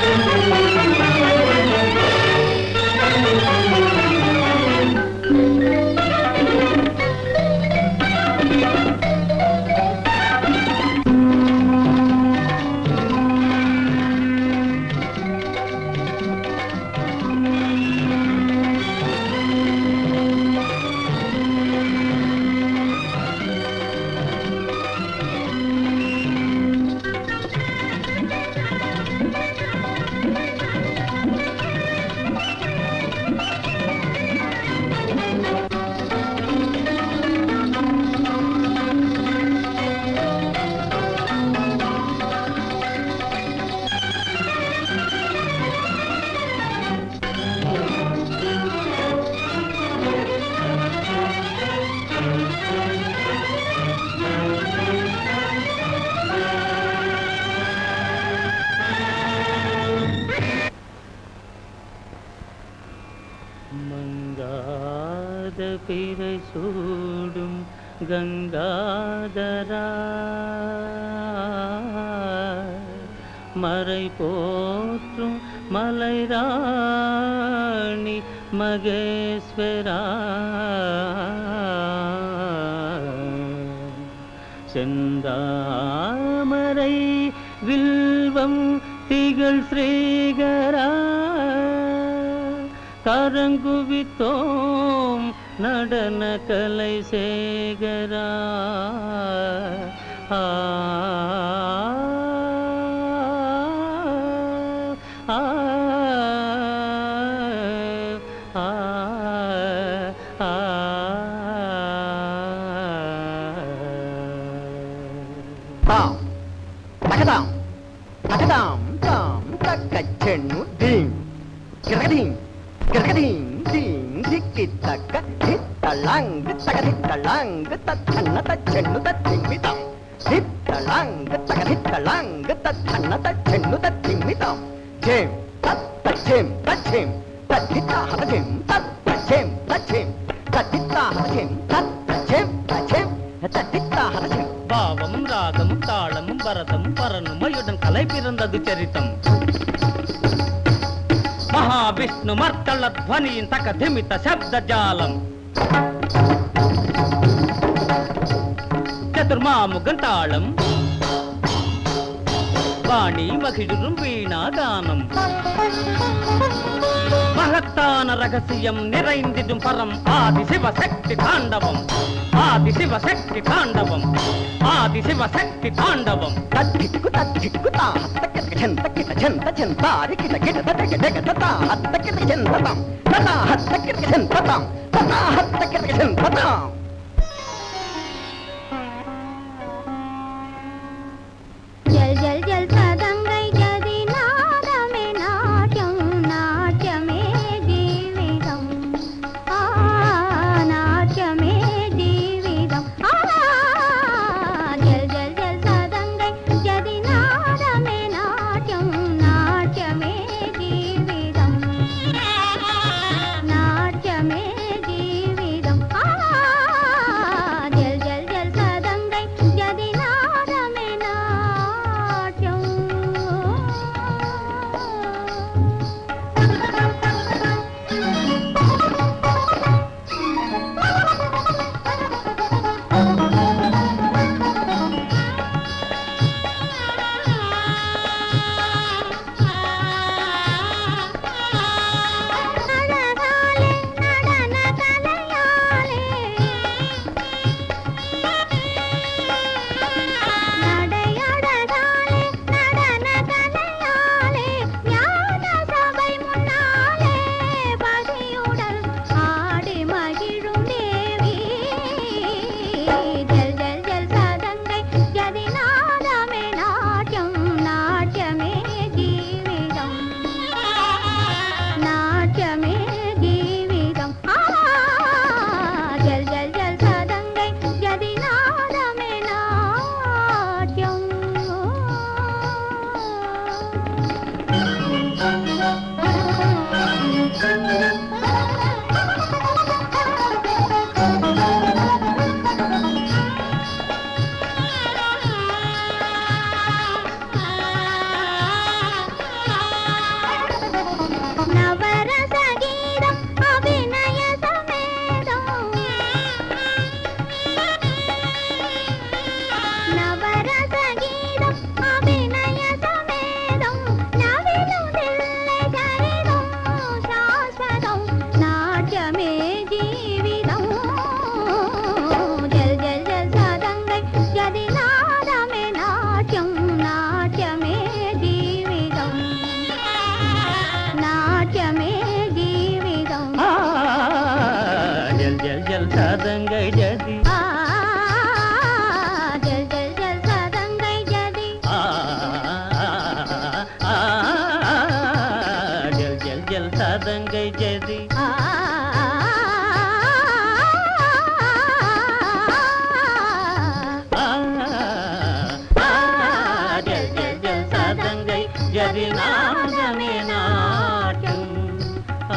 மங்காத பிறை சூடும் கங்காதரா மறை போற்றும் மலைராணி மகேஸ்வரா செந்தாமரை வில்வம் திகழ் ஸ்ரீகரா கரங்குவித்தோம் நடன கலை சேகரா ஆ ஆ ஆ தாம் தகதாம் தகதாம் தாம் தக்க செண்ணு தீம் கிரகதீம் கிரகதீம் தீம் திக்கி தக்க ஹித்தளாங்கு தக ஹித்தளாங்கு தத்தன்ன தச்செண்ணு தத்திமிதாம் ஹித்தளாங்கு தக ஹித்தளாங்கு தத்தன்ன தச்செண்ணு தத்திமிதாம் ஜேம் தத்த ஜேம் தச்சேம் தத்தித்தா ஹதஜேம் தத்த ஜேம் தச்சேம் தத்தித்தா ஹதஜேம் தத்த ஜேம் தச்சேம் தத்தித்தா ஹதஜேம் பாவம் ராகம் தாளம் பரதம் பரனுமையுடன் கலை பிறந்தது சரித்தம் மகாவிஷ்ணு மர்த்தள ಧ್ವನಿயின் தக்க திமித்த சப்த ஜாலம் சதுர்மாமுகன் தாளம் வாணி மகிழும் வீணாதானம் மகத்தான ரகசியம் நிறைந்திடும் பரம் ஆதி சிவசக்தி தாண்டவம் ஆதி சிவசக்தி தாண்டவம் ஆதி சிவசக்தி தாண்டவம் తక్కిక్కు తక్కిక్కు తా హత్తకిట చెంతకిట చెంత చెంతారి కిట కిట తటకి డెగ తత హత్తకిట చెంతతాం తత హత్తకిట చెంతతాం తత హత్తకిట చెంతతాం ஜல் ஜல் ஜல் சதங்கை ஜதி நாதமே நாட்டியம் நாட்டியமே ஜீவிதம் ஆ நாட்டியமே ஜீவிதம் ஆ ஜல் ஜல் ஜல் சதங்கை ஜதி நாதமே நாட்டியம் நாட்டியமே ஜீவிதம் நாட்டியமே ஜீவிதம் ஆ சதங்கை ஜதி ஆ ஜல் ஜல் ஜல் சதங்கை ஜதி ஆ, ஆ, ஜல் ஜல் ஜல் சதங்கை ஜதி ஆ ஆ, ஆ, ஜல் ஜல் ஜல் சதங்கை ஜதி நாதமே நாட்டும் ஆ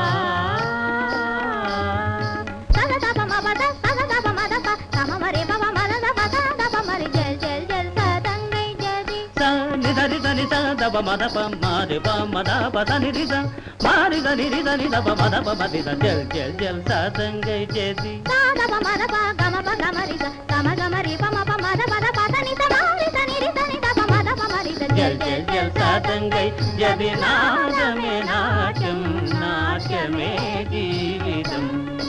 சததப மபத சததப மதப சமமரி பவ மதத பததப மரி ஜல் ஜல் ஜல் சதங்கை ஜதி స నిధరి దని స దబ మద ప మారి ప మద ప ద ని రి స మారి ద ని రి ద ని ద ప మద ప మది ద జల్ జల్ జల్ సతంగై చేసి సాదప మదప గమప గమరి స గమ గమరి పమ ప మద పద పద ని స మారి స ని రి స ని ద ప మద ప మరి స జల్ జల్ జల్ సతంగై జది నాదమే నాట్యం నాట్యమే జీవితం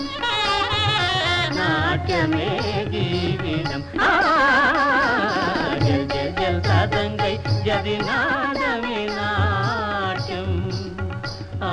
నాట్యమే జీవితం ఆ, జల్ జల్ జల్ సతంగై జది నాదమే నాట్యం ఆ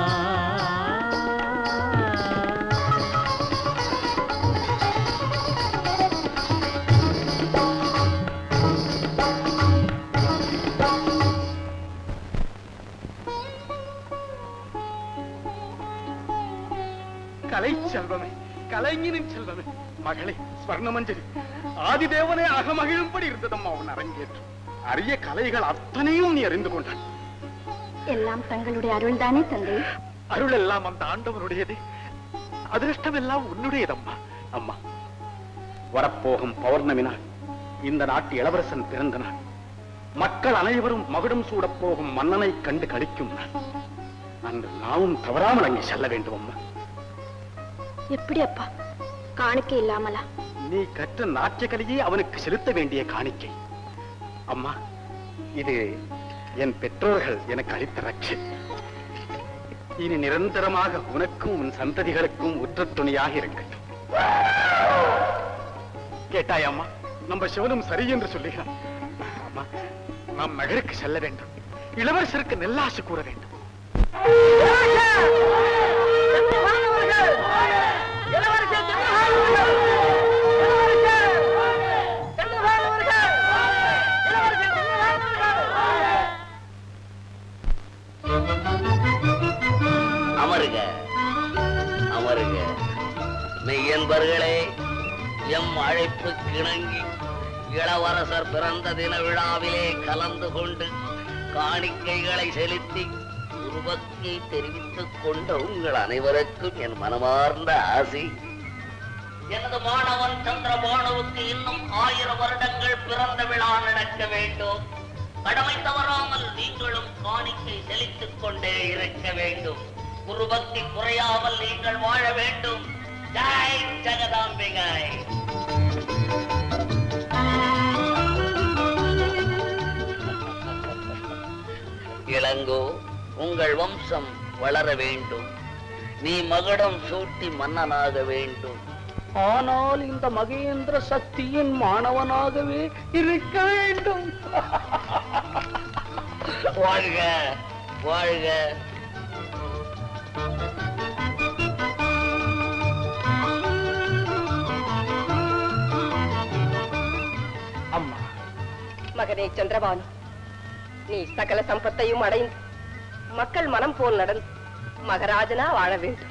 கலை செல்வமே கலைஞனின் செல்வமே மகளே ஸ்வர்ணமஞ்சரி ஆதிதேவனே அகமகிழும்படி இருந்ததம்மா உன் அரங்கேற்றம் அரிய கலைகள் அத்தனையும் நீ அறிந்து கொண்டாய் எல்லாம் தங்களுடைய அருள்தானே தந்தை அருள் எல்லாம் அந்த ஆண்டவனுடையது அதிர்ஷ்டம் எல்லாம் உன்னுடையதம்மா அம்மா வரப்போகும் பௌர்ணமி நாள் இந்த நாட்டு இளவரசன் பிறந்த நாள் மக்கள் அனைவரும் மகுடம் சூடப் போகும் மன்னனை கண்டு கழிக்கும் நாள் அன்று நாமும் தவறாமல் அங்கே செல்ல வேண்டும் அம்மா எப்படி அப்பா காணிக்கை இல்லாமலா நீ கற்ற நாட்டிய கலையே அவனுக்கு செலுத்த வேண்டிய காணிக்கை அம்மா இது என் பெற்றோர்கள் எனக்கு அளித்த ரட்சை இனி நிரந்தரமாக உனக்கும் உன் சந்ததிகளுக்கும் உற்ற துணையாக இருக்கட்டும் கேட்டாய் அம்மா நம்ம சிவனும் சரி என்று சொல்லுகிறான் அம்மா நாம் நகருக்கு செல்ல வேண்டும் இளவரசருக்கு நெல்லாசு கூற வேண்டும் அமருக அமருக மெய்யன்பர்களே எம் அழைப்பு கிணங்கி இளவரசர் பிறந்த தின விழாவிலே கலந்து கொண்டு காணிக்கைகளை செலுத்தி உருவத்தை தெரிவித்துக் கொண்ட உங்கள் அனைவருக்கும் என் மனமார்ந்த ஆசை எனது மாணவன் சந்திரபானுவுக்கு இன்னும் ஆயிரம் வருடங்கள் பிறந்த விழா நடக்க வேண்டும் கடமை தவறாமல் நீங்களும் காணிக்கை செலுத்திக் கொண்டே இருக்க வேண்டும் குருபக்தி குறையாமல் நீங்கள் வாழ வேண்டும் ஜெய் ஜெகதாம்பிகை இளங்கோ உங்கள் வம்சம் வளர வேண்டும் நீ மகுடம் சூட்டி மன்னனாக வேண்டும் ஆனால் இந்த மகேந்திர சக்தியின் மாணவனாகவே இருக்க வேண்டும் வாழ்க வாழ்க அம்மா மகனே சந்திரபானு நீ சகல சம்பத்தையும் அடைந்து மக்கள் மனம் போல் நடந்து மகராஜனா வாழ வேண்டும்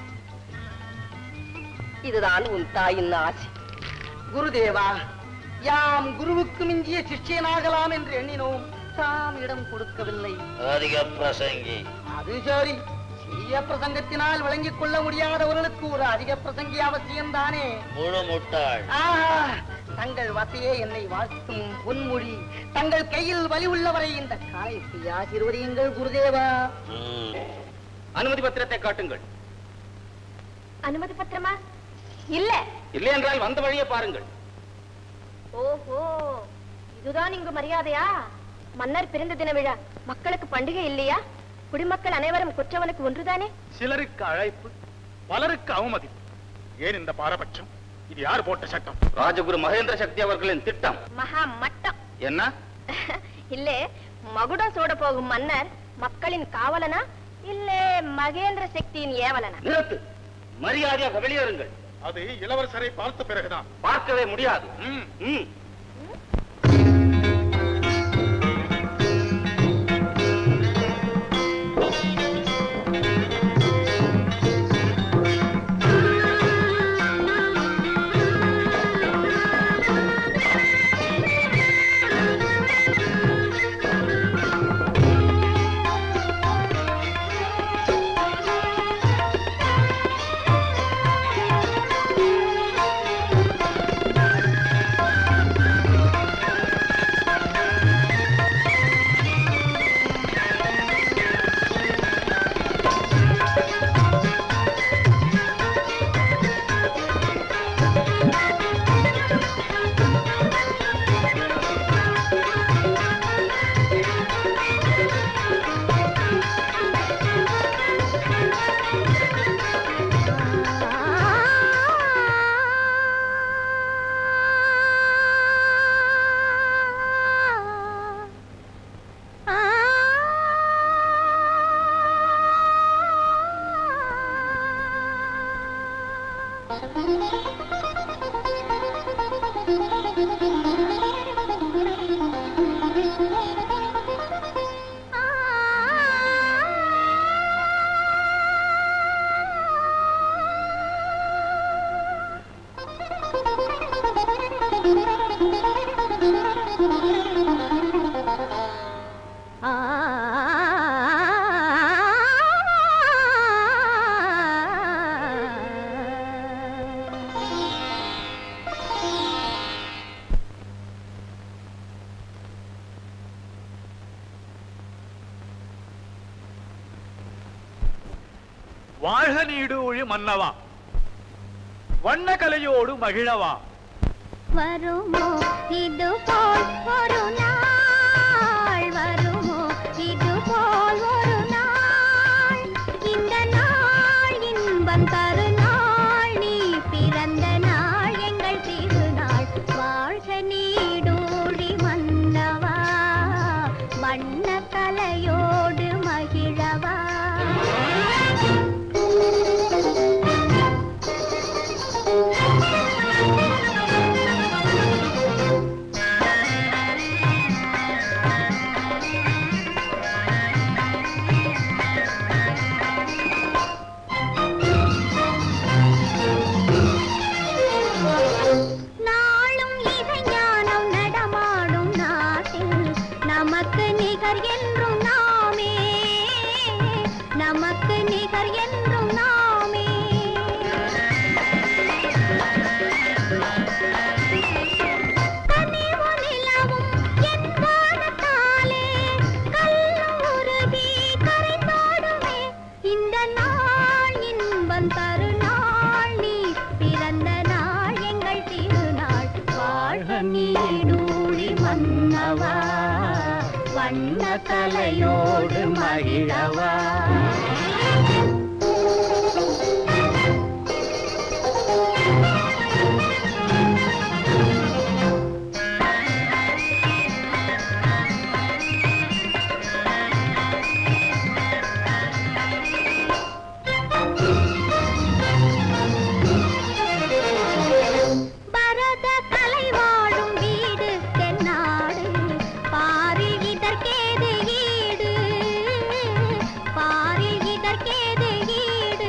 இதுதான் உன் தாயின் ஆசை குருதேவா யாம் குருவுக்கு மிஞ்சிய சிஷ்யனாகலாம் என்று எண்ணினோம் தாம் இடம் கொடுக்கவில்லை அதிக பிரசங்கி அது சரி சிறிய பிரசங்கத்தினால் விளங்கிக் கொள்ள முடியாதவர்களுக்கு ஒரு அதிக பிரசங்கி அவசியம்தானே முழு முட்டாள் ஆஹா, தங்கள் வசையே என்னை வாழ்த்தும் பொன்மொழி தங்கள் கையில் வலி உள்ளவரை இந்த காலைக்கு ஆசீர்வதியுங்கள் குருதேவா ம். அனுமதி பத்திரத்தை காட்டுங்கள் அனுமதி பத்திரமா இல்ல இல்லை என்றால் வந்த வழியை பாருங்கள் ஓஹோ இதுதான் இங்கு மரியாதையா மன்னர் பிறந்த தின விழா மக்களுக்கு பண்டிகை இல்லையா குடிமக்கள் அனைவரும் குற்றவனுக்கு ஒன்றுதானே சிலருக்கு அழைப்பு பலருக்கு அவமதிப்பு ஏன் இந்த பாரபட்சம் இது யார் போட்ட சட்டம் ராஜகுரு மகேந்திர சக்தி அவர்களின் திட்டம் மகா மட்டம் என்ன இல்லே மகுடம் சூட போகும் மன்னர் மக்களின் காவலனா இல்லே மகேந்திர சக்தியின் ஏவலனா நிறுத்து மரியாதையாக வெளியேறுங்கள் அது இளவரசரை பார்த்த பிறகுதான் பார்க்கவே முடியாது ம். ம். வாழ்க நீடூழி மன்னவா வண்ண கலையோடு மகிழவா வருமோ இது போல் ஒரு நாள் வருமோ இது போல் ஒரு நாள் இந்த நாள் இன்பம் தரு நாள் நீ பிறந்த நாள் எங்கள் திருநாள் வாழ்க நீடூழி மன்னவா வண்ண கலையோடு மகிழவா நாளும் இசை ஞானம் நடமாடும் நாட்டில் நமக்கு நிகர் என்றும் நாமே நமக்கு நிகர் என்றும் நாமே கனிவு நிலவும் என் வானத்தாலே கல்லும் உருகி கரைந்தோடுமே இந்த நாள் இன்பம் தரு நாள் நீ பிறந்த நாள் எங்கள் திருநாள் வாழ்க நீடூழி மன்னவா வண்ண கலையோடு மகிழவா பரத கலை வாழும் வீடு தென்னாடு பாரில் இதற்கேது ஈடு பாரில் இதற்கேது ஈடு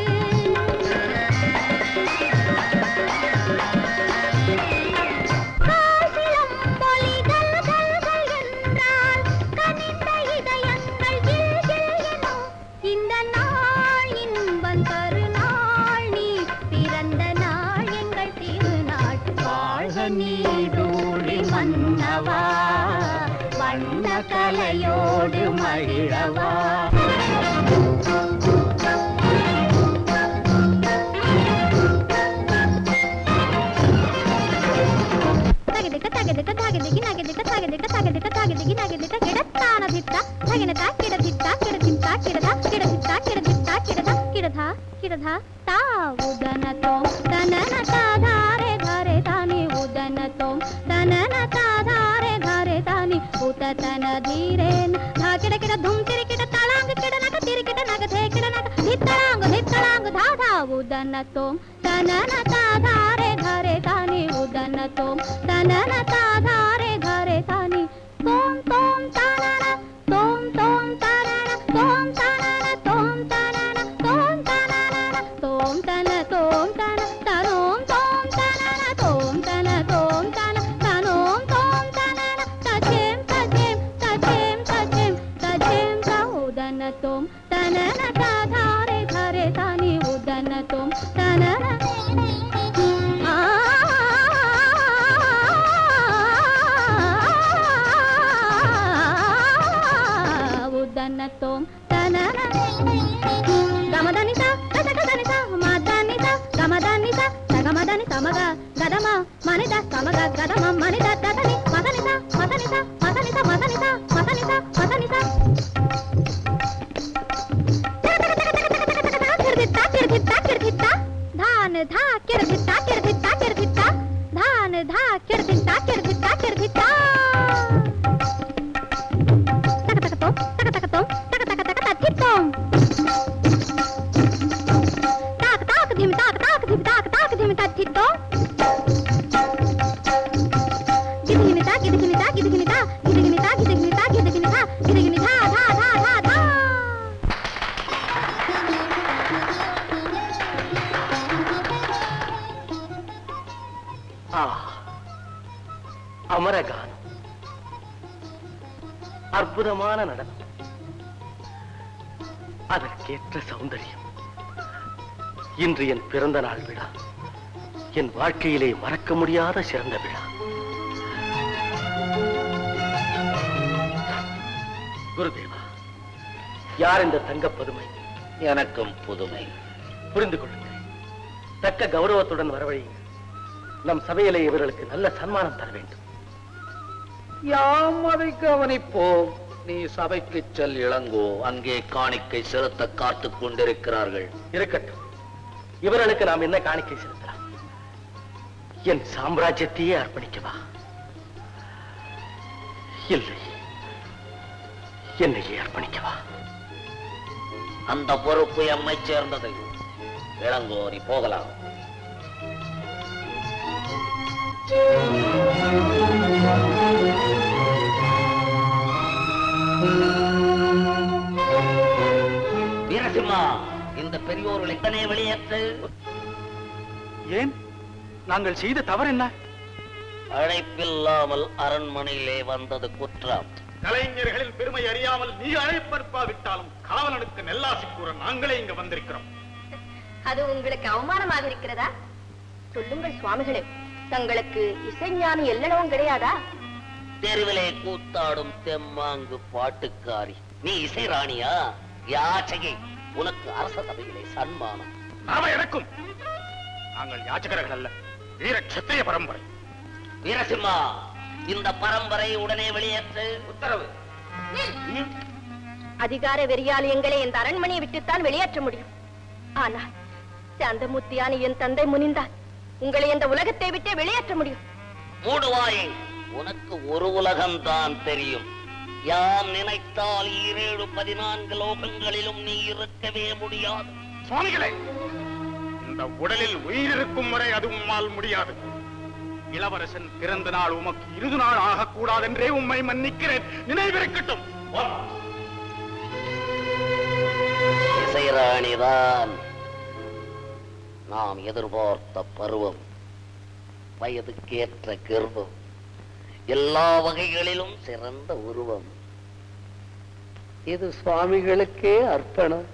காசிலம் பொலிகள் கல்கள் என்றால் கனிந்த இதயங்கள் ஜில் ஜில் எனும் இந்த நாள் இன்பம் தரு நாள் நீ பிறந்த நாள் எங்கள் திருநாள் வாழ்க நீடூழி மன்னவா வண்ண கலையோடு மகிழவா தகதிக்க தகதிக்க தகதிக்கு நகதிக்க தகதிக்க தகதிக்க தகதிக்கு நகதிக்க கிடத்தான தித்தா தகினதா கிடதித்தா கிடதித்தா கிடதா கிடதித்தா கிடதித்தா கிடதா கிடதா கிடதா ತಾ ಉದನತೋಂ ತನನ ತಾಧಾರೆ ಧಾರೆ ತಾನಿ ಉದನತೋಂ ತನನ ತಾಧಾರೆ ಧಾರೆ ತಾನಿ ಉತತನ ಧೀರೇನ್ ಧಾ ಕಿಡ ಕಿಡ ಧುಮ್ ತಿರಿ ಕಿಡ ತಳಾಂಗ ಕಿಡ ನಗ ತಿರಿ ಕಿಡ ನಗ ಧೇ ಕಿಡ ನಗ ಧಿತ್ತಳಾಂಗ ಧಿತ್ತಳಾಂಗ ಧಾ ಧಾ ಉದನತೋಂ ತನ तनन ताधारे धरे तानी उदन तोम तनन ताधारे धरे तानी तोम तोम तनन तोम तोम तनन तोम तनन तोम तनन तोम तनन तोम तन तोम तन तनोम तोम तनन तोम तन तोम तन तनोम तोम तनन तचेम तचेम तचेम तचेम तचेम ता उदन तोम तनन ताधारे धरे तानी उदन तोम तनन आ ఉదన్న తోం తనన గమదనిత గదగదనిత మదనిత గమదనిత సగమదని సమగ గదమ మనిద సమగ గదమ మనిద దదని మదనిత మదనిత మదనిత మదనిత మదనిత మదనిత కిర్దిత్త కిర్దిత్త కిర్దిత్త ధాన్ ధా కిర్దిత్త కిర్దిత్త కిర్దిత్త ధాన్ ధా కిర్దిత్త కిర్దిత్త కిర్దిత్త తకతకతో తకతకతో తకతకతక తత్తిత్తోం తాక తాక ధిమి తాక తాక ధిమి తాక తాక ధిమి తత్తిత్తో గిదిగినిత గిదిగినిత గిదిగినిత గిదిగినిత గిదిగినిత గిదిగినిత గిదిగినిత ధా ధా ధా ధా ஆ அமரகானம் அற்புதமான நடனம் அதற்கேற்ற சௌந்தரியம் இன்று என் பிறந்த நாள் விழா என் வாழ்க்கையிலே மறக்க முடியாத சிறந்த விழா குருதேவா யார் இந்த தங்கப் பதுமை எனக்கும் புதுமை புரிந்து கொள்ளுங்கள் தக்க கௌரவத்துடன் வரவழையுங்கள் நம் சபையிலே இவர்களுக்கு நல்ல சன்மானம் தர வேண்டும் யாம் அதை கவனிப்போம் நீ சபைக்கு செல் இளங்கோ அங்கே காணிக்கை செலுத்த காத்துக் கொண்டிருக்கிறார்கள் இருக்கட்டும் இவர்களுக்கு நாம் என்ன காணிக்கை செலுத்தலாம் என் சாம்ராஜ்யத்தையே அர்ப்பணிக்கவா இல்லை என்னையே அர்ப்பணிக்கவா அந்த பொறுப்பு எம்மை சேர்ந்தது இளங்கோ நீ போகலாம் வீரசிம்மா இந்த பெரியோர்களை எத்தனை வெளியேற்று ஏன் நாங்கள் செய்த தவறு என்ன அழைப்பில்லாமல் அரண்மனையிலே வந்தது குற்றம் கலைஞர்களின் பெருமை அறியாமல் நீ அழைப்பற்பாவிட்டாலும் காவலனுக்கு நெல்லாசி கூற நாங்களே இங்க வந்திருக்கிறோம் அது உங்களுக்கு அவமானமாக இருக்கிறதா சொல்லுங்கள் சுவாமிகளே தங்களுக்கு இசைஞானி எல்லளவும் கிடையாதா தெருவிலே கூத்தாடும் தெம்மாங்கு பாட்டுக்காரி நீ இசை ராணியா யாச்சகை உனக்கு அரச சபையிலே சன்மானம் நாம எனக்கும் நாங்கள் யாச்சகர்கள் அல்ல வீர கத்திரிய பரம்பரை வீரசிம்மா இந்த பரம்பரை உடனே வெளியேற்று உத்தரவு அதிகார வெறியாலயங்களை இந்த அரண்மனையை விட்டுத்தான் வெளியேற்ற முடியும் ஆனால் சாந்தமூர்த்தியான என் தந்தை முனிந்தால் உங்களை இந்த உலகத்தை விட்டே வெளியேற்ற முடியும் மூடுவாயே உனக்கு ஒரு உலகம்தான் தெரியும் யாம் நினைத்தால் ஈரேழு பதினான்கு லோகங்களிலும் நீ இருக்கவே முடியாது சுவாமிகளே இந்த உடலில் உயிர் இருக்கும் வரை அது உம்மால் முடியாது இளவரசன் பிறந்த நாள் உமக்கு இறுதி நாள் ஆகக்கூடாதென்றே உம்மை மன்னிக்கிறேன் நினைவிருக்கட்டும் இசைராணிதான் நாம் எதிர்பார்த்த பருவம் வயதுக்கேற்ற கர்வம் எல்லா வகைகளிலும் சிறந்த உருவம் இது சுவாமிகளுக்கே அர்ப்பணம்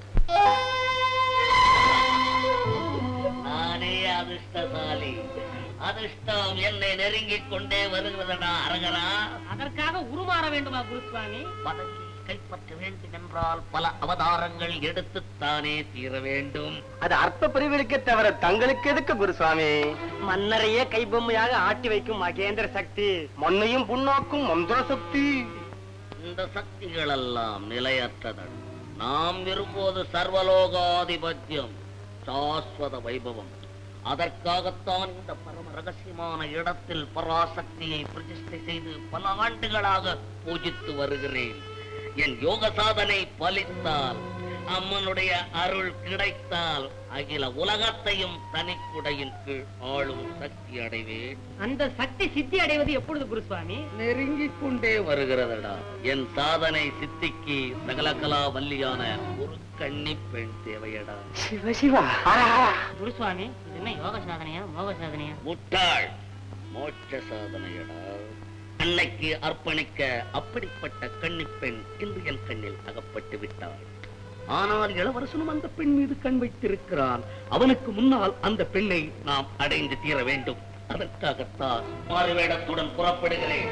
நானே அதிர்ஷ்டசாலி அதிர்ஷ்டம் என்னை நெருங்கிக் கொண்டே வருகிறதடா அரகரா அதற்காக உருமாற வேண்டுமா குருசுவாமி பதவியை கைப்பற்ற வேண்டும் என்றால் பல அவதாரங்கள் எடுத்துத்தானே தீர வேண்டும் அது அற்ப பிரிவிற்கு தவிர தங்களுக்கு எதுக்கு குருசுவாமி மன்னரையே கைபொம்மையாக ஆட்டி வைக்கும் மகேந்திர சக்தி மண்ணையும் புண்ணாக்கும் மந்திர சக்தி இந்த சக்திகள் எல்லாம் நிலையற்றதன் நாம் விரும்புவது சர்வலோகாதிபத்தியம் சாஸ்வத வைபவம் அதற்காகத்தான் இந்த பரம ரகசியமான இடத்தில் பராசக்தியை பிரதிஷ்டை செய்து பல ஆண்டுகளாக பூஜித்து வருகிறேன் என் யோக சாதனை பலித்தால் அம்மனுடைய அருள் கிடைத்தால் அகில உலகத்தையும் தனிக்குடையின் கீழ் ஆளும் சக்தி அடைவேன் அந்த சக்தி சித்தி அடைவது எப்பொழுது குருசுவாமி நெருங்கிக் கொண்டே வருகிறதடா என் சாதனை சித்திக்கு சகலகலா வல்லியான ஒரு கன்னி பெண் தேவையடா சிவ சிவா குருசுவாமி இது என்ன யோக சாதனையா மோக சாதனையா முட்டாள் மோட்ச சாதனையடா அன்னைக்கு அர்ப்பணிக்க அப்படிப்பட்ட கன்னிப் பெண் இன்று என் கண்ணில் அகப்பட்டு விட்டாள் ஆனால் இளவரசனும் அந்த பெண் மீது கண் வைத்திருக்கிறான் அவனுக்கு முன்னால் அந்த பெண்ணை நாம் அடைந்து தீர வேண்டும் அதற்காகத்தான் மாறு வேடத்துடன் புறப்படுகிறேன்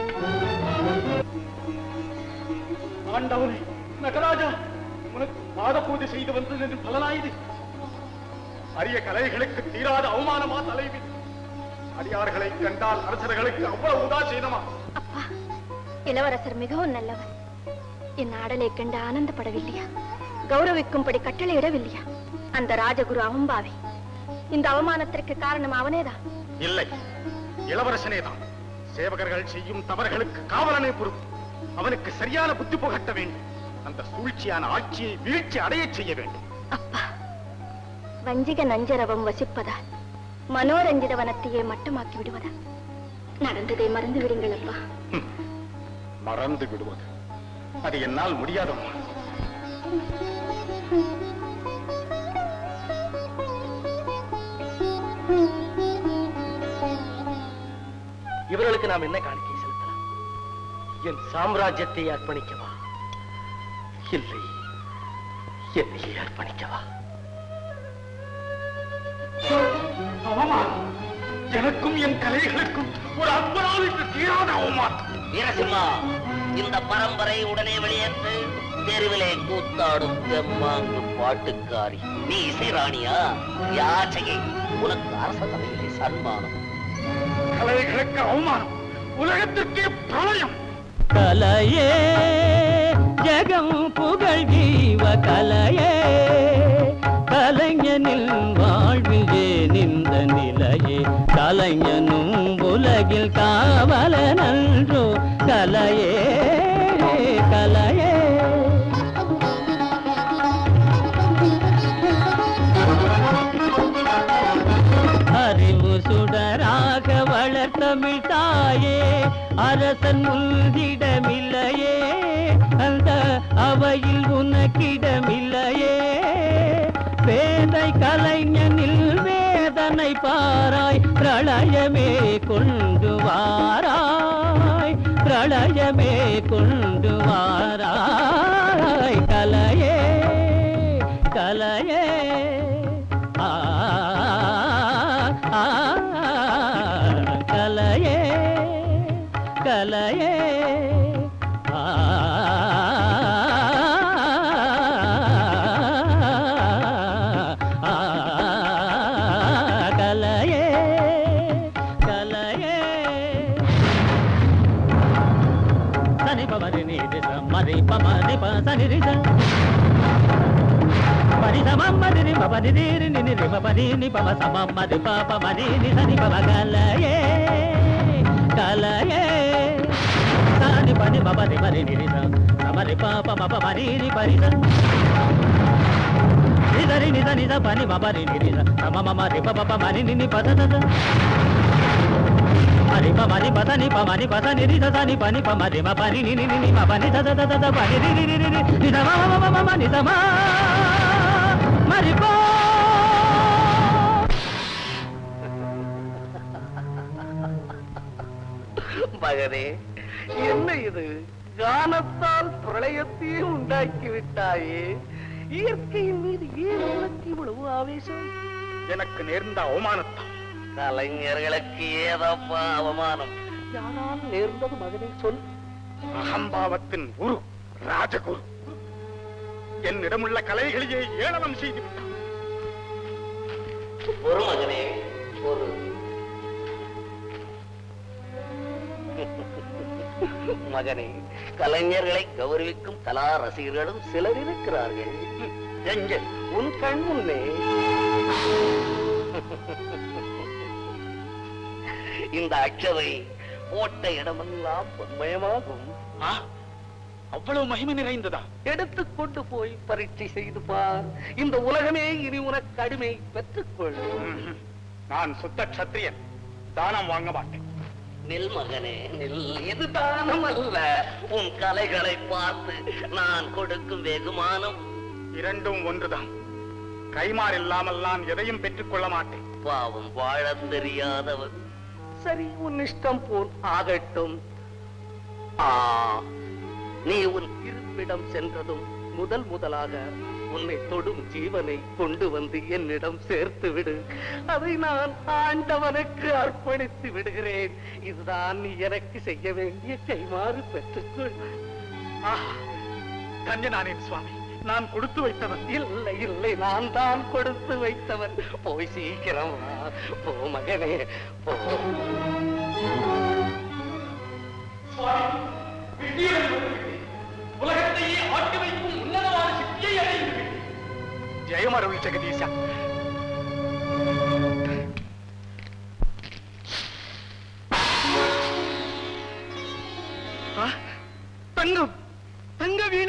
ஆண்டவனே நகராஜா உனக்கு பாத பூஜை செய்து வந்தது என்று பலனாயுது அரிய கலைகளுக்கு தீராத அவமானமா தலைவி அடியார்களை கண்டால் அரசர்களுக்கு அவ்வளவு உதாசீனமா அப்பா இளவரசர் மிகவும் நல்லவர் என் ஆடலை கண்டு ஆனந்தப்படவில்லையா கௌரவிக்கும்படி கட்டளையிடவில்லையா அந்த ராஜகுரு அவம்பாவி இந்த அவமானத்திற்கு காரணம் அவனேதான் இல்லை இளவரசனேதான் சேவகர்கள் செய்யும் தவறுகளுக்கு காவலனை பொறுப்பு அவனுக்கு சரியான புத்தி புகட்ட வேண்டும் அந்த சூழ்ச்சியான ஆட்சியை வீழ்ச்சி அடையச் செய்ய வேண்டும் அப்பா வஞ்சிக நஞ்சரவம் வசிப்பதால் மனோரஞ்சித வனத்தையே மட்டமாக்கி விடுவதா நடந்ததை மறந்து விடுங்கள் அப்பா மறந்து விடுவது அது என்னால் முடியாதம்மா இவர்களுக்கு நாம் என்ன காணிக்கை செலுத்தலாம் என் சாம்ராஜ்யத்தை அர்ப்பணிக்கவா இல்லை என்னையே அர்ப்பணிக்கவா அவமானம் எனக்கும் என் கலைகளுக்கும் ஒரு அற்புதம் தீராத அவமானம் வீரசிம்மா இந்த பரம்பரை உடனே வெளியேற்று தெருவிலே கூத்தாடும் தெம்மாங்கு பாட்டுக்காரி நீ இசைராணியா யாச்சகை உனக்கு அரச சபையிலே சன்மானம் கலைகளுக்கு அவமானம் உலகத்திற்கே பிரளயம் கலையே ஜெகம் புகழ் ஜீவ கலையே கலைஞனில் வாழ்வில் ஏன் இந்த நிலையே கலைஞனும் உலகில் காவல நன்றோ கலையே கலையே அறிவு சுடராக வளர்த்தமிழ் தாயே அரசன் உள்திடமில்லையே அந்த அவையில் உனக்கிடமில்லையே வேதை கலைஞனில் வேதனை பாராய் பிரளயமே கொண்டு வாராய் பிரளயமே கொண்டு வாராய் கலையே கலையே ஆ ஆ, கலையே கலையே ஆ ஆ, கலையே கலையே சனி பமரி நீதி மதி பமதி ப சனி ரிச పని సమమ్మది ని పది నీరి ని రి పది ని పమ సమమ్మది పాప మని ని సని పమ కలయే కలయే సాని పని మపది మరి నిరి సమరి పాప మప మని ని పరి నిజరి నిజ నిజ పని మపరి నిరి సమ మమ రి ప ప మని ని ని పద దద మరి ప మరి పద ని ప మని పద ని రి స ని పని ప మరి మ పని ని ని ని ని మ పని ద ద ద ద ద పని రి రి రి రి రి ని స మ మ మ మ మ ని స మ మరి పో மகனே என்ன இது கானத்தால் பிரளயத்தையே உண்டாக்கி விட்டாயே இயற்கையின் மீது ஏன் உனக்கு இவ்வளவு ஆவேசம் எனக்கு நேர்ந்த அவமானத்தால் கலைஞர்களுக்கு ஏதப்பா அவமானம் யாரால் நேர்ந்தது மகனே சொல் அகம்பாவத்தின் குரு ராஜகுரு என்னிடமுள்ள கலைகளையே ஏளனம் செய்து விட்டான் ஒரு மகனே ஒரு மகனே கலைஞர்களை கௌரவிக்கும் கலா ரசிகர்களும் சிலர் இருக்கிறார்கள் எங்கே உன் கண் முன்னே இந்த அச்சதை போட்ட இடமெல்லாம் பொன்மயமாகும் ஆ, அவ்வளவு மகிமை நிறைந்ததா எடுத்துக்கொண்டு போய் பரீட்சை செய்து பார் இந்த உலகமே இனி உனக்கு அடிமை பெற்றுக்கொள் ம்ஹும். நான் சுத்த க்ஷத்திரியன் தானம் வாங்க மாட்டேன் நில் மகனே நில் இது தானம் அல்ல உன் கலைகளை பார்த்து நான் கொடுக்கும் வெகுமானம் இரண்டும் ஒன்றுதான் கைமாறு இல்லாமல் நான் எதையும் பெற்றுக்கொள்ள மாட்டேன் பாவம் வாழத் தெரியாதவர் சரி உன் இஷ்டம் போல் ஆகட்டும் ஆ நீ உன் இருப்பிடம் சென்றதும் முதல் முதலாக உன்னை தொடும் ஜீவனை கொண்டு வந்து என்னிடம் சேர்த்து விடு அதை நான் ஆண்டவனுக்கு அர்ப்பணித்து விடுகிறேன் இதுதான் நீ எனக்கு செய்ய வேண்டிய கைமாறு பெற்றுக்கொள் ஆஹா, தன்யனானேன் சுவாமி நான் கொடுத்து வைத்தவன் இல்லை இல்லை நான் தான் கொடுத்து வைத்தவன் போய் சீக்கிரம் வா போ மகனே போ உலகத்தையே ஆட்டி வைக்கும் உன்னதமான சக்தியை அடைந்து ஜெயமருள் ஜெகதீசா ஆ, தங்கம் தங்க வீண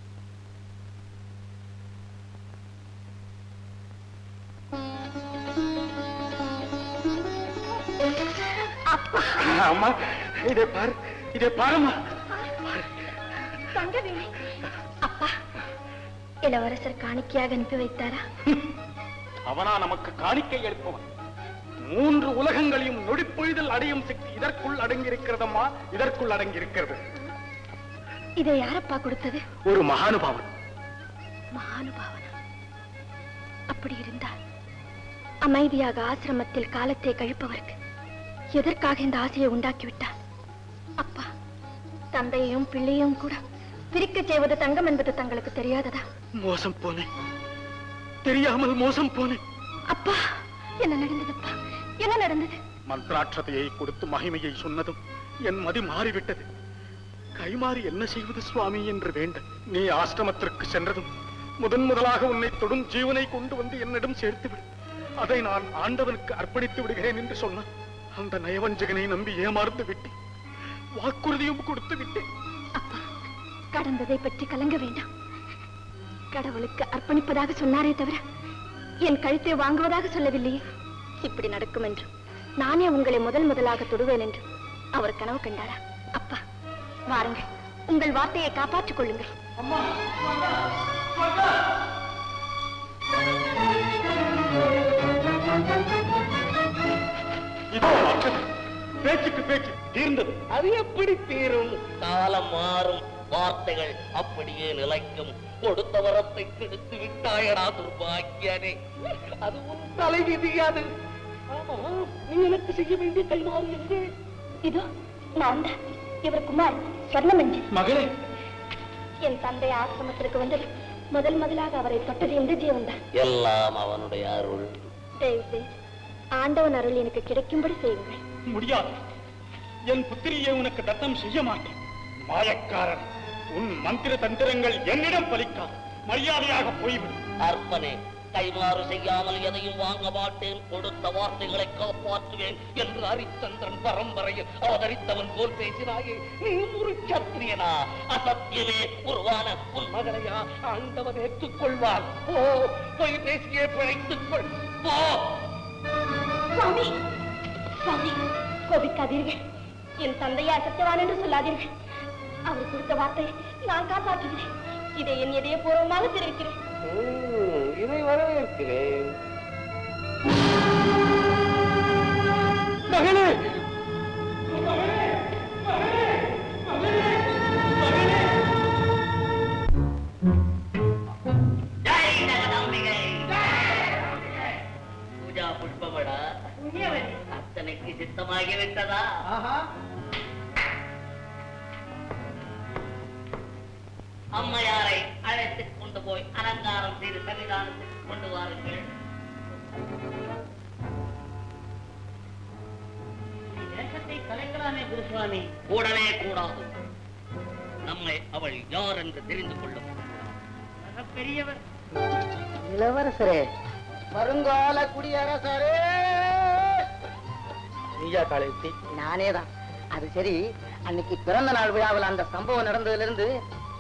அம்மா இதை பாரு இதை பாருமா தங்கவேணி அப்பா இளவரசர் காணிக்கையாக அனுப்பி வைத்தாரா அவனா நமக்கு காணிக்கை எடுப்பவன் மூன்று உலகங்களையும் நொடிப்பொழுதில் அடையும் சக்தி இதற்குள் அடங்கியிருக்கிறதம்மா இதற்குள் அடங்கியிருக்கிறது இதை யாரப்பா கொடுத்தது ஒரு மகானுபாவன் மகானுபாவனா அப்படி இருந்தால் அமைதியாக ஆசிரமத்தில் காலத்தை கழிப்பவருக்கு எதற்காக இந்த ஆசையை உண்டாக்கிவிட்டார் அப்பா தந்தையையும் பிள்ளையும் கூட பிரிக்கச் செய்வது தங்கம் என்பது தங்களுக்கு தெரியாததா மோசம் போனேன் தெரியாமல் மோசம் போனேன் அப்பா என்ன நடந்ததுப்பா என்ன நடந்தது மந்திராட்சதையை கொடுத்து மகிமையை சொன்னதும் என் மதி மாறிவிட்டது கைமாறி என்ன செய்வது சுவாமி என்று வேண்ட நீ ஆசிரமத்திற்கு சென்றதும் முதன் முதலாக உன்னை தொடும் ஜீவனை கொண்டு வந்து என்னிடம் சேர்த்து விடு அதை நான் ஆண்டவனுக்கு அர்ப்பணித்து விடுகிறேன் என்று சொன்னான் அந்த நயவஞ்சகனை நம்பி ஏமாந்து விட்டேன் வாக்குறுதியும் கொடுத்து விட்டேன் அப்பா கடந்ததை பற்றி கலங்க வேண்டாம் கடவுளுக்கு அர்ப்பணிப்பதாக சொன்னாரே தவிர என் கழுத்தை வாங்குவதாக சொல்லவில்லையே இப்படி நடக்கும் என்று நானே உங்களை முதல் முதலாக தொடுவேன் என்று அவர் கனவு கண்டாரா அப்பா வாருங்கள் உங்கள் வார்த்தையை காப்பாற்றிக் கொள்ளுங்கள் இதோ வாக்குறுதி. பேச்சுக்கு பேச்சு தீர்ந்தது அது எப்படி தீரும் காலம் மாறும் வார்த்தைகள் அப்படியே நிலைக்கும் கொடுத்த வரத்தை கெடுத்து விட்டாயடா துர்பாக்கியனே அது உன் தலைவிதி அது ஆமா நீ எனக்கு செய்ய வேண்டிய கைமாறு எங்கே இதோ நான் தான் இவர் குமார் சொர்ணமஞ்சி மகளே என் தந்தை ஆசிரமத்திற்கு வந்தது முதல் முதலாக அவரை தொட்டது இந்த ஜீவன் தான் எல்லாம் அவனுடைய அருள் தயவு செய்து ஆண்டவன் அருள் எனக்கு கிடைக்கும்படி செய்யுங்கள் முடியாது என் புத்திரியை உனக்கு தத்தம் செய்ய மாட்டேன் மாயக்காரன் உன் மந்திர தந்திரங்கள் என்னிடம் பலிக்காது மரியாதையாக போய்விடு அர்ப்பனே கைமாறு செய்யாமல் எதையும் வாங்க மாட்டேன் கொடுத்த வார்த்தைகளை காப்பாற்றுவேன் என்று ஹரிச்சந்திரன் பரம்பரையில் அவதரித்தவன் போல் பேசினாயே நீ ஒரு சத்திரியனா அசத்தியமே உருவான உன் மகளையா ஆண்டவன் ஏற்றுக்கொள்வார் போ போய் பேசியே பிழைத்துக் கொள் போ சுவாமி சுவாமி கோபிக்காதீர்கள் என் தந்தையை அசத்தவான் என்று சொல்லாதீர்கள் அவர் கொடுத்த வார்த்தையை நான் காப்பாற்றுகிறேன் இதை என் இதயபூர்வமாக தெரிவிக்கிறேன் இதை வரவேற்கிறேன் மகளே ஜெய் ஜெகதாம்பிகை பூஜா புஷ்பமடா அத்தனைக்கு சித்தமாகி விட்டதா அம்மையாரை அழைத்துக் கொண்டு போய் அலங்காரம் செய்து சன்னிதானத்துக்கு கொண்டு வாருங்கள் தேசத்தை கலைக்கலாமே குருசுவாமி கூடவே கூடாது நம்மை அவள் யார் என்று தெரிந்து கொள்ளும் பெரியவர் இளவரசரே வருங்கால குடியரசரே நீயா காளையத்தி நானே தான் அது சரி அன்னைக்கு பிறந்த நாள் விழாவில் அந்த சம்பவம் நடந்ததுல இருந்து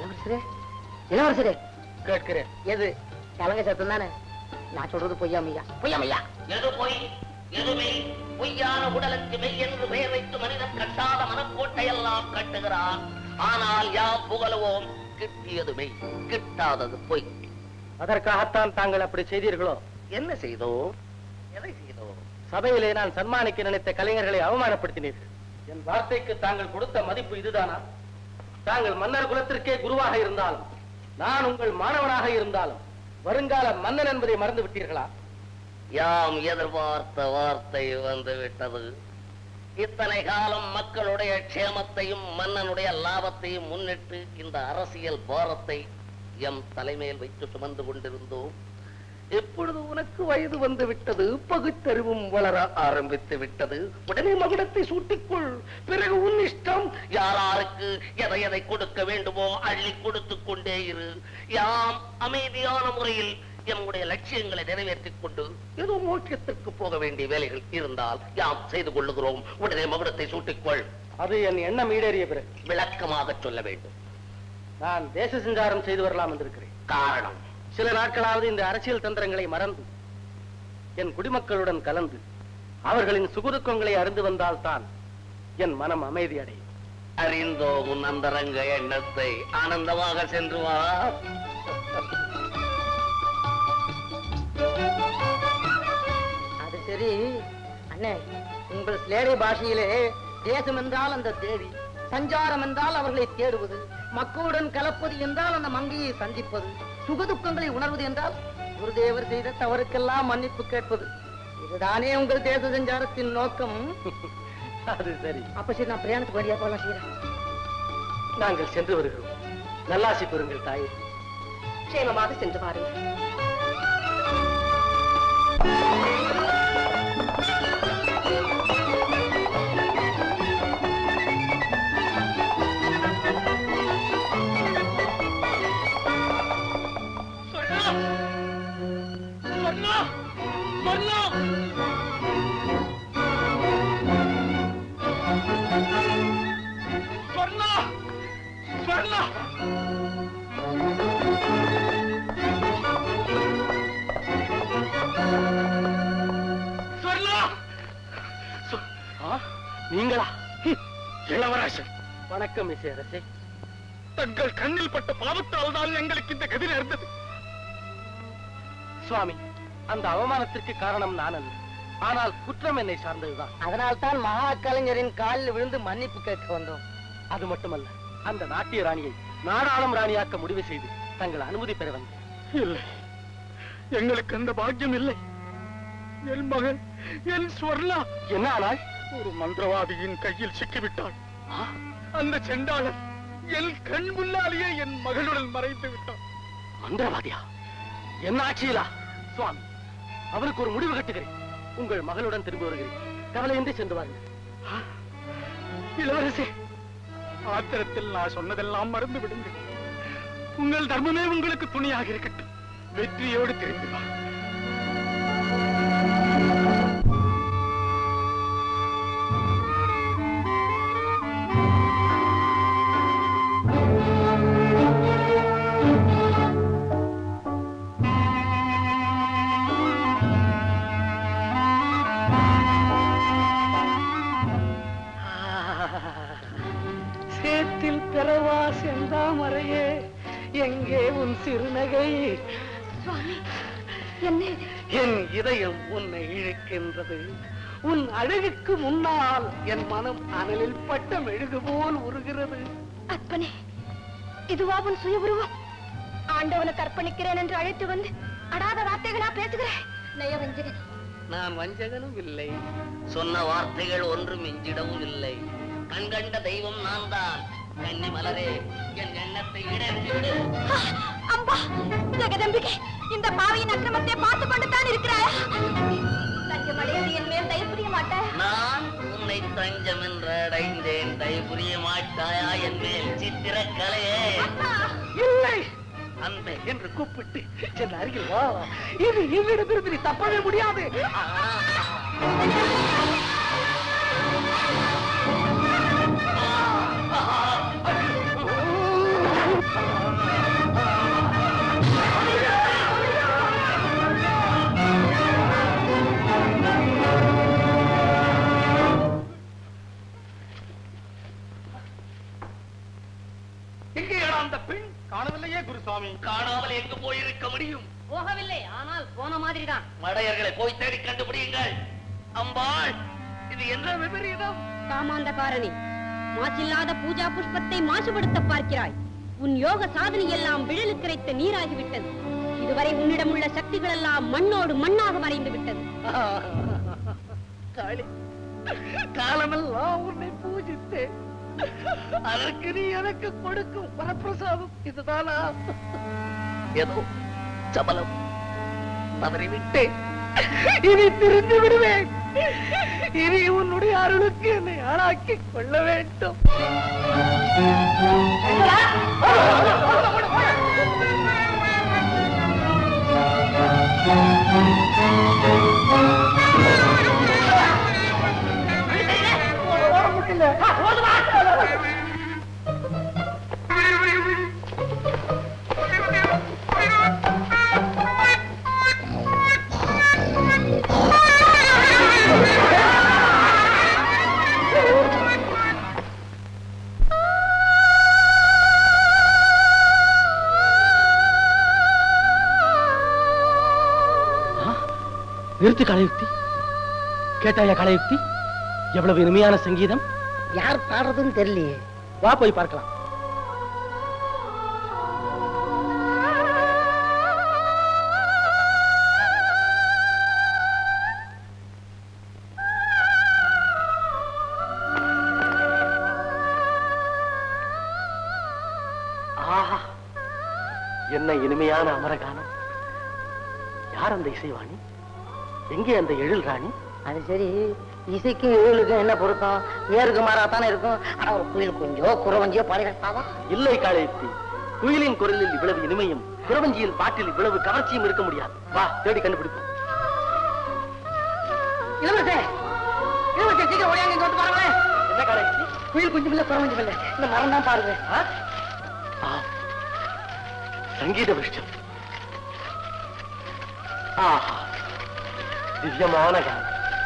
இளவரசரே இளவரசரே கேட்கிறேன் எது கலங்க சத்தம் தானே நான் சொல்றது பொய்யாமையா பொய்யாமையா எது பொய் எது மெய் பொய்யான உடலுக்கு மெய் என்று பெயர் வைத்து மனிதன் கட்டாத மனக்கோட்டையெல்லாம் கட்டுகிறான் ஆனால் யாம் புகழுவோம் கிட்டியது மெய் கிட்டாதது பொய் அதற்காகத்தான் தாங்கள் அப்படி செய்தீர்களோ என்ன செய்தோம் எதை செய்தோம் சபையிலே நான் சன்மானிக்க நினைத்த கலைஞர்களை அவமானப்படுத்தினீர்கள் என் வார்த்தைக்கு தாங்கள் கொடுத்த மதிப்பு இதுதானா தாங்கள் மன்னர் குலத்திற்கே குருவாக இருந்தாலும் நான் உங்கள் மாணவனாக இருந்தாலும் வருங்கால மன்னன் என்பதை மறந்து விட்டீர்களா யாம் எதிர்பார்த்த வார்த்தை வந்து விட்டது இத்தனை காலம் மக்களுடைய க்ஷேமத்தையும் மன்னனுடைய லாபத்தையும் முன்னிட்டு இந்த அரசியல் பாரத்தை எம் தலைமையில் வைத்து சுமந்து கொண்டிருந்தோம் எப்பொழுது உனக்கு வயது வந்து விட்டது பகுத்தறிவும் வளர ஆரம்பித்து விட்டது உடனே மகுடத்தை சூட்டிக்கொள் பிறகு உன் இஷ்டம் யாராருக்கு எதை எதை கொடுக்க வேண்டுமோ அள்ளி கொடுத்துக் கொண்டே இரு யாம் அமைதியான முறையில் எம்முடைய லட்சியங்களை நிறைவேற்றிக் கொண்டு ஏதோ மோட்சத்திற்கு போக வேண்டிய வேலைகள் இருந்தால் யாம் செய்து கொள்ளுகிறோம் உடனே மகுடத்தை சூட்டிக்கொள் அது என் எண்ணம் ஈடேறிய பிறகு விளக்கமாக சொல்ல வேண்டும் நான் தேச சஞ்சாரம் செய்து வரலாம் வந்திருக்கிறேன் காரணம் சில நாட்களாவது இந்த அரசியல் தந்திரங்களை மறந்து என் குடிமக்களுடன் கலந்து அவர்களின் சுகுதுக்கங்களை அறிந்து வந்தால்தான் என் மனம் அமைதி அடையும் அறிந்தோ உன் அந்தரங்க எண்ணத்தை ஆனந்தமாக சென்று வா அது சரி அண்ணே உங்கள் சிலேடை பாஷையிலே தேசம் என்றால் அந்த தேவி சஞ்சாரம் என்றால் அவர்களை தேடுவது மக்களுடன் கலப்பது என்றால் அந்த மங்கையை சந்திப்பது சுகதுக்கங்களை உணர்வது என்றால் குருதேவர் செய்த தவறுக்கெல்லாம் மன்னிப்பு கேட்பது இதுதானே உங்கள் தேச சஞ்சாரத்தின் நோக்கம் அது சரி அப்ப சரி நான் பிரயாணத்துக்கு வழியா போலாம் செய்யறேன் நாங்கள் சென்று வருகிறோம் நல்லாசி பெறுங்கள் தாயே க்ஷேமமாக சென்று பாருங்கள் ஆ, நீங்களா இளவரசன் வணக்கம் இசை அரசே தங்கள் கண்ணில் பட்ட பாவத்தால் தான் எங்களுக்கு இந்த கதி நேர்ந்தது சுவாமி அந்த அவமானத்திற்கு காரணம் நான் அல்ல ஆனால் குற்றம் என்னை சார்ந்ததுதான் அதனால்தான் மகா கலைஞரின் காலில் விழுந்து மன்னிப்பு கேட்க வந்தோம் அது மட்டுமல்ல அந்த நாட்டிய ராணியை நாடாளும் ராணியாக்க முடிவு செய்து தங்கள் அனுமதி பெற வந்தேன் இல்லை எங்களுக்கு அந்த பாக்கியம் இல்லை என் மகன் என் ஸ்வர்ணா என்ன ஆனால் ஒரு மந்திரவாதியின் கையில் சிக்கிவிட்டாள் அந்த செண்டாளன் என் கண் முன்னாலேயே என் மகளுடன் மறைந்து விட்டான் மந்திரவாதியா என்ன ஆட்சியிலா சுவாமி அவனுக்கு ஒரு முடிவு கட்டுகிறேன் உங்கள் மகளுடன் திரும்பி வருகிறேன் கவலையின்றி சென்று வாருங்கள் இளவரசே ஆத்திரத்தில் நான் சொன்னதெல்லாம் மறந்து விடுங்கள் உங்கள் தர்மமே உங்களுக்கு துணியாக இருக்கட்டும் வெற்றியோடு திரும்பி வா சேத்தில் பிறவா செந்தாமரையே எங்கே உன் சிறுநகை சுவாமி என்ன இது என் இதயம் உன்னை இழுக்கின்றது உன் அழகுக்கு முன்னால் என் மனம் அனலில் பட்ட மெழுகு போல் உருகிறது அற்பனே இதுவா உன் சுய உருவம் ஆண்டவனுக்கு அர்ப்பணிக்கிறேன் என்று அழைத்து வந்து அடாத வார்த்தைகளா பேசுகிறேன் நயவஞ்சகன் நான் வஞ்சகனும் இல்லை சொன்ன வார்த்தைகள் ஒன்றும் மிஞ்சிடவும் இல்லை கண்கண்ட தெய்வம் நான் தான் கன்னி மலரே என் எண்ணத்தை இடர்த்தி விடு அம்பா ஜெகதம்பிகை இந்த பாவியின் அக்கிரமத்தை பார்த்து கொண்டு தான் இருக்கிறாயா தஞ்சம் அடையாது என் மேல் தயவு புரிய மாட்டாயா நான் உன்னை தஞ்சம் என்று அடைந்தேன் தயவு புரிய மாட்டாயா என் மேல் சித்திரக்கலையே இல்லை அன்பே என்று கூப்பிட்டு என் அருகில் வா இது என்னிடமிருந்து நீ தப்பவே முடியாது காணவில்லையே குருசாமி காணாமல் எங்கு போயிருக்க முடியும் போகவில்லை ஆனால் போன மாதிரி தான் மடையர்களை போய் தேடி கண்டுபிடியுங்கள் அம்பாள் இது என்ன விபரீதம் காமாந்தகாரனே மாசில்லாத பூஜா புஷ்பத்தை மாசுபடுத்த பார்க்கிறாய் உன் யோக சாதனை எல்லாம் விழலுக்கு கிடைத்த நீராகிவிட்டது இதுவரை உன்னிடம் உள்ள சக்திகள் எல்லாம் மண்ணோடு மண்ணாக மறைந்து விட்டது காளி காலமெல்லாம் உன்னை பூஜித்தேன் அதற்கு நீ எனக்கு கொடுக்கும் வரப்பிரசாதம் இதுதானா ஏதோ சபலம் தவறிவிட்டேன் இனி திரிந்து விடுவேன் இனி உன்னுடைய அருளுக்கு என்னை ஆளாக்கிக் கொள்ள வேண்டும் நிறுத்து கலையுக்தி கேட்டாயா கலையுக்தி எவ்வளவு இனிமையான சங்கீதம் யார் பாடுறதுன்னு தெரியலையே வா போய் பார்க்கலாம் ஆஹா என்ன இனிமையான அமரகானம் யார் அந்த இசைவாணி எங்கே அந்த எழில் ராணி அது சரி இசைக்கும் இவளுக்கும் என்ன பொருத்தம் ஏருக்கு மாறாத்தானே இருக்கும் ஆனா ஒரு குயில் கொஞ்சோ குறவஞ்சியோ பாடுகிறான் இல்லை காளையத்தி குயிலின் குரலில் இவ்வளவு இனிமையும் குறவஞ்சியின் பாட்டில் இவ்வளவு கவர்ச்சியும் இருக்க முடியாது வா தேடி கண்டுபிடிப்போம் இளவரசே இளவரசே சீக்கிரம் ஓடியாங்க இங்க வந்து பாருங்களேன் என்ன காளையத்தி குயில் குஞ்சு இல்ல குறவஞ்சி இல்ல இந்த மரம் தான் பாருங்க ஆ? ஆ. சங்கீத விஷயம் ஆஹா திவ்யமான காலம்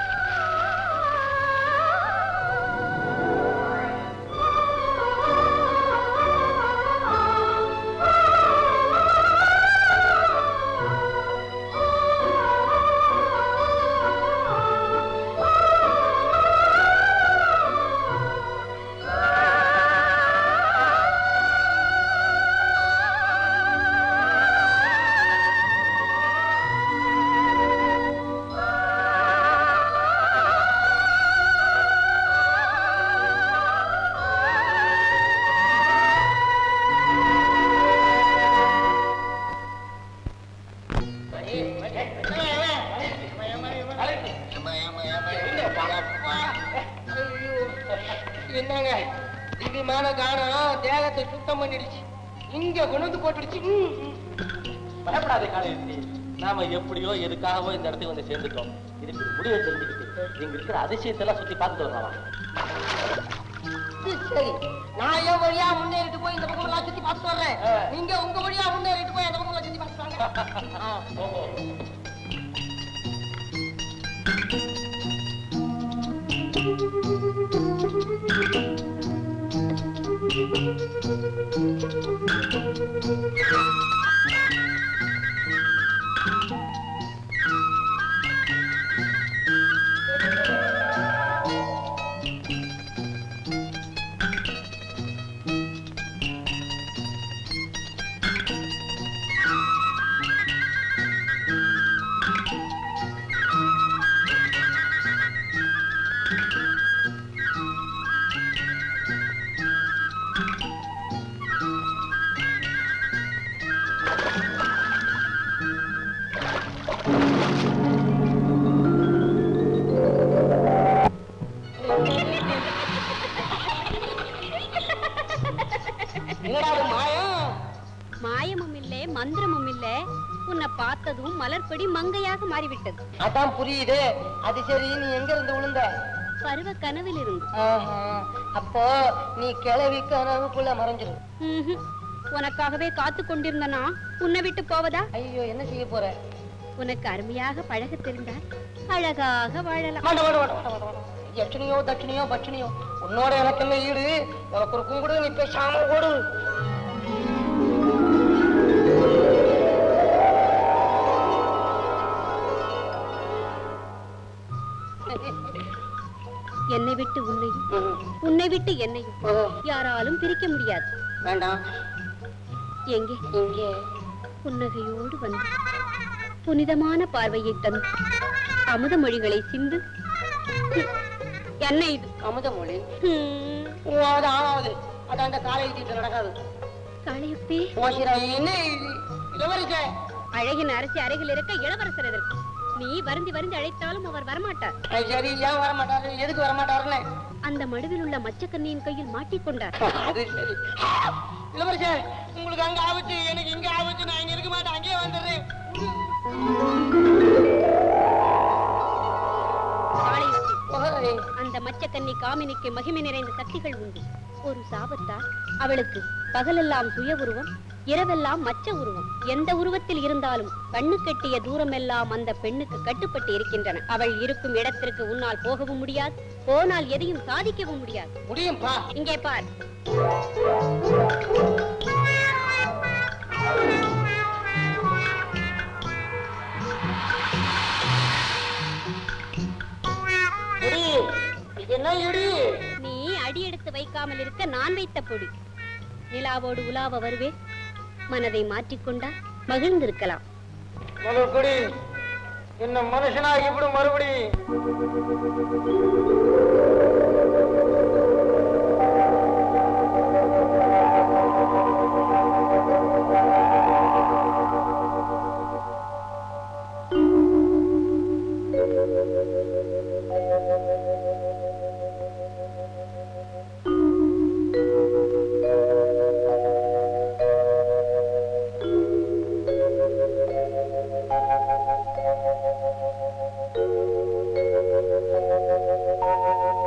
என்னங்க திவ்யமான கானம் தேகத்தை சுத்தம் பண்ணிடுச்சு இங்க கொண்டு வந்து போட்டுடுச்சு ம், ம். பயப்படாதே காளையத்தி நாம எப்படியோ எதுக்காகவோ இந்த இடத்துக்கு வந்து சேர்ந்துட்டோம் இதுக்கு ஒரு முடிவை தெரிஞ்சுக்கிட்டு இங்க இருக்கிற அதிசயத்தெல்லாம் சுத்தி பார்த்துட்டு வரலாம் இது சரி நான் என் வழியா முன்னேறிட்டு போய் இந்த பக்கம் எல்லாம் சுத்தி பார்த்துட்டு வர்றேன் நீங்க உங்க வழியா முன்னேறிட்டு போய் அந்த பக்கம் எல்லாம் சுத்தி பார்த்துட்டு வாங்க ஆ. என்னடா அது மாயம் மாயமும் இல்லை மந்திரமும் இல்லை உன்னை பார்த்ததும் மலர்படி மங்கையாக மாறிவிட்டது அதான் புரியுது அது சரி நீ எங்க இருந்து விழுந்த பருவ கனவில் இருந்து ஆஹா, அப்போ நீ கிளவி கனவுக்குள்ள மறைஞ்சிரு ம்ஹும். உனக்காகவே காத்து கொண்டிருந்தனா உன்னை விட்டு போவதா ஐயோ என்ன செய்ய போற உனக்கு அருமையாக பழக தெரிந்தால் அழகாக வாழலாம் வேண்டாம், வேண்டாம், வேண்டாம், வேண்டாம், வேண்டாம். யட்சணியோ தட்சணியோ பட்சணியோ உன்னோட எனக்கு என்ன ஈடு உனக்கு ஒரு கும்பிடு நீ பேசாம ஓடு விட்டு உன்னையும் உன்னை விட்டு என்னையும் யாராலும் பிரிக்க முடியாது வேண்டாம் எங்கே இங்கே புன்னகையோடு வந்து புனிதமான பார்வையை தந்து அமுத மொழிகளை சிந்து என்ன இது அமுதமொழி ஹம், அது ஆகாது அது அந்த காலை தீட்டு நடக்காது காளையப்பே மோசிரா என்ன இது இளவரசே அழகின் அரசி அருகில் இருக்க இளவரசர் எதற்கு நீ வருந்தி வருந்தி அழைத்தாலும் அவர் வரமாட்டார் அது சரி ஏன் வர மாட்டாரு எதுக்கு வர மாட்டாருன்னு அந்த மடுவில் உள்ள மச்சக்கண்ணியின் கையில் மாட்டிக்கொண்டார் அது சரி இளவரசே உங்களுக்கு அங்க ஆபத்து எனக்கு இங்க ஆபத்து நான் இங்க இருக்க மாட்டேன் அங்கேயே வந்துடுறேன் காளையப்பே ஓஹே. அந்த மச்சக்கன்னி காமினிக்கு மகிமை நிறைந்த சக்திகள் உண்டு ஒரு சாபத்தால் அவளுக்கு பகலெல்லாம் சுய உருவம் இரவெல்லாம் மச்ச உருவம் எந்த உருவத்தில் இருந்தாலும் கண்ணு கட்டிய தூரமெல்லாம் அந்த பெண்ணுக்கு கட்டுப்பட்டு இருக்கின்றன அவள் இருக்கும் இடத்திற்கு உன்னால் போகவும் முடியாது போனால் எதையும் சாதிக்கவும் முடியாது முடியும்பா இங்கே பார் இடி இது என்ன இடி நீ அடி எடுத்து வைக்காமல் இருக்க நான் வைத்த பொடி நிலாவோடு உலாவ வருவே மனதை மாற்றிக்கொண்டா மகிழ்ந்திருக்கலாம் மறுபடி என்ன மனுஷனாகி இப்படி மறுபடி Thank you.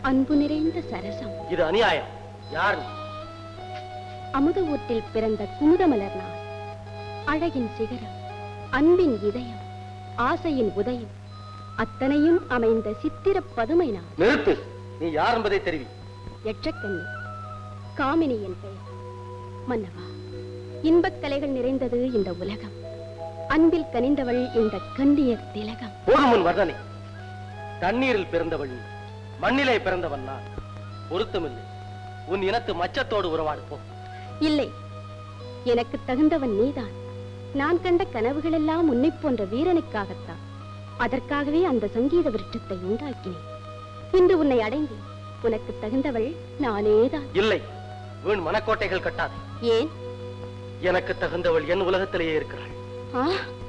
அன்பு நிறைந்த சரசம் இது அநியாயம் யார் நீ? அமுத ஊற்றில் பிறந்த குமுதமலர் நான் அழகின் சிகரம் அன்பின் இதயம் ஆசையின் உதயம் அத்தனையும் அமைந்த சித்திரப் பதுமை நான் நிறுத்து நீ யார் என்பதை தெரிவி எற்றக்கண்ணி காமினி என் பெயர் மன்னவா இன்பக் கலைகள் நிறைந்தது இந்த உலகம் அன்பில் கனிந்தவள் இந்த கண்ணியர் திலகம் போதும் உன் வர்ணனை தண்ணீரில் பிறந்தவள் நீ மண்ணிலே பிறந்தவன் நான் பொருத்தமில்லை உன் இனத்து மச்சத்தோடு உறவாடு போ இல்லை எனக்கு தகுந்தவன் நீதான் நான் கண்ட கனவுகளெல்லாம் உன்னைப் போன்ற வீரனுக்காகத்தான் அதற்காகவே அந்த சங்கீத விருட்சத்தை உண்டாக்கினேன் இன்று உன்னை அடைந்தேன் உனக்கு தகுந்தவள் நானேதான் இல்லை வீண் மனக்கோட்டைகள் கட்டாதே ஏன் எனக்கு தகுந்தவள் என் உலகத்திலேயே இருக்கிறாள் ஆ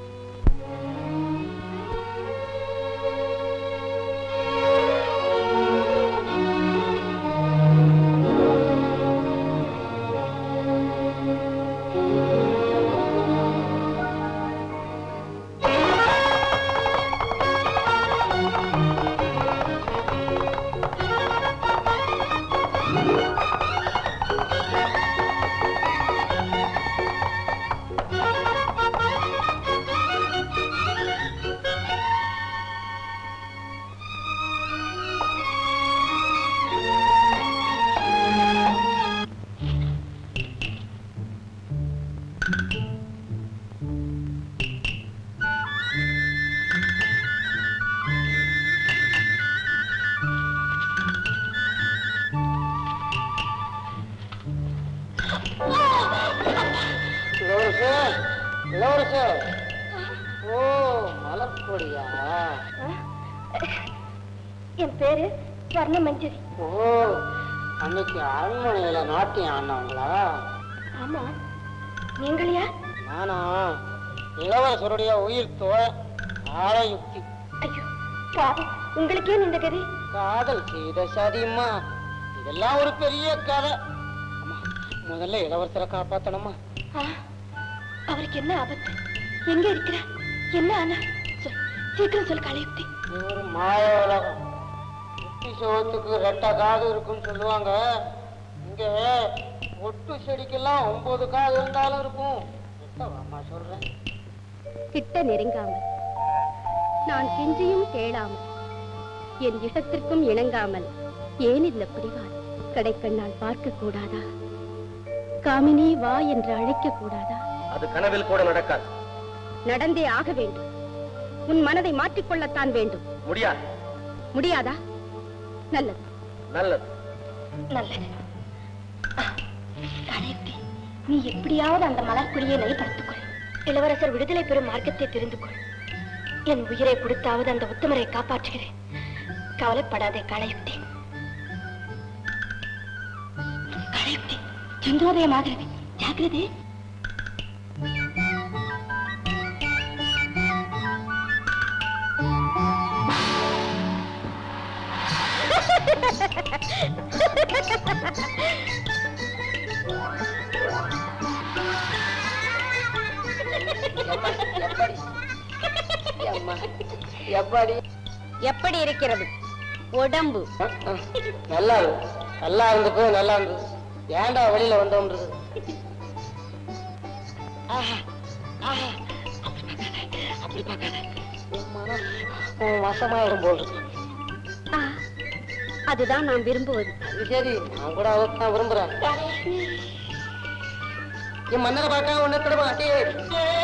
இளவரசர் இளவரசர் ஓ மலர்கொடியா என் பேரு ஸ்வர்ண மஞ்சரி ஓ அன்னைக்கு அரண்மனையில நாட்டியம் ஆனவங்களா ஆமா நீங்கள் யார் நானா இளவரசருடைய உயிர் தோழ ஆரயுக்தி ஐயோ பாவம் உங்களுக்கு ஏன் இந்த கதி காதல் செய்த சதிம்மா இதெல்லாம் ஒரு பெரிய கதை அம்மா முதல்ல இளவரசரை காப்பாத்தணுமா ஆ, அவருக்கு என்ன ஆபத்து எங்க இருக்கிறார் என்ன ஆனா சொல் சீக்கிரம் சொல் கலையுக்தி இது ஒரு மாய உலகம் குட்டி சோத்துக்கு ரெட்டை காது இருக்குன்னு சொல்லுவாங்க இங்க ஒட்டு செடிக்கெல்லாம் ஒன்பது காது இருந்தாலும் இருக்கும் அம்மா சொல்றேன் கிட்ட நெருங்காமல் நான் கெஞ்சியும் கேளாமல் என் இஷ்டத்திற்கும் இணங்காமல் ஏன் இந்த பிடிவார் கடைக்கண்ணால் பார்க்க கூடாதா காமினி வா என்று அழைக்க கூடாதா அது கனவில் கூட நடக்காது நடந்தே ஆக வேண்டும் உன் மனதை மாற்றிக்கொள்ளத்தான் வேண்டும் முடியாது முடியாதா நல்லது நல்லது நல்லது ஆ, கலையுக்தி நீ எப்படியாவது அந்த மலர்குடியை நெய்படுத்திக்கொள் இளவரசர் விடுதலை பெறும் மார்க்கத்தை தெரிந்து கொள் என் உயிரை கொடுத்தாவது அந்த உத்தமரை காப்பாற்றுகிறேன் கவலைப்படாதே கலையுக்தி கலையுக்தி சந்திரோதயமாகிறது ஜாக்கிரதை எப்படி எப்படி இருக்கிறது உடம்பு நல்லா இருக்கு நல்லா இருந்தப்போ நல்லா இருந்தது ஏன்டா வெளியில வந்தோம்ன்றது ஆஹா, ஆஹா. அப்படி பார்க்காத உன் மனம் உன் வசமாயிடும் போல் இருக்கு ஆ, அதுதான் நான் விரும்புவது அது சரி நான் கூட அதைத்தான் விரும்புறேன் என் மன்னரை பார்க்க உன்னை கூட மாட்டேன்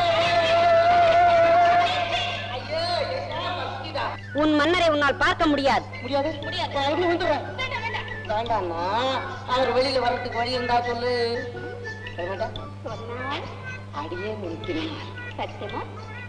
உன் மன்னரை உன்னால் பார்க்க முடியாது முடியாது நான் எப்படி வந்துடுறேன் வேண்டாம்னா அவர் வெளியில வர்றதுக்கு வழி இருந்தா சொல்லு வர மாட்டா? அடியே முடிக்கிறேன் சத்தியமா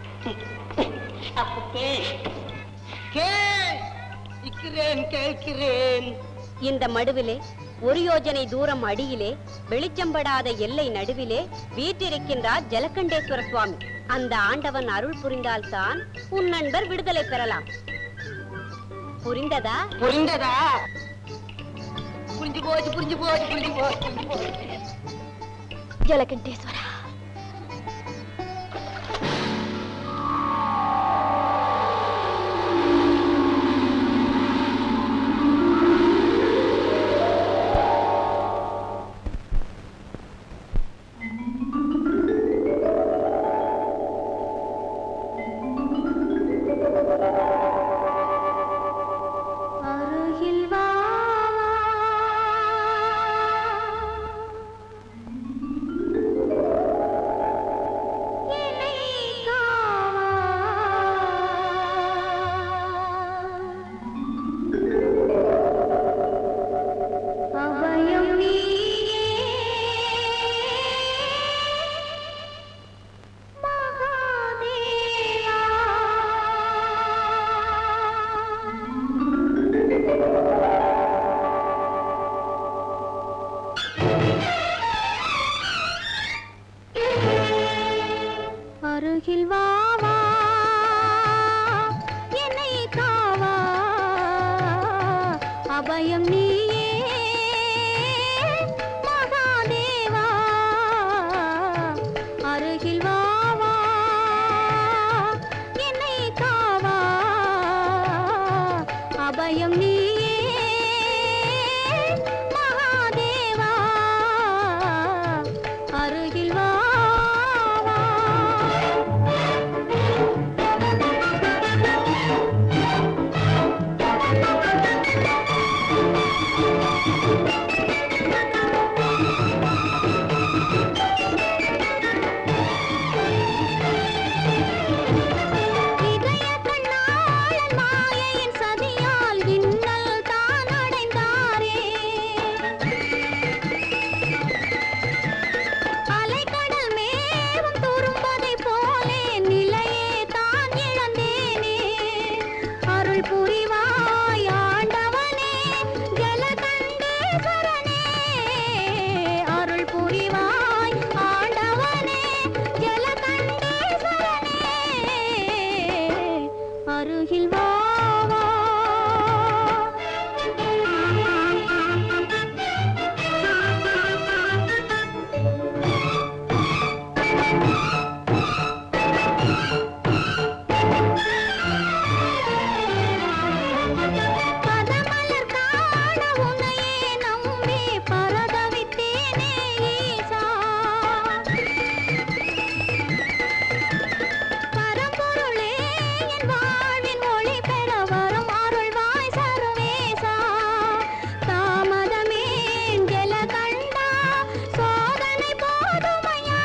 கேட்கிறேன் கேட்கிறேன் இந்த மடுவிலே ஒரு யோஜனை தூரம் அடியிலே வெளிச்சம்படாத எல்லை நடுவிலே வீற்றிருக்கின்றார் ஜலகண்டேஸ்வர சுவாமி அந்த ஆண்டவன் அருள் புரிந்தால்தான் உன் நண்பர் விடுதலை பெறலாம் புரிந்ததா புரிந்ததா புரிஞ்சு போச்சு புரிஞ்சு போச்சு புரிஞ்சு போச்சு புரிஞ்சு போச்சு ஜலகண்டேஸ்வரா அபயம் நீயே மகாதேவா அருகில் வா வா என்னை காவா அபயம் நீயே மகாதேவா அருகில் வா வா இதய கண்ணாளன் மாயையின் சதியால் இன்னல் தான் அடைந்தாரே அலைக்கடல் மேவும் துரும்பதைப் போலே நிலையே தான் இழந்தேனே அருள் புரிவாய் ஆண்டவனே ஜலகண்டேஸ்வரனே அருள் புரிவாய் ஆண்டவனே ஜலகண்டேஸ்வரனே அருகில் வா வா. பதமலர் காண உன்னையே நம்பி பரதவித்தேனே ஈசா பரம்பொருளே என் வாழ்வின் ஒளி பெற வரும் அருள்வாய் சர்வேசா தாமதமேன் ஜலகண்டா சோதனை போதுமையா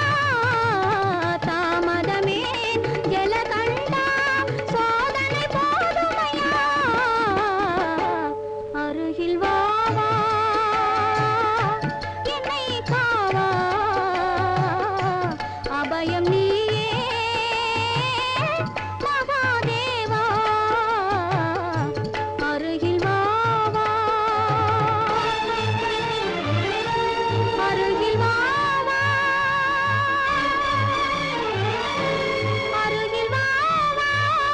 தாமதமேன் ஜலகண்டா சோதனை போதுமையா அருகில் வா வா என்னை காவா அபயம் நீயே மகாதேவா அருகில் வா வா அருகில் வா வா அருகில் வா வா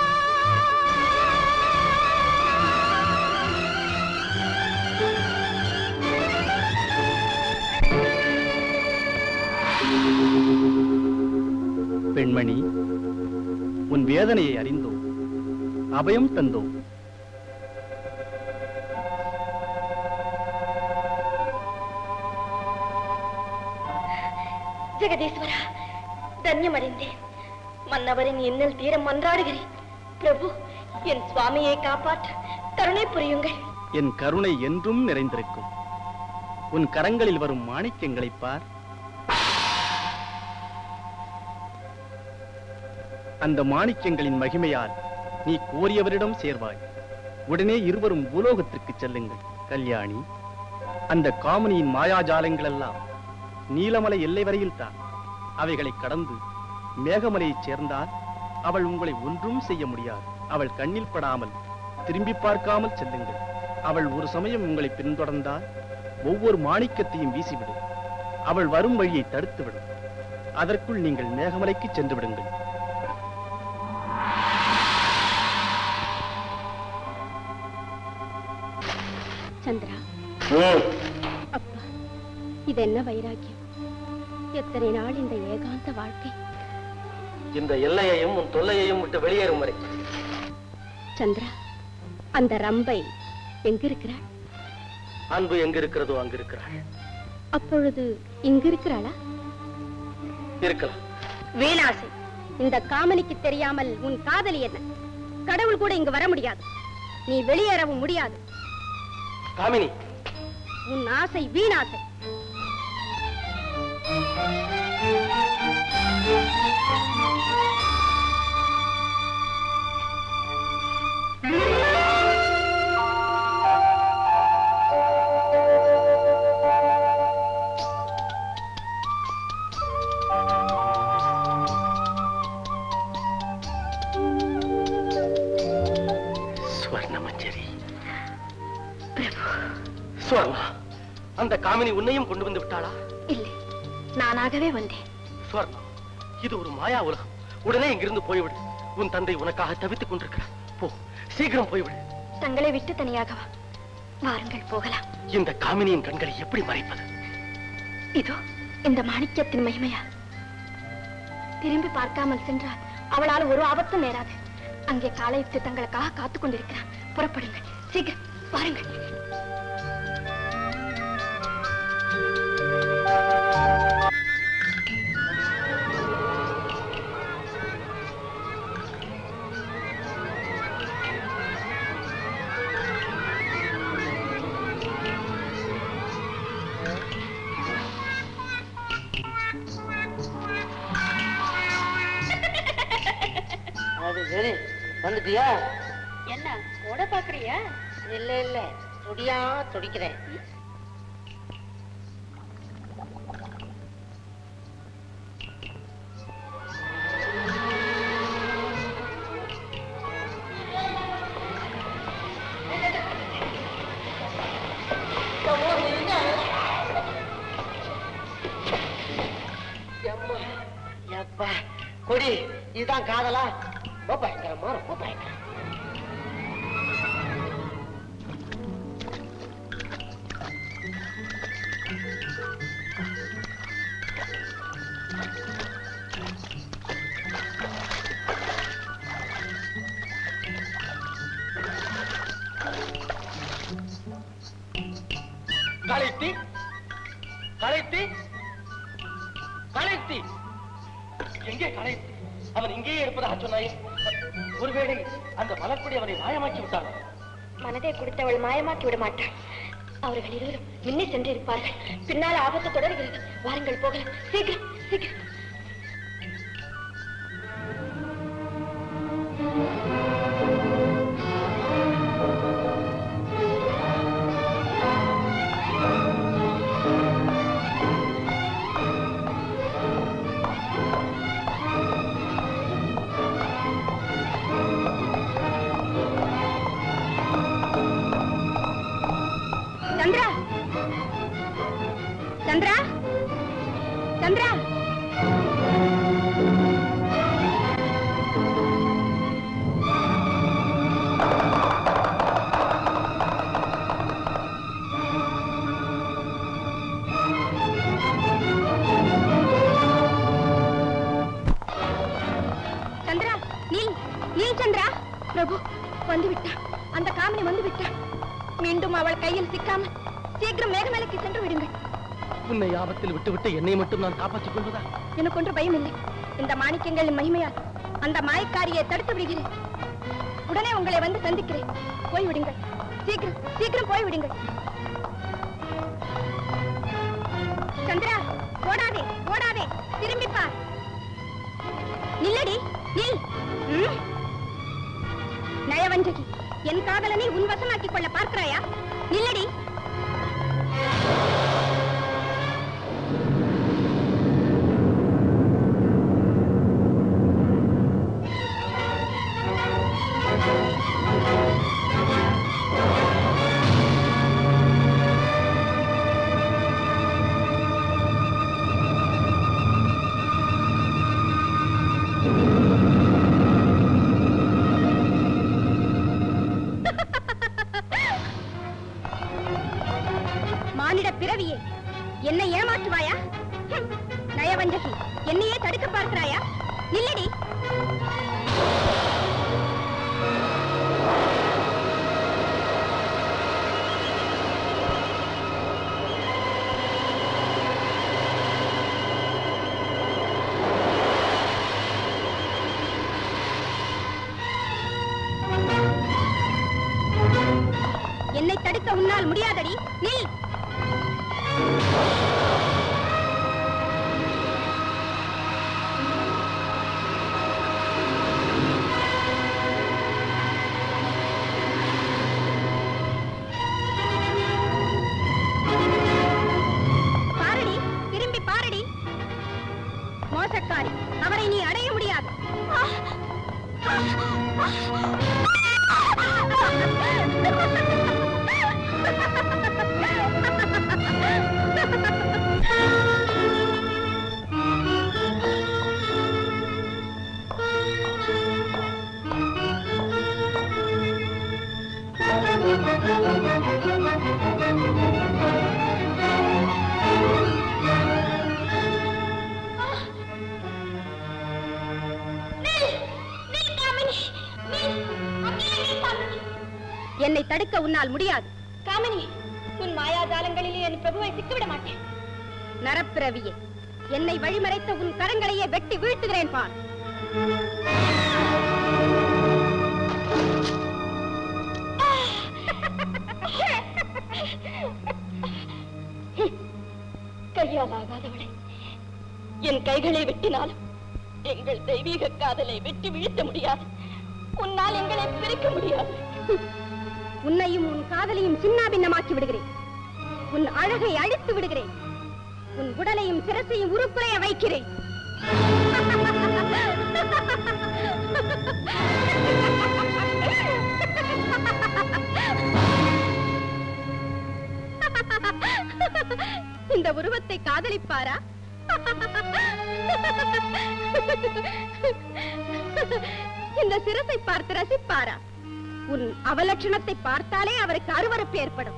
பெண்மணி உன் வேதனையை அறிந்தோம் அபயம் தந்தோம் ஜெகதீஸ்வரா தன்யமடைந்தேன் மன்னவரின் இன்னல் தீர மன்றாடுகிறேன் பிரபு என் சுவாமியை காப்பாற்ற கருணை புரியுங்கள் என் கருணை என்றும் நிறைந்திருக்கும் உன் கரங்களில் வரும் மாணிக்கங்களைப் பார் அந்த மாணிக்கங்களின் மகிமையால் நீ கோரியவரிடம் சேர்வாய் உடனே இருவரும் பூலோகத்திற்கு செல்லுங்கள் கல்யாணி அந்த காமனியின் மாயாஜாலங்கள் எல்லாம் நீலமலை எல்லை வரையில் தான் அவைகளை கடந்து மேகமலையைச் சேர்ந்தால் அவள் உங்களை ஒன்றும் செய்ய முடியாது அவள் கண்ணில் படாமல் திரும்பி பார்க்காமல் செல்லுங்கள் அவள் ஒரு சமயம் உங்களை பின்தொடர்ந்தால் ஒவ்வொரு மாணிக்கத்தையும் வீசிவிடும் அவள் வரும் வழியை தடுத்துவிடும் அதற்குள் நீங்கள் மேகமலைக்கு சென்று விடுங்கள் சந்திரா அப்பா இது என்ன வைராக்கியம் எத்தனை நாள் இந்த ஏகாந்த வாழ்க்கை இந்த எல்லையையும் உன் தொல்லையையும் விட்டு வெளியேறும் வரை சந்திரா அந்த ரம்பை எங்கிருக்கிறாள் அன்பு எங்க இருக்கிறதோ அங்க இருக்கிறாள் அப்பொழுது இங்கிருக்கிறாளா இருக்கலாம் வீணாசை இந்த காமனிக்கு தெரியாமல் உன் காதலி என்ன கடவுள் கூட இங்கு வர முடியாது நீ வெளியேறவும் முடியாது காமினி உன் ஆசை வீணாசை ஸ்வர்ணமஞ்சரி ஸ்வர்ணா அந்த காமினி உன்னையும் கொண்டு வந்து விட்டாளா இல்லை நானாகவே வந்தேன் ஸ்வர்ணா இது ஒரு மாயா உலகம் உடனே இங்கிருந்து போய்விடு உன் தந்தை உனக்காக தவித்துக் கொண்டிருக்கிறார் போ சீக்கிரம் போய்விடு தங்களை விட்டு தனியாகவா வாருங்கள் போகலாம் இந்த காமினியின் கண்களை எப்படி மறைப்பது இதோ இந்த மாணிக்கத்தின் மகிமையா திரும்பி பார்க்காமல் சென்றால் அவளால் ஒரு ஆபத்தும் நேராது அங்கே காலையிட்டு தங்களுக்காக காத்துக் கொண்டிருக்கிறான் புறப்படுங்கள் சீக்கிரம் வாருங்கள் அது சரி வந்துட்டியா என்ன ஓட பாக்குறியா இல்ல இல்ல துடியா துடிக்கிறேன் எப்பா கொடி இதுதான் காதலா ரொம்ப பயங்கரமா ரொம்ப பயங்கரம் களைத்தி களைத்தி களைத்தி எங்கே களைத்தி அவன் இங்கேயே இருப்பதாக சொன்னாயே ஒருவேளை அந்த மலர்ப்படி அவனை மாயமாக்கி விட்டான் மனதை கொடுத்தவள் மாயமாக்கி விட மாட்டாள் அவர்கள் இருவரும் முன்னே சென்று இருப்பார்கள் பின்னால் ஆபத்து தொடர்கிறது வாருங்கள் போகலாம் சீக்கிரம் சீக்கிரம் சந்திரா சந்திரா சந்திரா சந்திரா நீல் நீல் சந்திரா பிரபு வந்து விட்டான் அந்த காமினி வந்து விட்டான் மீண்டும் அவள் கையில் சிக்காமல் சீக்கிரம் மேகமலைக்கு சென்று விடுங்கள் உன்னை ஆபத்தில் விட்டுவிட்டு என்னை மட்டும் நான் காப்பாற்றிக் கொள்வதா எனக்கு ஒன்று பயம் இல்லை இந்த மாணிக்கங்களின் மகிமையால் அந்த மாயக்காரியை தடுத்து விடுகிறேன் உடனே உங்களை வந்து சந்திக்கிறேன் போய் விடுங்கள் சீக்கிரம் சீக்கிரம் போய் விடுங்கள் சந்திரா ஓடாதே ஓடாதே திரும்பி பார் நில்லடி நில் ம்? நயவஞ்சகி என் காதலனை உன் வசமாக்கிக் கொள்ள பார்க்கிறாயா நில்லடி மானிட பிறவியே என்னை ஏமாற்றுவாயா ஹம், நயவஞ்சகி என்னையே தடுக்க பார்க்கிறாயா நில்லடி என்னை தடுக்க உன்னால் முடியாதடி நில் பாரடி திரும்பி பாரடி மோசக்காரி அவரை நீ அடைய முடியாது என்னை தடுக்க உன்னால் முடியாது காமினி உன் மாயாஜாலங்களிலே என் பிரபுவை சிக்கிவிட மாட்டேன் நரப்பிரவியே என்னை வழிமறைத்த உன் கரங்களையே வெட்டி வீழ்த்துகிறேன் பார் கையால் ஆகாதவளை என் கைகளை வெட்டினாலும் எங்கள் தெய்வீக காதலை வெட்டி வீழ்த்த முடியாது உன்னால் எங்களை பிரிக்க முடியாது உன்னையும் உன் காதலையும் சின்னாபின்னமாக்கி விடுகிறேன் உன் அழகை அழித்து விடுகிறேன் உன் உடலையும் சிரசையும் உருக்குலைய வைக்கிறேன் இந்த உருவத்தை காதலிப்பாரா இந்த சிரசை பார்த்து ரசிப்பாரா உன் அவலட்சணத்தை பார்த்தாலே அவருக்கு அருவருப்பு ஏற்படும்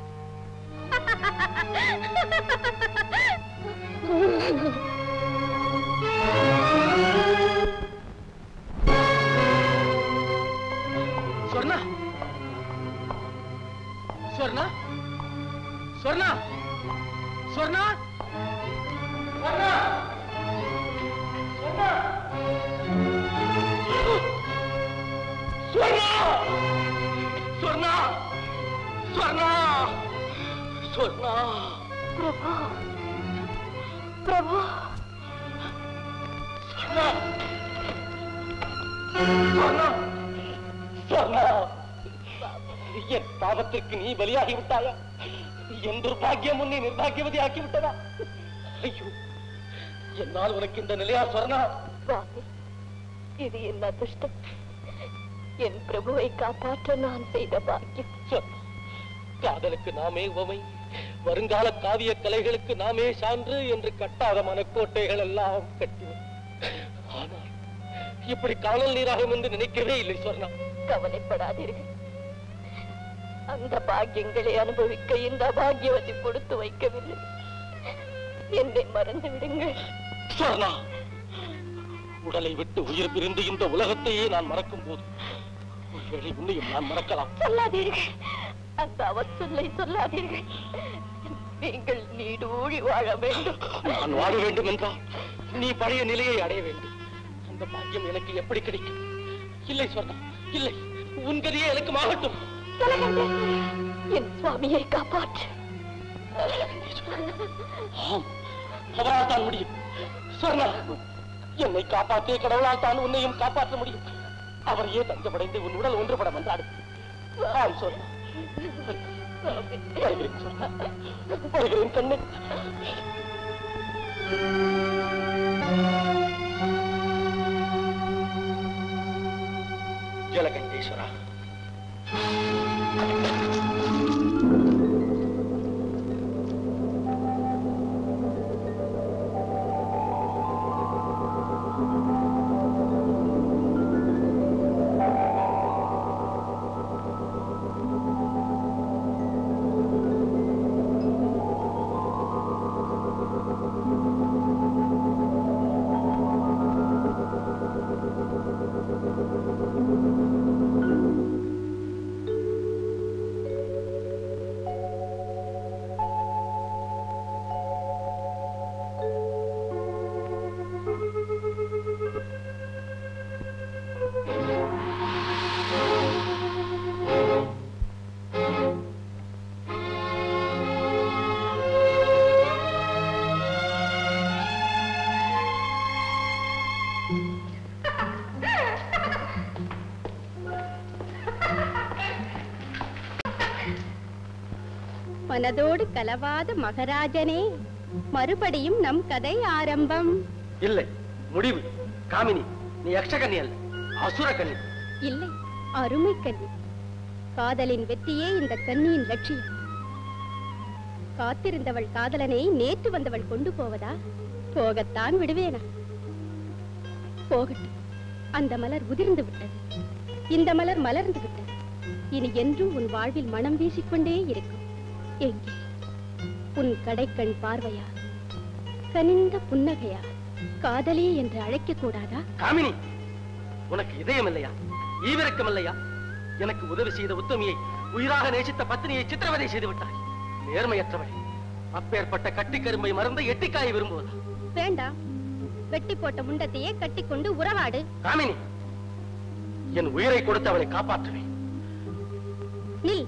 சொர்ணா சொர்ணா சொர்ணா சொர்ணா சொர்ணா சொர்ணா சொர்ணா சொர்ணா சொர்ணா சொர்ணா பிரபு பிரபு சொர்ணா சொர்ணா சொர்ணா என் பாவத்திற்கு நீ பலியாகி விட்டாயா என் துர்பாகியம் உன்னை நிர்பாகியவதி ஆக்கி விட்டதா ஐயோ என்னால் உனக்கு இந்த நிலையா சொர்ணா சுவாமி இது என் அதிர்ஷ்டம் என் பிரபுவை காப்பாற்ற நான் செய்த பாக்கியம் சொர்ணா காதலுக்கு நாமே உவமை வருங்கால காவிய கலைகளுக்கு நாமே சான்று என்று கட்டாத மனக்கோட்டைகள் எல்லாம் கட்டினோம் ஆனால் இப்படி காணல் நீராகும் என்று நினைக்கவே இல்லை சொர்ணா கவலைப்படாதீர்கள் அந்த பாக்கியங்களை அனுபவிக்க இந்த பாக்கியவதி கொடுத்து வைக்கவில்லை என்னை மறந்து விடுங்கள் சொர்ணா உடலை விட்டு உயிர் பிரிந்து இந்த உலகத்தையே நான் மறக்கும் போது ஒருவேளை உன்னையும் நான் மறக்கலாம் சொல்லாதீர்கள் அந்த அவசொல்லை சொல்லாதீர்கள் நீங்கள் நீடூழி வாழ வேண்டும் நான் வாழ வேண்டும் என்றால் நீ பழைய நிலையை அடைய வேண்டும் அந்த பாக்கியம் எனக்கு எப்படி கிடைக்கும் இல்லை சொர்ணா இல்லை உன் கதையே எனக்கு மாகட்டும் என் சுவாமியை காப்பாற்று ஆம் அவரால் தான் முடியும் சொர்ணா என்னை காப்பாற்றிய கடவுளால் தான் உன்னையும் காப்பாற்ற முடியும் அவரையே தஞ்சமடைந்து உன் உடல் ஒன்றுபட வந்தாடு ஆம் சொர்ணா வருகிறேன் சொர்ணா வருகிறேன் கண்ணு ஜலகண்டேஸ்வரா மனதோடு கலவாத மகராஜனே மறுபடியும் நம் கதை ஆரம்பம் இல்லை முடிவு காமினி நீ யக்ஷகன்னி அல்ல அசுர கன்னி இல்லை அருமை கன்னி காதலின் வெற்றியே இந்த கன்னியின் லட்சியம் காத்திருந்தவள் காதலனை நேற்று வந்தவள் கொண்டு போவதா போகத்தான் விடுவேனா போகட்டும் அந்த மலர் உதிர்ந்து விட்டது இந்த மலர் மலர்ந்து விட்டது இனி என்றும் உன் வாழ்வில் மனம் வீசிக்கொண்டே இருக்கும் எங்கே உன் கடைக்கண் பார்வையா கனிந்த புன்னகையா காதலே என்று அழைக்க கூடாதா காமினி உனக்கு இதயம் இல்லையா ஈவிரக்கம் இல்லையா எனக்கு உதவி செய்த உத்தமியை உயிராக நேசித்த பத்தினியை சித்திரவதை செய்து விட்டாய் நேர்மையற்றவள் அப்பேற்பட்ட கட்டிக்கரும்பை மறந்து எட்டிக்காயை விரும்புவதா வேண்டாம் வெட்டி போட்ட முண்டத்தையே கட்டிக்கொண்டு உறவாடு காமினி என் உயிரை கொடுத்து அவளை காப்பாற்றுவேன் நில்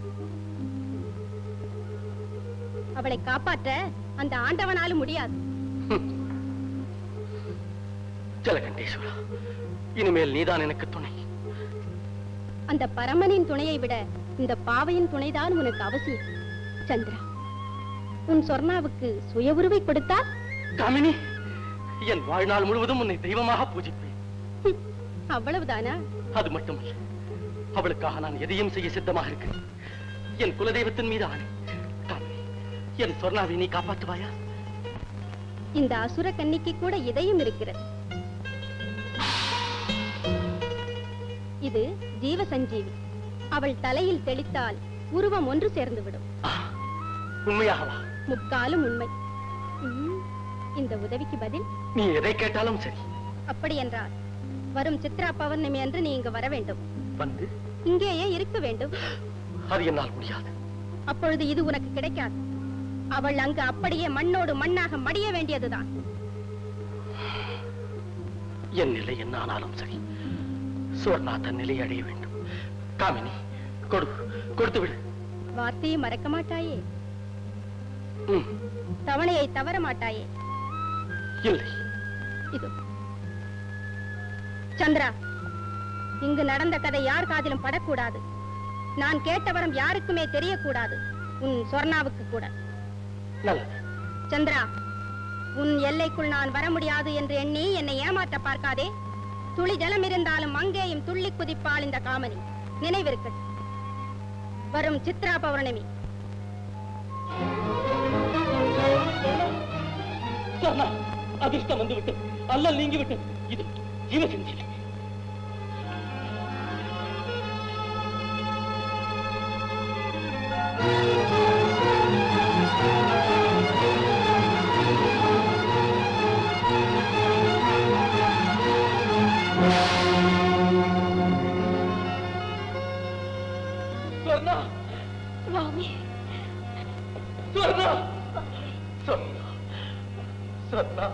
அவளை காப்பாற்ற அந்த ஆண்டவனாலும் முடியாது ஜலகண்டேஸ்வரா இனிமேல் நீதான் எனக்கு துணை அந்த பரமனின் துணையை விட இந்த பாவையின் துணைதான் உனக்கு அவசியம் சந்திரா உன் சொர்ணாவுக்கு சுய உருவை கொடுத்தால் காமினி என் வாழ்நாள் முழுவதும் உன்னை தெய்வமாக பூஜிப்பேன் ஹம், அவ்வளவுதானா அது மட்டுமல்ல அவளுக்காக நான் எதையும் செய்ய சித்தமாக இருக்கிறேன் என் குலதெய்வத்தின் மீது ஆணை காமினி, என் சொர்ணாவை நீ காப்பாற்றுவாயா இந்த அசுர கன்னிக்கு கூட இதயம் இருக்கிறது இது ஜீவ சஞ்சீவி அவள் தலையில் தெளித்தால் உருவம் ஒன்று சேர்ந்துவிடும் உண்மையாகவா முக்காலும் உண்மை ம், இந்த உதவிக்கு பதில் நீ எதை கேட்டாலும் சரி அப்படி என்றால் வரும் சித்ரா பௌர்ணமி அன்று நீ இங்கு வர வேண்டும் வந்து இங்கேயே இருக்க வேண்டும் அது என்னால் முடியாது அப்பொழுது இது உனக்கு கிடைக்காது அவள் அங்கு அப்படியே மண்ணோடு மண்ணாக மடிய வேண்டியதுதான் என் நிலை என்ன ஆனாலும் சரி சுவர்ணா தன் நிலை அடைய வேண்டும் காமினி கொடு கொடுத்து விடு வார்த்தையை மறக்க மாட்டாயே ம், தவணையை தவற மாட்டாயே இல்லை இது சந்திரா இங்கு நடந்த கதை யார் காதிலும் படக்கூடாது நான் கேட்ட வரம் யாருக்குமே தெரியக்கூடாது உன் சொர்ணாவுக்கு கூட நல்லது சந்திரா உன் எல்லைக்குள் நான் வர முடியாது என்று எண்ணி என்னை ஏமாற்ற பார்க்காதே துளி ஜலம் இருந்தாலும் அங்கேயும் துள்ளி குதிப்பாள் இந்த காமனி நினைவிருக்கட்டும் வரும் சித்ரா பௌர்ணமி சொர்ணா அதிர்ஷ்டம் வந்து விட்டு அல்லல் நீங்கி விட்டு இது ஜீவசஞ்சீவி சொர்ணா சுவாமி சொர்ணா சொர்ணா சொர்ணா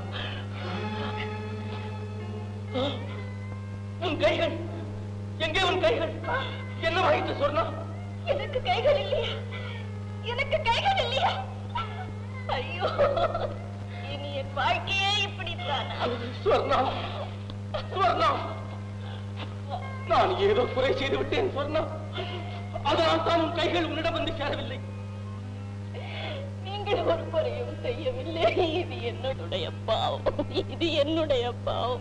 உன் கைகள் எங்கே உன் கைகள் என்ன வாங்கிட்டு சொர்ணா எனக்கு கைகள் இல்லையா எனக்கு கைகள் இல்லையா ஐயோ இனி என் வாழ்க்கையே இப்படித்தான் சொர்ணா சொர்ணா நான் ஏதோ குறை செய்து விட்டேன் சொர்ணா அதனால் தான் உன் கைகள் உன்னிடம் வந்து சேரவில்லை நீங்கள் ஒரு குறையும் செய்யவில்லை இது என்னுடைய பாவம் இது என்னுடைய பாவம்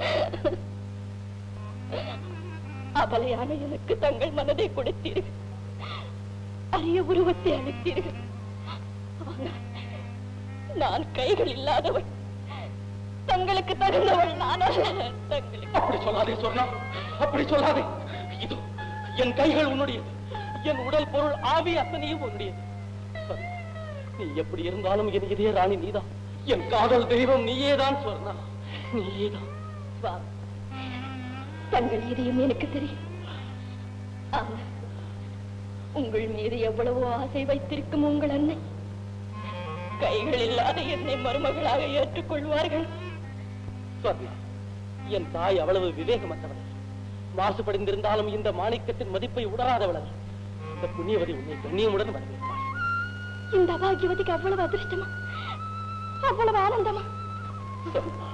அபலையான எனக்கு தங்கள் மனதை கொடுத்தீர்கள் அரிய உருவத்தை அளித்தீர்கள் ஆனால் நான் கைகள் இல்லாதவள் தங்களுக்கு தகுந்தவள் நான் அல்ல தங்களுக்கு அப்படி சொல்லாதே சொர்ணா அப்படி சொல்லாதே இது என் கைகள் உன்னுடையது என் உடல் பொருள் ஆவி அத்தனையும் உன்னுடையது சொர்ணா, நீ எப்படி இருந்தாலும் என் இதய ராணி நீதான் என் காதல் தெய்வம் நீயேதான் சொர்ணா நீயேதான் வா தங்கள் இதயம் எனக்கு தெரியும் ஆனால் உங்கள் மீது எவ்வளவோ ஆசை வைத்திருக்கும் உங்கள் அன்னை கைகள் இல்லாத என்னை மருமகளாக ஏற்றுக்கொள்வார்கள் சொர்ணா என் தாய் அவ்வளவு விவேகமற்றவள் மாசுபடிந்திருந்தாலும் இந்த மாணிக்கத்தின் மதிப்பை உணராதவள் அல்ல. இந்த புண்ணியவதி உன்னை கண்ணியமுடன் வரவேற்பாள் இந்த பாகியவதிக்கு அவ்வளவு அதிர்ஷ்டமா அவ்வளவு ஆனந்தமா சொர்ணா.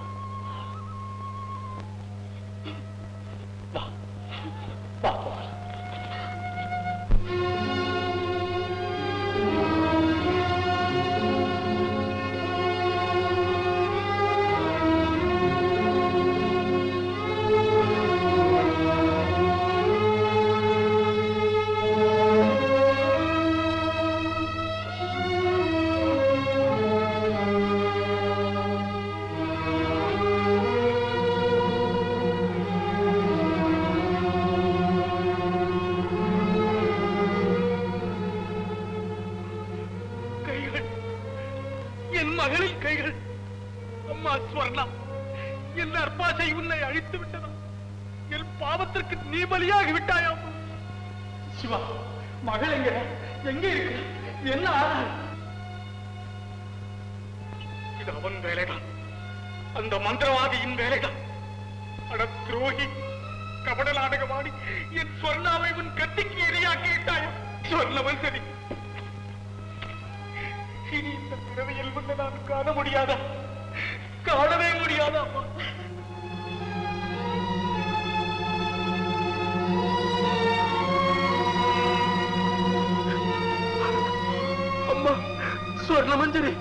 வா வா போகலாம். கைகள் என் மகளின் கைகள் அம்மா ஸ்வர்ணா என் அற்பாசை உன்னை அழித்து விட்டதா என் பாவத்திற்கு நீ பலியாகி விட்டாயா சிவா மகள் எங்க எங்க இருக்கு என்ன ஆதாரம் இது அவன் வேலைதான் அந்த மந்திரவாதியின் வேலைதான் அட துரோகி கபட நாடகமாடி என் சொர்ணாவை உன் கட்டிக்கு எரியாக்கி விட்டாயோ சொர்ணவன் சரி இனி இந்த பிறவியில் முன்ன நான் காண முடியாதா காணவே முடியாதா அம்மா அம்மா சுவர்ண மஞ்சரி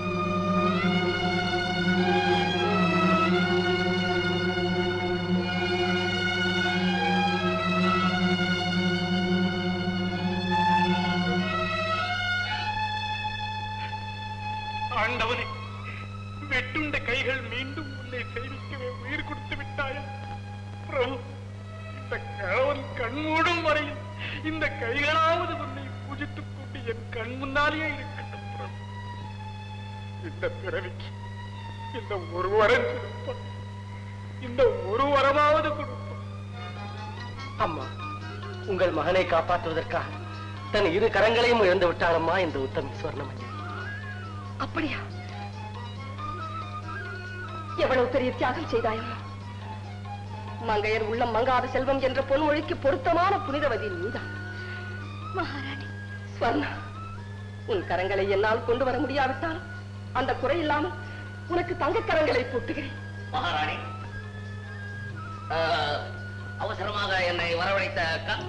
ஆண்டவனே வெட்டுண்ட கைகள் மீண்டும் உன்னை சேவிக்கவே உயிர் கொடுத்து விட்டாயா பிரபு இந்த கிழவன் கண்மூடும் வரையில் இந்த கைகளாவது உன்னை பூஜித்துக் கொண்டு என் கண் முன்னாலேயே இருக்கட்டும் பிரபு இந்த பிறவிக்கு இந்த ஒரு வரம் கொடுப்பான் இந்த ஒரு வரமாவது கொடுப்பான் அம்மா உங்கள் மகனை காப்பாற்றுவதற்காக தன் இரு கரங்களையும் இழந்து விட்டாளம்மா இந்த உத்தமி சுவர்ணமணி அப்படியா எவ்வளவு பெரிய தியாகம் செய்தாயம்மா மங்கையர் உள்ளம் மங்காத செல்வம் என்ற பொன்மொழிக்கு பொருத்தமான புனிதவதி நீதான் மகாராணி ஸ்வர்ணா உன் கரங்களை என்னால் கொண்டு வர முடியாவிட்டாலும் அந்த குறை இல்லாமல் உனக்கு தங்க கரங்களை பூட்டுகிறேன் மகாராணி ஆஹ், அவசரமாக என்னை வரவழைத்த க-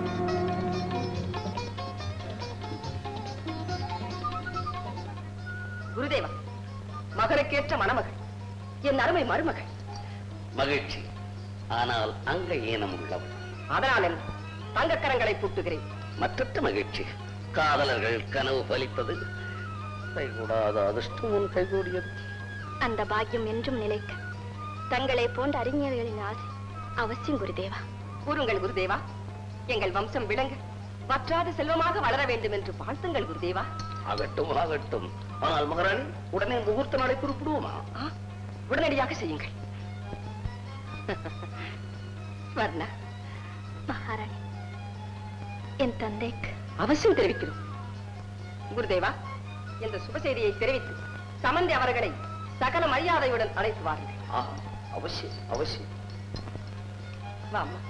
குருதேவா மகனுக்கேற்ற மணமகள் என் அருமை மருமகள் மகிழ்ச்சி ஆனால் அங்க ஈனம் உள்ளவள் அதனால் என்ன தங்க கரங்களை பூட்டுகிறேன் மற்றற்ற மகிழ்ச்சி காதலர்கள் கனவு பலிப்பது கைகூடாத அதிர்ஷ்டம் உன் கைகூடியது அந்த பாக்கியம் என்றும் நிலைக்க தங்களை போன்ற அறிஞர்களின் ஆசை அவசியம் குருதேவா கூறுங்கள் குருதேவா எங்கள் வம்சம் விளங்க வற்றாத செல்வமாக வளர வேண்டும் என்று வாழ்த்துங்கள் குருதேவா ஆகட்டும் ஆகட்டும் ஆனால் மகாராணி உடனே முகூர்த்த நாளை குறிப்பிடுவோமா ஆ, உடனடியாக செய்யுங்கள் ஸ்வர்ணா மகாராணி என் தந்தைக்கு அவசியம் தெரிவிக்கிறோம் குருதேவா இந்த சுப செய்தியை தெரிவித்து சமந்தி அவர்களை சகல மரியாதையுடன் அழைத்து வாருங்கள் ஆ, அவசியம் அவசியம் வாம்மா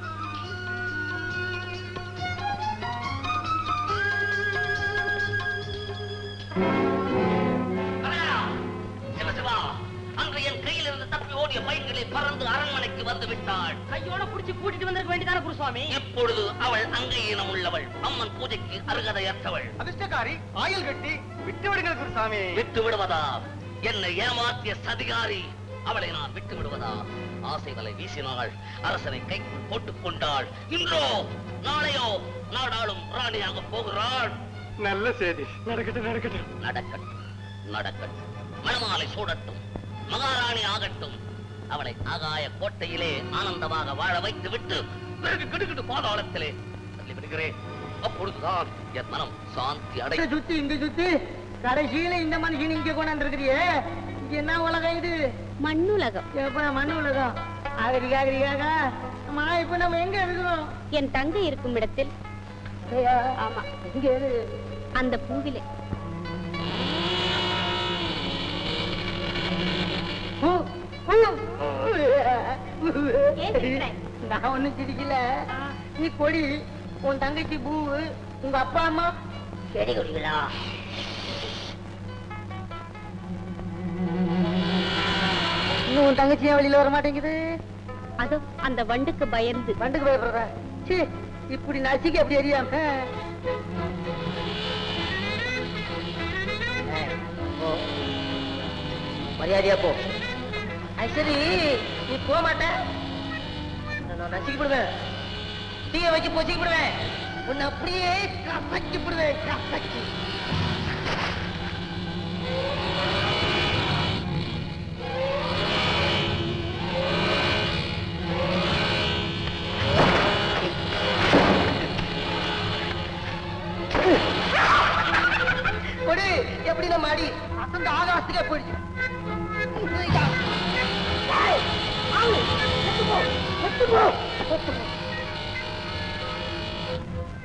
கனகா, சிவ சிவா, அன்று என் கையில் இருந்து தப்பி ஓடிய பையன்களை பறந்து அரண்மனைக்கு வந்து விட்டாள் கையோட புடிச்சு கூட்டிட்டு வந்திருக்க வேண்டியதான குருசுவாமி இப்பொழுது அவள் அங்கையினம் உள்ளவள் அம்மன் பூஜைக்கு அருகதையற்றவள் அதிர்ஷ்டக்காரி ஆயுள் கட்டி விட்டு விடுங்கள் குருசாமி விட்டு விடுவதா என்னை ஏமாற்றிய சதிகாரி அவளை நான் விட்டு விடுவதா ஆசை வலை வீசினாள் அரசனை கைக்குள் போட்டுக் கொண்டாள் இன்றோ நாளையோ நாடாளும் ராணியாக போகிறாள் நல்ல செய்தி நடக்கட்டும் நடக்கட்டும் நடக்கட்டும் நடக்கட்டும் மணமாலை சூடட்டும் மகாராணி ஆகட்டும் அவளை ஆகாய கோட்டையிலே ஆனந்தமாக வாழ வைத்து விட்டு பிறகு கிடுகிடு பாதாளத்திலே தள்ளி விடுகிறேன் அப்பொழுதுதான் என் மனம் சாந்தி இங்க அடை சுத்தி இங்க சுத்தி கடைசியில இந்த மனுஷன் இங்க கொண்டாந்து இருக்கிறியே இது என்ன உலகம் இது மண்ணுலகம் எப்ப மண்ணு உலகம் ஆகரி ஆகரி ஆகா அம்மா இப்ப நம்ம எங்க இருக்கிறோம் என் தங்கை இருக்கும் இடத்தில் ஐயா, ஆமா இங்க இரு. அந்த பூவிலே பூ, பூ. ஏன் சிரிக்கிற? நான் ஒண்ணும் சிரிக்கல நீ கொடி உன் தங்கச்சி பூ உங்க அப்பா அம்மா செடி கொடிகளா இன்னும் உன் தங்கச்சி ஏன் வெளியில வர மாட்டேங்குது அதோ அந்த வண்டுக்கு பயந்து வண்டுக்கு பயப்படுற சீ இப்படி நசிக்க அப்படி எரியாம மரியாதையா போ அது சரி நீ போக மாட்ட நான் நசிக்கப்படுவேன் தீய வச்சு பொசிக்கப்படுவேன் உன்னை அப்படியே கசக்கிப்படுவேன் கசக்கி கொடு எப்படி நம்ம அடி அசந்த ஆகாசத்துக்கே போயிடுச்சு ஏய், ஆளு, செத்து போ, செத்து போ, செத்து போ.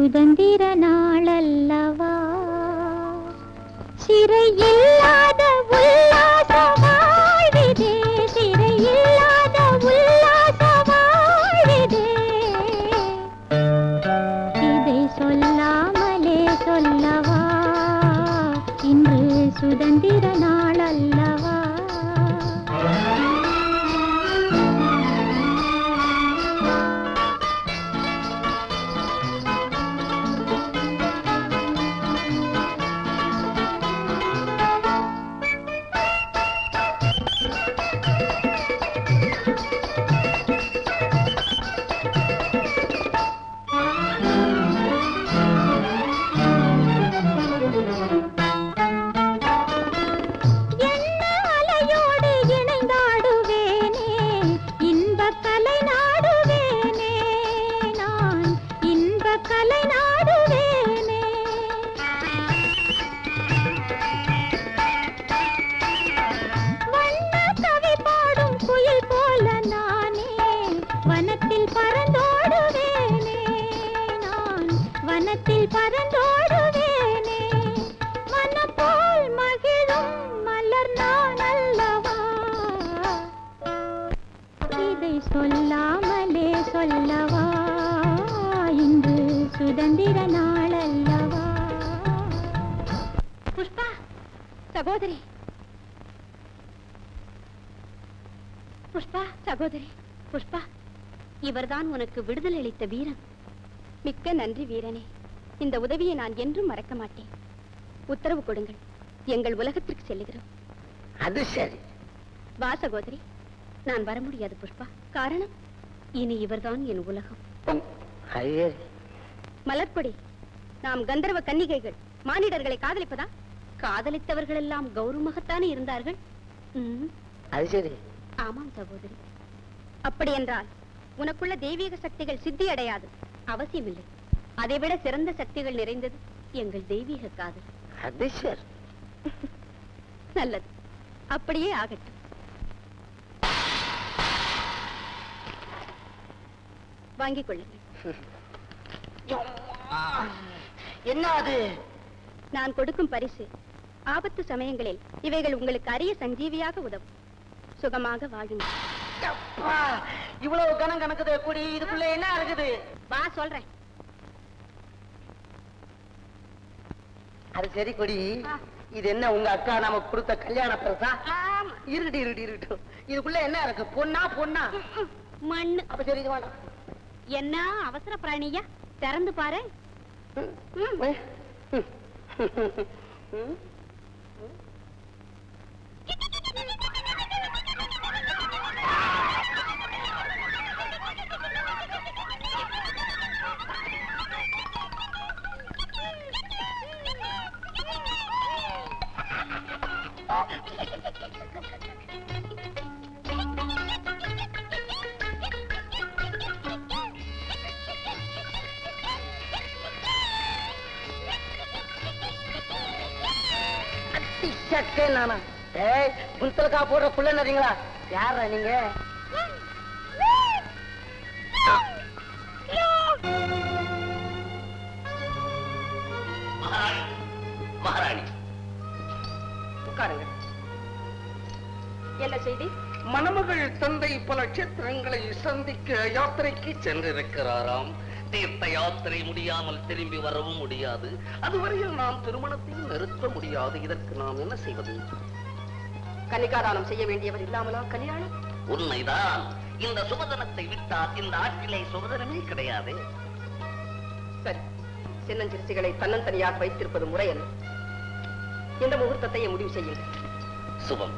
சுதந்திர நாளல்லவா சிறையில்லாத உல்லாச வாழ்விதே சிறையில்லாத உல்லாச வாழ்விதே இதை சொல்லாமலே சொல்லவா இன்று சுதந்திர நாள் அல்லவா என்ன அலையோடு இணைந்தாடுவேனே இன்பக் கலை நாடுவேனே நான் இன்பக் கலை நாடுவேனே வண்ண கவி பாடும் குயில் போல நானே வனத்தில் பறந்தோடுவேனே நான் வனத்தில் பறந்தோடுவேனே மனப்போல் மகிழும் மலர் நான் அல்லவா இதை சொல்லாமலே சொல்லவா இன்று சுதந்திர நாள் அல்லவா புஷ்பா சகோதரி புஷ்பா சகோதரி புஷ்பா இவர்தான் உனக்கு விடுதலை அளித்த வீரன் மிக்க நன்றி வீரனே இந்த உதவியை நான் என்றும் மறக்க மாட்டேன் உத்தரவு கொடுங்கள் எங்கள் உலகத்திற்கு செல்லுகிறோம் அது சரி வா சகோதரி நான் வர முடியாது புஷ்பா காரணம் இனி இவர்தான் என் உலகம் ஐயே மலர்கொடி நாம் கந்தர்வ கன்னிகைகள் மானிடர்களை காதலிப்பதா காதலித்தவர்கள் எல்லாம் கௌரவமாகத்தானே இருந்தார்கள் ம், அது சரி ஆமாம் சகோதரி அப்படி என்றால் உனக்குள்ள தெய்வீக சக்திகள் சித்தி அடையாது அவசியமில்லை அதைவிட சிறந்த சக்திகள் நிறைந்தது எங்கள் தெய்வீக காதல் அது சரி நல்லது அப்படியே ஆகட்டும் வாங்கிக் கொள்ளுங்கள் என்ன அது நான் கொடுக்கும் பரிசு ஆபத்து சமயங்களில் இவைகள் உங்களுக்கு அரிய சஞ்சீவியாக உதவும் சுகமாக வாழுங்கள் அப்பா, இவ்வளவு கணம் கணக்குது கூடி இதுக்குள்ள என்ன இருக்குது வா சொல்றேன் அது சரி கொடி இது என்ன உங்க அக்கா நமக்கு கொடுத்த கல்யாண பரிசா இருட்டு இருட்டு இருக்கட்டும் இதுக்குள்ள என்ன இருக்கு பொண்ணா பொண்ணா மண்ணு அப்ப சரி இது வேண்டாம் என்ன அவசர பிராணியா திறந்து பாரு சட்டே நானா ஏய் குந்தலக்கா போடுற புள்ள நதிங்களா யாரா நீங்க மகாராணி மகாராணி உட்காருங்க என்ன செய்தி மணமகள் தந்தை பல கஷேத்திரங்களை சந்திக்க யாத்திரைக்கு சென்றிருக்கிறாராம் தீர்த்த யாத்திரை முடியாமல் திரும்பி வரவும் முடியாது அதுவரையில் நாம் திருமணத்தையும் நிறுத்த முடியாது இதற்கு நாம் என்ன செய்வது கன்னிகாதானம் செய்ய வேண்டியவர் இல்லாமலா கல்யாணம் உண்மைதான் இந்த சுபதனத்தை விட்டால் இந்த ஆற்றிலே சுபதனமே கிடையாது சரி சின்னஞ்சிறுசிகளை தன்னந்தனியாக வைத்திருப்பது முறையல்ல இந்த முகூர்த்தத்தை முடிவு செய்யுங்கள் சுபம்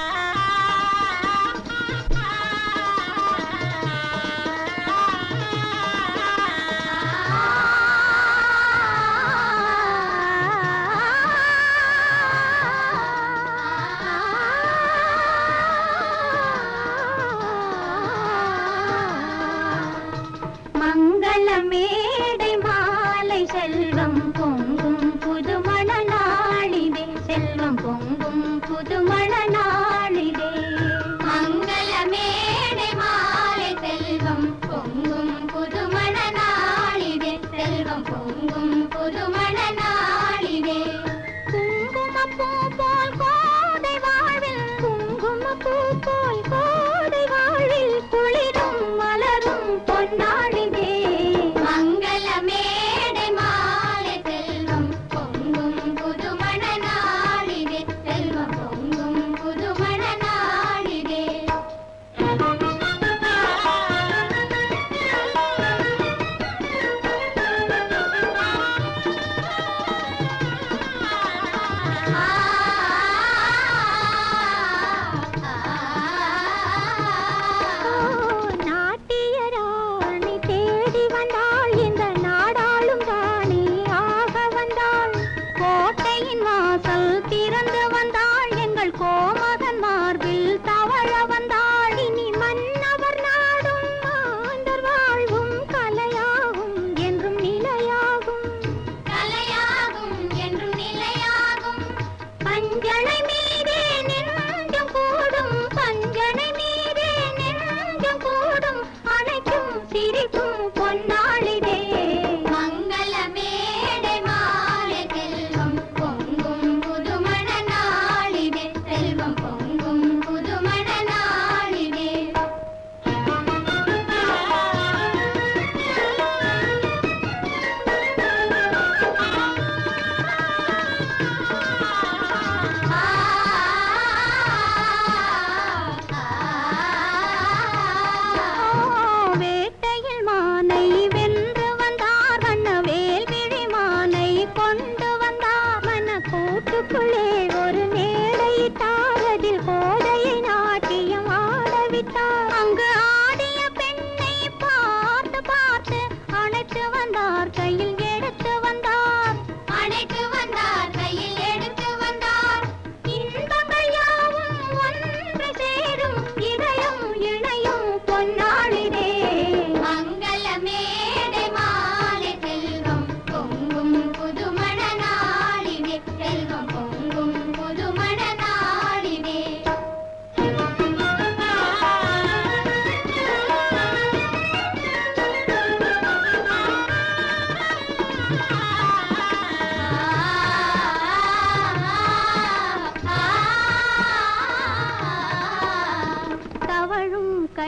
மங்கள மேடை மாலை செல்வம் பொங்கும் புதுமண நாளிதே செல்வம் பொங்கும் புதுமண நாள்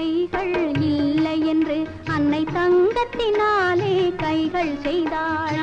கைகள் இல்லை என்று அன்னை தங்கத்தினாலே கைகள் செய்தாள்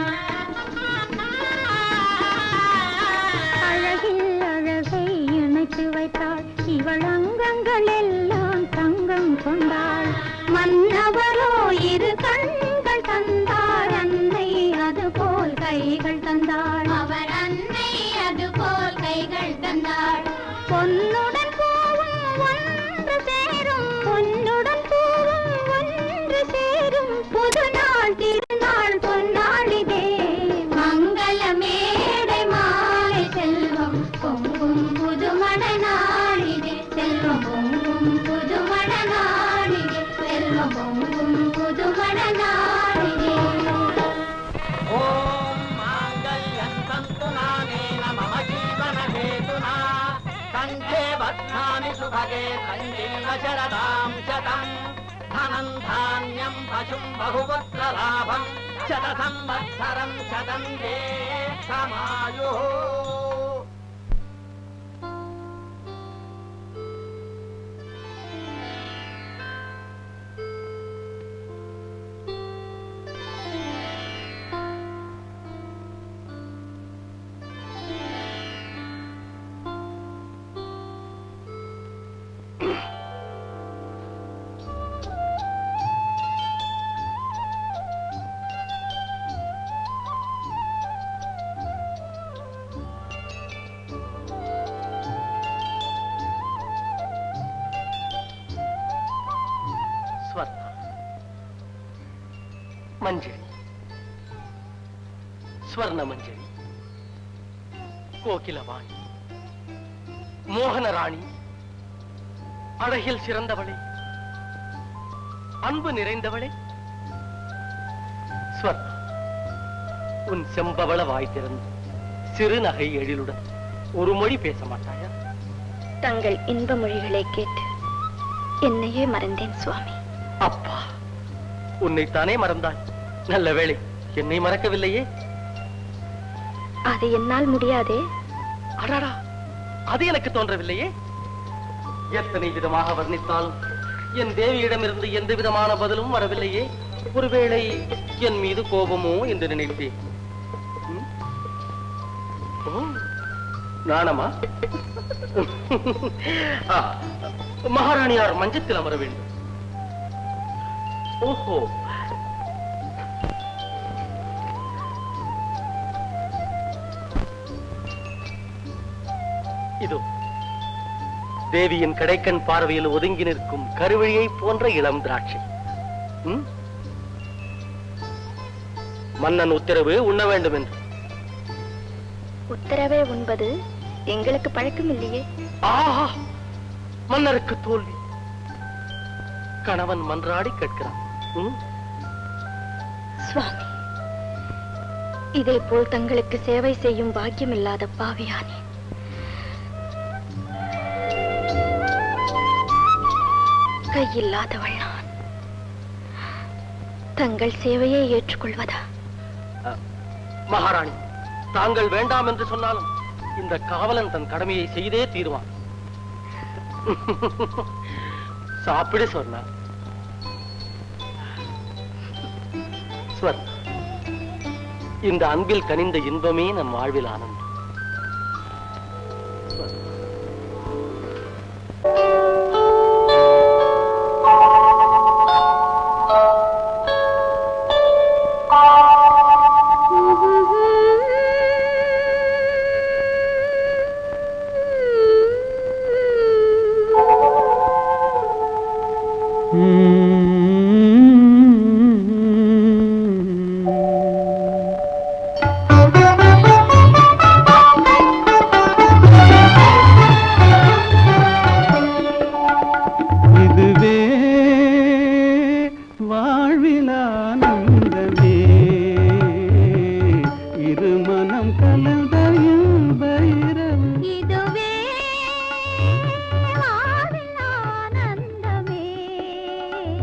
அழகில் அழகை இணைத்து வைத்தாள் இவள் அங்கங்கள் எல்லாம் தங்கம் கொண்டாள் மன்னவரோ இரு கண்கள் தந்தாள் அன்னை அதுபோல் கைகள் தந்தாள் அவர் அன்னை அதுபோல் கைகள் தந்தாள் பொன்னுடன் பூவும் ஒன்று சேரும் பொன்னுடன் பூவும் ஒன்று சேரும் புது நாள் திருநாள் பொன்னாளிதே மங்கள மேடை மாலை செல்வம் பொங்கும் புதுமண நாளிதே செல்வம் பொங்கும் புதுமண நாளிதே செல்வம் பொங்கும் புதுமண நாளிதே ஓம் மாங்கல்யம் தந்து நானேன மம ஜீவன ஹேதுனா கண்டே பத்னாமி சுபகே கண்டேன சரதாம் சதம் धनं धान्यं पशुं बहुपुत्रलाभं शत संवत्सरं शतं दे समायुः ஸ்வர்ண மஞ்சரி ஸ்வர்ண மஞ்சரி கோகிலவாணி மோகனராணி அழகில் சிறந்தவளே அன்பு நிறைந்தவளே ஸ்வர்ண உன் செம்பவள வாய் திறந்து சிறு நகை எழிலுடன் ஒரு மொழி பேச மாட்டாயா தங்கள் இன்ப மொழிகளை கேட்டு என்னையே மறந்தேன் சுவாமி அப்பா உன்னைத்தானே மறந்தாய் நல்ல வேளை என்னை மறக்கவில்லையே அது என்னால் முடியாதே அடாடா அது எனக்கு தோன்றவில்லையே எத்தனை விதமாக வர்ணித்தாலும் என் தேவியிடமிருந்து எந்த விதமான பதிலும் வரவில்லையே ஒருவேளை என் மீது கோபமோ என்று நினைத்தேன் ம்? ஓ, நாணமா ஆ, மகாராணியார் மஞ்சத்தில் அமர வேண்டும் ஓஹோ இதோ தேவியின் கடைக்கண் பார்வையில் ஒதுங்கி நிற்கும் கருவழியை போன்ற இளம் திராட்சை ம்? மன்னன் உத்தரவு உண்ண வேண்டும் என்று உத்தரவே உண்பது எங்களுக்கு பழக்கம் இல்லையே ஆஹா மன்னருக்கு தோல்வி கணவன் மன்றாடி கேட்கிறான் ம்? சுவாமி இதே போல் தங்களுக்கு சேவை செய்யும் பாக்கியம் இல்லாத பாவியானே கையில்லாதவள் நான் தங்கள் சேவையை ஏற்றுக்கொள்வதா மகாராணி தாங்கள் வேண்டாம் என்று சொன்னாலும் இந்த காவலன் தன் கடமையை செய்தே தீருவான் சாப்பிடு சொன்னா ஸ்வர்ணா இந்த அன்பில் கனிந்த இன்பமே நம் வாழ்வில் ஆனந்தம் ஸ்வர்ணா. இதுவே வாழ்வில் ஆனந்தமே இரு மனம் கலந்த பைரவம் இதுவே வாழ்வில் ஆனந்தமே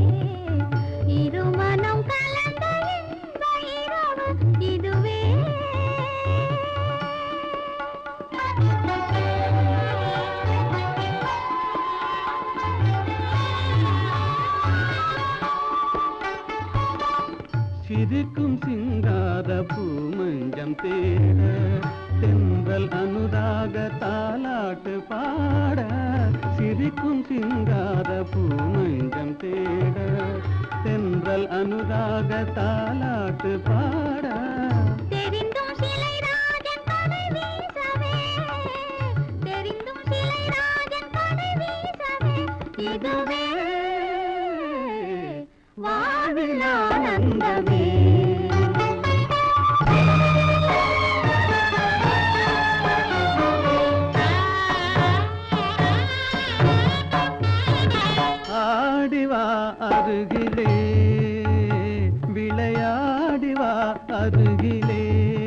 சிரிக்கும் சிங்கார பூமஞ்சம் தேட தென்றல் அனுராக தாலாட்டு பாட சிரிக்கும் சிங்கார பூமஞ்சம் தேட தென்றல் அனுராக தாலாட்டு பாட தெரிந்தும் சிலை ராஜன் கொடை வீசவே தெரிந்தும் சிலை ராஜன் கொடை வீசவே இதுவே வாழ்வில் ஆனந்தமே ஆடிவா அருகிலே விளையாடிவா அருகிலே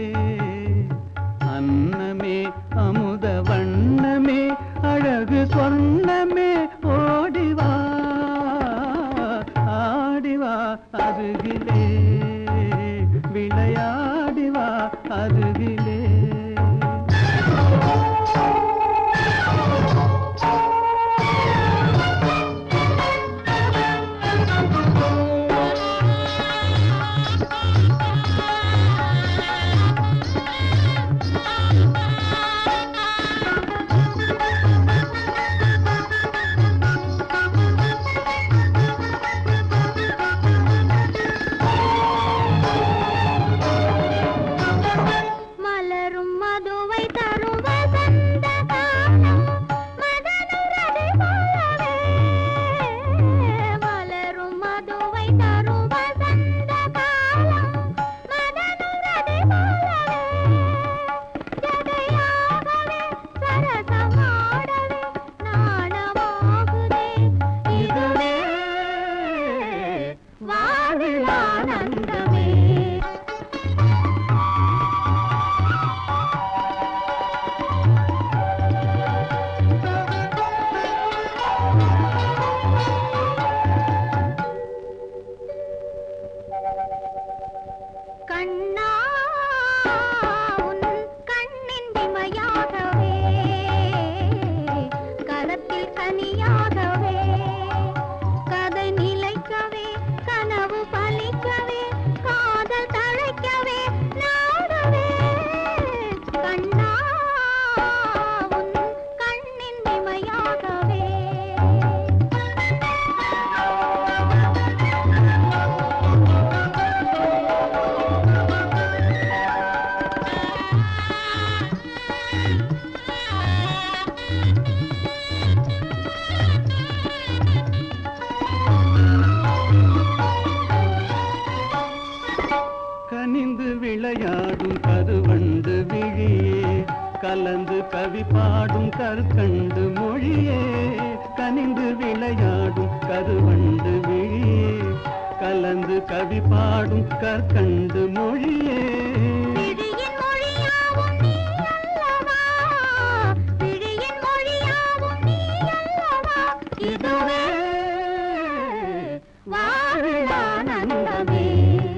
அன்னமே அமுத வண்ணமே அழகு சொர்ணமே ஓடிவா ஆடிவா அருகிலே விளையாடிவா அருகிலே மலரும் மதுவை தரும் வசந்த காலம் மதனுரதை போலவே மலரும் மதுவை தரும் வசந்த காலம் மதனுரதை போலவே ஜதையாகவே சரசமாடவே நாணமாகுதே இதுவே வாழ்வில் ஆனந்தமே கண்ணா உன் கண்ணின் இமையாகவே கரத்தில் கனியாகவே கதை நிலைக்கவே கனவு பலிக்கவே காதல் தழைக்கவே நாடவே கண்ணா உன் கண்ணின் இமையாகவே கனிந்து விளையாடும் கருவண்டு விழியே கலந்து கவி பாடும் கற்கண்டு மொழியே கனிந்து விளையாடும் கருவண்டு விழியே கலந்து கவி பாடும் கற்கண்டு மொழியே விழியின் மொழியாவும் நீ அல்லவா விழியின் மொழியாவும் நீ அல்லவா இதுவே வாழ்வில் ஆனந்தமே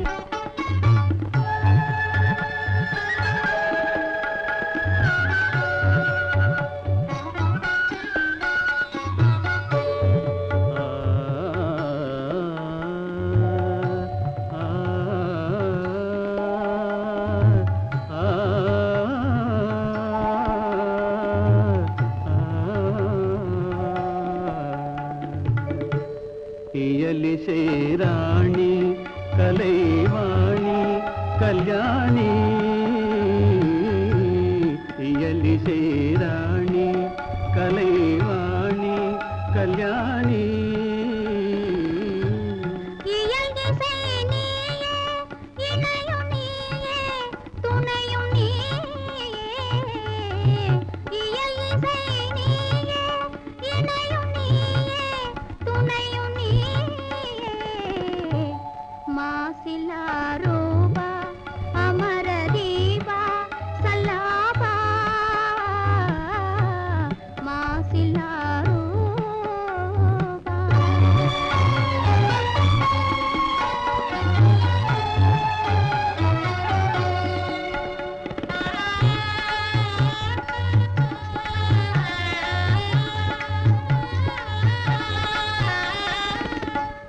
இயலிசை ராணி கலைவாணி கல்யாணி இயலிசை ராணி கலைவாணி கல்யாணி இயல் இசை நீயே இணையும் நீயே துணையும் நீயே இயல் இசை நீயே இணையும் நீயே துணையும் நீயே மாசிலா ரூபா அமர தீபா சல்லாபா மாசிலா ரூபா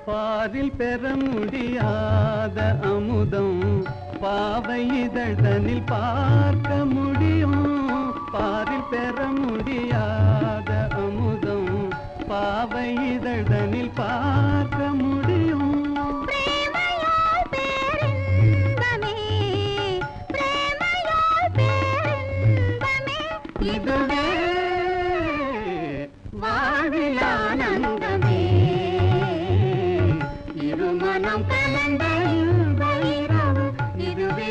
பாரில் பெற முடியாத அமுதம் பாவை இதழ்தனில் பார்க்க முடியும் பாரில் பெற முடியாத அமுதம் பாவை இதழ்தனில் பார்க்க முடியும் பிரேமையால் பேரின்பமே பிரேமையால் பேரின்பமே இதுவே வாழ்வில் ஆனந்தமே இருமனம் கலந்த இன்ப இரவு இதுவே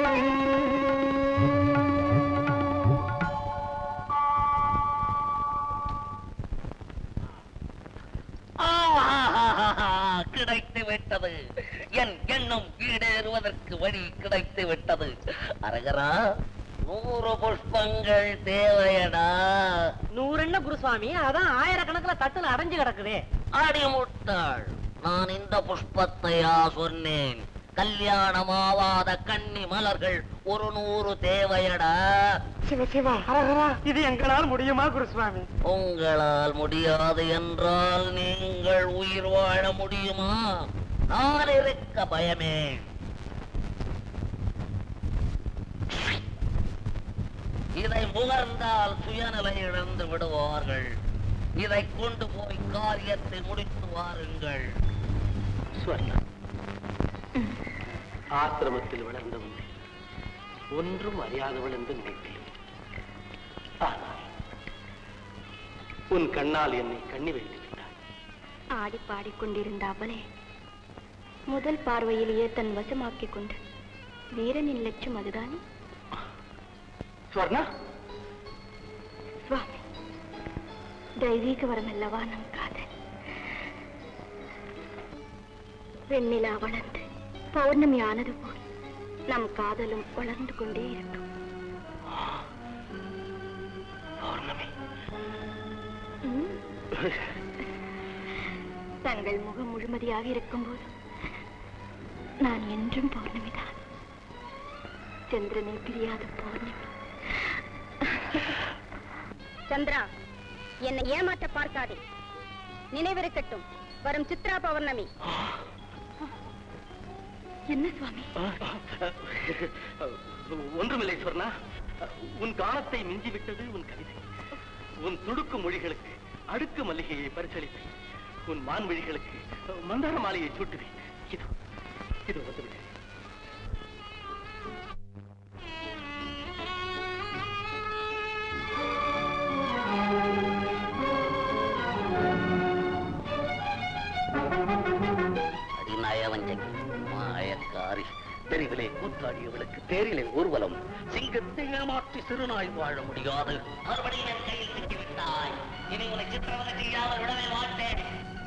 ஆஹாஹாஹா, கிடைத்து விட்டது என் எண்ணம் ஈடேறுவதற்கு வழி கிடைத்து விட்டது அரகரா நூறு புஷ்பங்கள் தேவையடா நூறு என்ன குருசுவாமி அதான் ஆயிரக்கணக்குல தட்டுல அடைஞ்சு கிடக்குதே அடி முட்டாள் நான் இந்த புஷ்பத்தையா சொன்னேன் கல்யாணமாவாத கன்னி மலர்கள் ஒரு நூறு தேவையடா சிவ சிவா ஹரஹரா இது எங்களால் முடியுமா குருசுவாமி உங்களால் முடியாது என்றால் நீங்கள் உயிர் வாழ முடியுமா நான் இருக்க பயமே இதை முகர்ந்தால் சுயநிலை இழந்து விடுவார்கள் இதை கொண்டு போய் காரியத்தை முடித்து வாருங்கள் ஸ்வர்ணா ஆசிரமத்தில் வளர்ந்தவள் ஒன்றும் அறியாதவள் என்று நினைத்தேன் ஆனால் உன் கண்ணால் என்னை கண்ணி வைத்து விட்டாய் ஆடி பாடிக்கொண்டிருந்த அவளே முதல் பார்வையிலேயே தன் வசமாக்கிக் கொண்டு வீரனின் லட்சம் அதுதானே ஸ்வர்ணா சுவாமி தெய்வீக வரம் அல்லவா நம் காதல் வெண்ணிலா வளர்ந்து பௌர்ணமி ஆனது போல் நம் காதலும் வளர்ந்து கொண்டே இருக்கும் பௌர்ணமி ம். தங்கள் முகம் முழுமதியாக இருக்கும்போது நான் என்றும் பௌர்ணமிதான் சந்திரனை பிரியாத பௌர்ணமி சந்திரா என்னை ஏமாற்ற பார்க்காதே நினைவிருக்கட்டும் வரும் சித்ரா பௌர்ணமி என்ன சுவாமி ஒன்றுமில்லை சொர்ணா உன் காலத்தை மிஞ்சிவிட்டது உன் கவிதை உன் துடுக்கு மொழிகளுக்கு அடுக்கு மல்லிகையை பரிசளிப்பேன் உன் மான்மொழிகளுக்கு மந்தார மாலையை சூட்டுவேன் இதோ இதோ வந்துவிட்டேன் அடிநயவஞ்சகி மாயக்காரி தெருவிலே கூத்தாடியவளுக்கு தேரிலே ஊர்வலம் சிங்கத்தை ஏமாற்றி சிறுநாய் வாழ முடியாது மறுபடியும் என் கையில் சிக்கிவிட்டாய் இனி உன்னை சித்திரவதை செய்யாமல் விடவே மாட்டேன்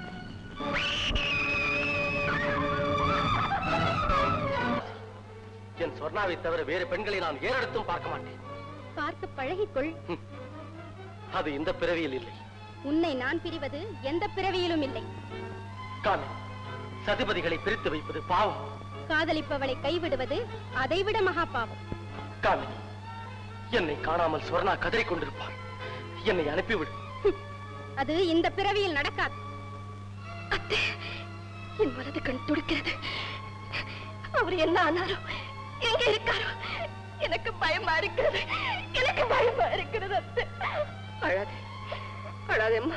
என் சொர்ணாவை தவிர வேறு பெண்களை நான் ஏறெடுத்தும் பார்க்க மாட்டேன் பார்த்து பழகிக்கொள் அது இந்த பிறவியில் இல்லை உன்னை நான் பிரிவது எந்த பிறவியிலும் இல்லை காமி சதிபதிகளை பிரித்து வைப்பது பாவம் காதலிப்பவளை கைவிடுவது அதைவிட மகா பாவம் காமி என்னை காணாமல் சொர்ணா கதறிக் கொண்டிருப்பாள் என்னை அனுப்பிவிடு அது இந்த பிறவியில் நடக்காது என் வலது கண் துடிக்கிறது அவர் என்ன ஆனாரோ எங்க இருக்காரோ எனக்கு பயமா இருக்கிறது எனக்கு பயமா இருக்கிறது அத்தை அழாதே அழாதேம்மா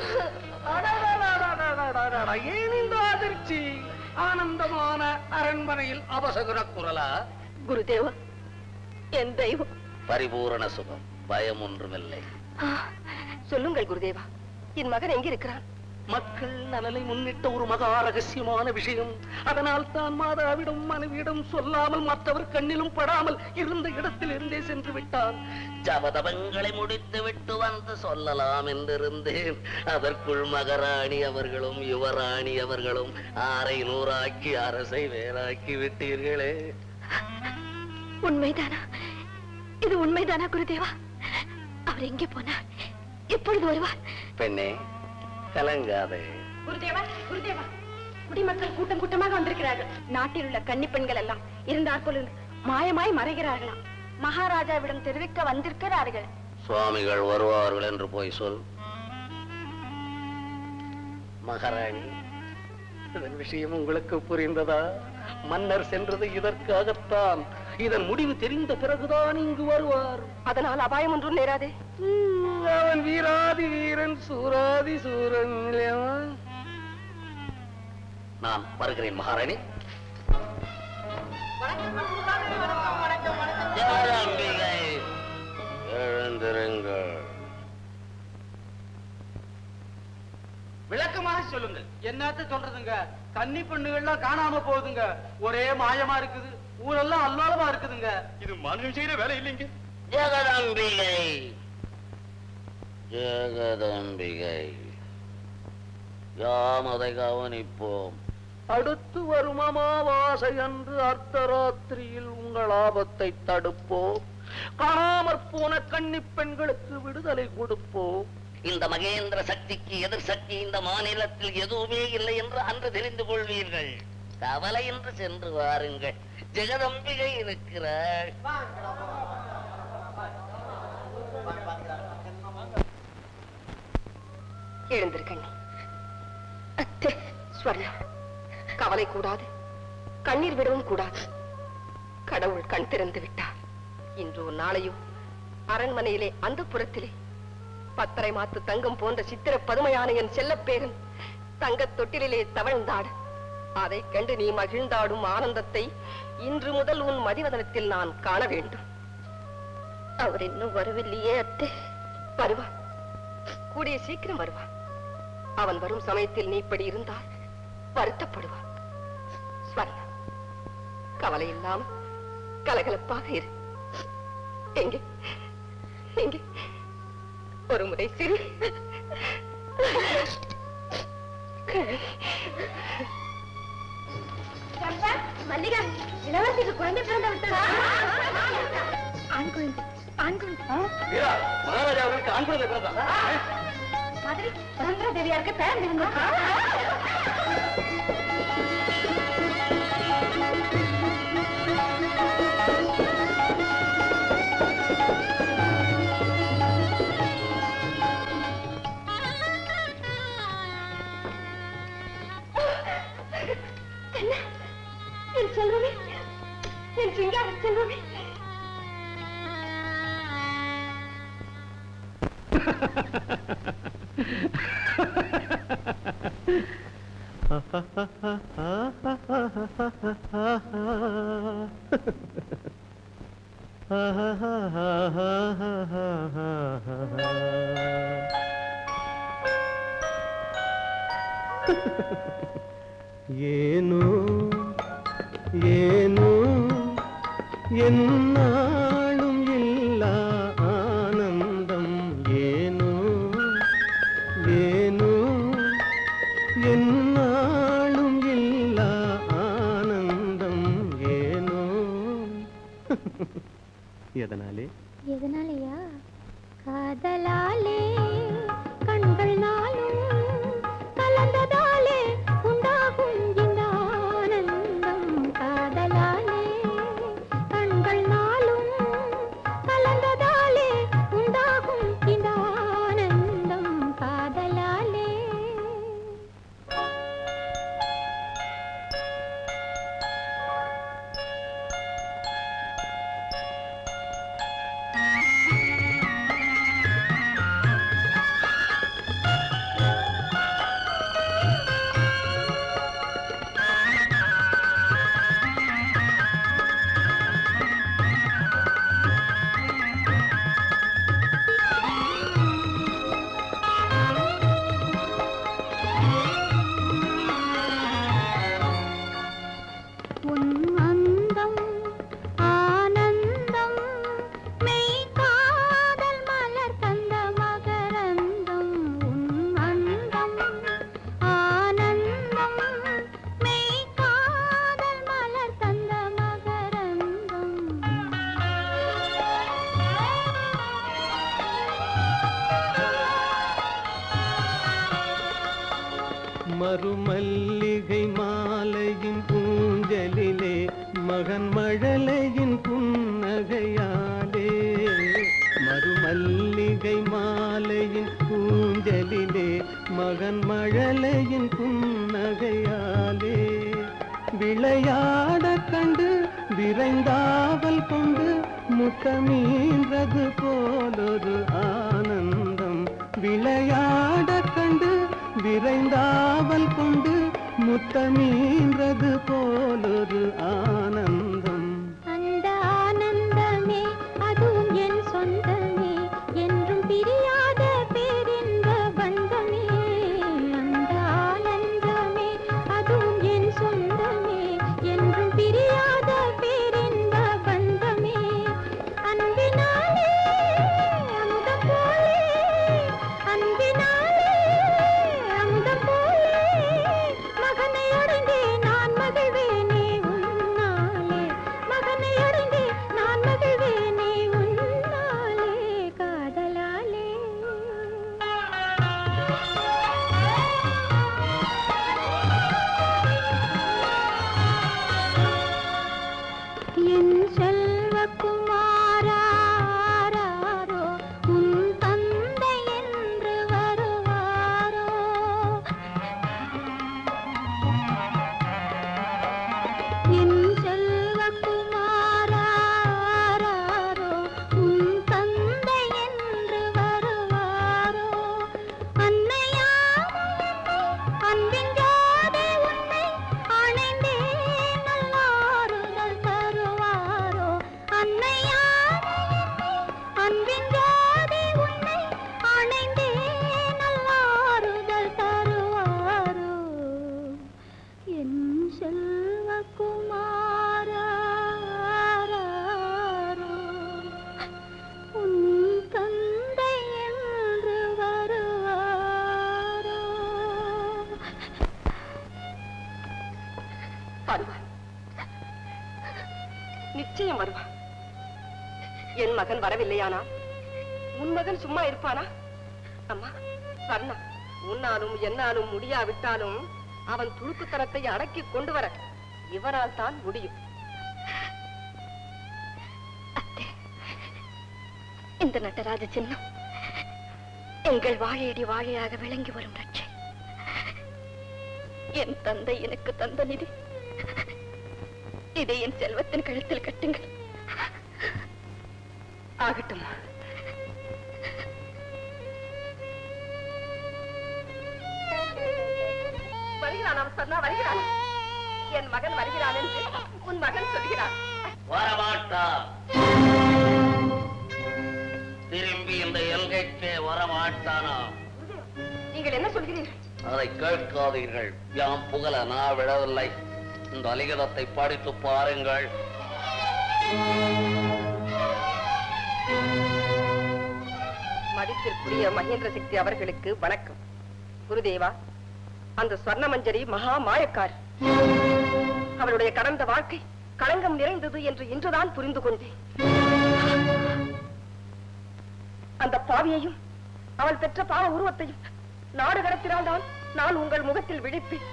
ஏன் இந்த அதிர்ச்சி ஆனந்தமான அரண்மனையில் அபசகுர குரலா குருதேவா என் தெய்வம் பரிபூரண சுகம் பயம் ஒன்றுமில்லை ஆ, சொல்லுங்கள் குருதேவா என் மகன் எங்க இருக்கிறான் மக்கள் நலனை முன்னிட்ட ஒரு மகா ரகசியமான விஷயம் அதனால் தான் மாதாவிடம் மனைவியிடம் சொல்லாமல் மற்றவர் கண்ணிலும் படாமல் இருந்த இடத்தில் இருந்தே சென்று விட்டான் ஜபதபங்களை முடித்து விட்டு வந்து சொல்லலாம் என்றிருந்தேன் அதற்குள் மகராணி அவர்களும் யுவராணி அவர்களும் ஆரை நூறாக்கி அரசை வேறாக்கி விட்டீர்களே உண்மைதானா இது உண்மைதானா குருதேவா அவர் எங்கே போனார் எப்பொழுது வருவார் பெண்ணே கலங்காதே குருதேவா குருதேவா குடிமக்கள் கூட்டம் கூட்டமாக வந்திருக்கிறார்கள் நாட்டில் உள்ள கன்னி பெண்கள் எல்லாம் இருந்தாற்போல் மாயமாய் மறைகிறார்களாம் மகாராஜாவிடம் தெரிவிக்க வந்திருக்கிறார்கள் சுவாமிகள் வருவார்கள் என்று போய் சொல் மகாராணி இதன் விஷயம் உங்களுக்கு புரிந்ததா மன்னர் சென்றது இதற்காகத்தான் இதன் முடிவு தெரிந்த பிறகுதான் இங்கு வருவார் அதனால் அபாயம் ஒன்றும் நேராதே உம், அவன் வீராதி வீரன் சூராதி சூரன் இல்லையா நான் வருகிறேன் மகாராணி ஜெகதாம்பிகை, எழுந்திருங்கள் விளக்கமாக சொல்லுங்க என்னத்த சொல்றதுங்க கன்னி பெண்ணுகள்லாம் காணாம போகுதுங்க ஒரே மாயமா இருக்குது ஊரெல்லாம் அல்லோலமா இருக்குதுங்க இது மனுஷன் செய்யற வேலை இல்லைங்க ஜெகதாம்பிகை ஜெகதாம்பிகை யாம் அதை கவனிப்போம் அடுத்து வரும் அமாவாசை அன்று அர்த்தராத்திரியில் உங்கள் ஆபத்தை தடுப்போம் காணாமற் போன கன்னி பெண்களுக்கு விடுதலை கொடுப்போம் இந்த மகேந்திர சக்திக்கு எதிர் சக்தி இந்த மாநிலத்தில் எதுவுமே இல்லை என்று அன்று தெரிந்து கொள்வீர்கள் கவலை என்று சென்று வாருங்கள் ஜெகதம்பிகை இருக்கிறாள் எழுந்திருக்கண்ணி அத்தே ஸ்வர்ணா கவலை கூடாது கண்ணீர் விடவும் கூடாது கடவுள் கண் திறந்து விட்டார் இன்றோ நாளையோ அரண்மனையிலே அந்த புறத்திலே பத்தரை மாத்து தங்கம் போன்ற சித்திர பதுமையான என் செல்லப்பேரன் தங்கத் தொட்டிலே தவழ்ந்தாட அதைக் கண்டு நீ மகிழ்ந்தாடும் ஆனந்தத்தை இன்று முதல் உன் மதிவதனத்தில் நான் காண வேண்டும் அவர் இன்னும் வரவில்லையே அத்தே வருவான் கூடிய சீக்கிரம் வருவான் அவன் வரும் சமயத்தில் நீ இப்படி இருந்தால் வருத்தப்படுவான் ஸ்வர்ணா கவலை இல்லாம கலகலப்பாக இரு எங்கே எங்கே ஒரு முறை சிரி மல்லிகா இளவரசிக்கு குழந்தை பிறந்து விட்டதா ஆண் குழந்தை ஆண் குழந்தை வீரா மகாராஜா அவர்களுக்கு ஆண் குழந்தை பிறந்தா மாதிரி சுதந்திர தேவியாருக்கு பேர் இருந்திருக்கா என்ன என் செல்வமே என் சிங்கார செல்வமே ಏನು ಏನು என்னாலும் இல்லா ஆனந்தம் ஏனோ ஏனோ என்னாலும் இல்லா ஆனந்தம் ஏனோ எதனாலே எதனாலயா காதலாலே கண்கள் நாளும் கலந்ததாலே உண்டாகும் இந்த ஆனந்தம் காதலாலே கண்கள் நாளும் கலந்ததாலே உண்டாகும் இந்த ஆனந்தம் காதலாலே உன் அந்தம் ஆனந்தம் மெய் காதல் மலர் தந்த மகரந்தம் உன் அந்தம் ஆனந்தம் மெய் காதல் மலர் தந்த மகரந்தம் மறுமல்லிகை மாலையின் பூஞ்சலிலே மகன் மழலையின் புன்னகையாலே மறுமல்லிகை மாலையின் பூஞ்சலிலே மகன் மழலையின் புன்னகையாலே விளையாட கண்டு விரைந்தாவல் கொண்டு முத்தமீன்றது போலொரு ஆனந்தம் விளையாட கண்டு விரைந்தாவல் கொண்டு முத்தமீன்றது போலொரு ஆனந்தம் அந்த ஆனந்தமே அதுவும் என் சொந்தமே என்றும் பிரியாத பேரின்ப பந்தமே அந்த ஆனந்தமே அதுவும் என் சொந்தமே என்றும் பிரியாத பேரின்ப பந்தமே அன்பினாலே அமுதம் போலே அன்பினாலே அமுதம் போலே மகனை அடைந்தே நான் மகிழ்வேனே உன்னாலே மகனை அடைந்தே நான் மகிழ்வேனே உன்னாலே காதலாலே என் செல்வக்குமாராரோ உன் தந்தை என்று வருவாரோ என் செல்வக்குமாராரோ உன் தந்தை என்று வருவாரோ அன்னையாம் அன்பின் ஜோதி உன்னை அணைந்தே நல்லாறுதல் தருவாரோ அன்னையாம் அன்பின் ஜோதி உன்னை அணைந்தே நல்லாறுதல் தருவாரோ என் செல்வகுமாரோ உன் தந்தை என்று வருவாரோ வருவான் நிச்சயம் வருவான் என் மகன் வரவில்லையானா உன் மகன் சும்மா இருப்பானா அம்மா சர்ணா உன்னாலும் என்னாலும் முடியாவிட்டாலும் அவன் துடுக்குத்தனத்தை அடக்கி கொண்டு வர இவரால் தான் முடியும் இந்த நடராஜ சின்னம் எங்கள் வாழையடி வாழையாக விளங்கி வரும் ரட்சை என் தந்தை எனக்கு தந்த நிதி இதை என் செல்வத்தின் கழுத்தில் கட்டுங்கள் ஆகட்டும் வருகிறான் அவன் சொன்னா வருகிறான் என் மகன் வருகிறான் என்று உன் மகன் சொல்கிறான் வரமாட்டார் திரும்பி இந்த எல்கைக்கே வரமாட்டானா நீங்கள் என்ன சொல்கிறீர்கள் அதை கேட்காதீர்கள் யாம் புகழ நான் விடவில்லை இந்த அலிகதத்தை படித்து பாருங்கள் மதிப்பிற்குரிய மகேந்திர சக்தி அவர்களுக்கு வணக்கம் குருதேவா அந்த ஸ்வர்ண மஞ்சரி மகா மாயக்கார் அவளுடைய கடந்த வாழ்க்கை களங்கம் நிறைந்தது என்று இன்றுதான் புரிந்து கொண்டேன் அந்த பாவியையும் அவள் பெற்ற பாவ உருவத்தையும் நாடு கடத்தினால்தான் நான் உங்கள் முகத்தில் விழிப்பேன்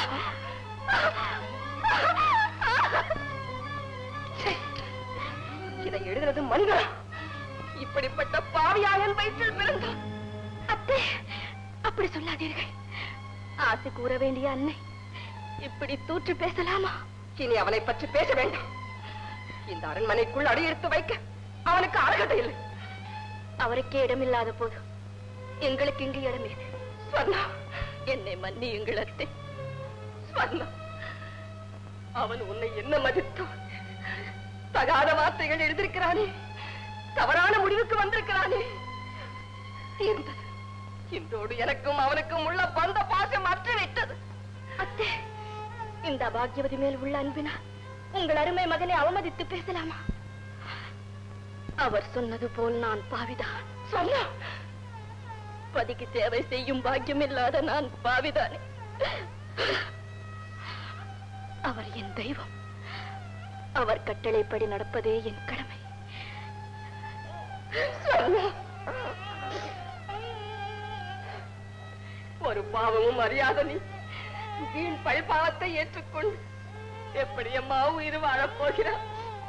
ச்சே, இதை எழுதுறது மனிதா இப்படிப்பட்ட பாவியாயன் வயிற்றில் பிறந்தான் அத்தை அப்படி சொல்லாதீர்கள் ஆசை கூற வேண்டிய அன்னை இப்படி தூற்று பேசலாமா இனி அவனை பற்றி பேச வேண்டாம் இந்த அரண்மனைக்குள் அடியெடுத்து வைக்க அவனுக்கு அழகதை இல்லை அவருக்கே இடமில்லாத போது எங்களுக்கு இங்கு இடமேது ஸ்வர்ணா என்னை மன்னியுங்கள் அத்தை ஸ்வர்ணா அவன் உன்னை என்ன மதித்தான் தகாத வார்த்தைகள் எழுதியிருக்கிறானே தவறான முடிவுக்கு வந்திருக்கிறானே தீர்ந்தது இன்றோடு எனக்கும் அவனுக்கும் உள்ள பந்த பாசம் அற்று விட்டது அத்தை இந்த பாக்யவதி மேல் உள்ள அன்பினா உங்கள் அருமை மகனை அவமதித்து பேசலாமா அவர் சொன்னது போல் நான் பாவிதான் சொன்னா பதிக்கு சேவை செய்யும் பாக்கியம் இல்லாத நான் பாவிதானே அவர் என் தெய்வம் அவர் கட்டளைப்படி நடப்பதே என் கடமை சொன்னா ஒரு பாவமும் அறியாத நீ வீண் பழிபாவத்தை ஏற்றுக்கொண்டு எப்படி அம்மா உயிர் வாழப் போகிறார்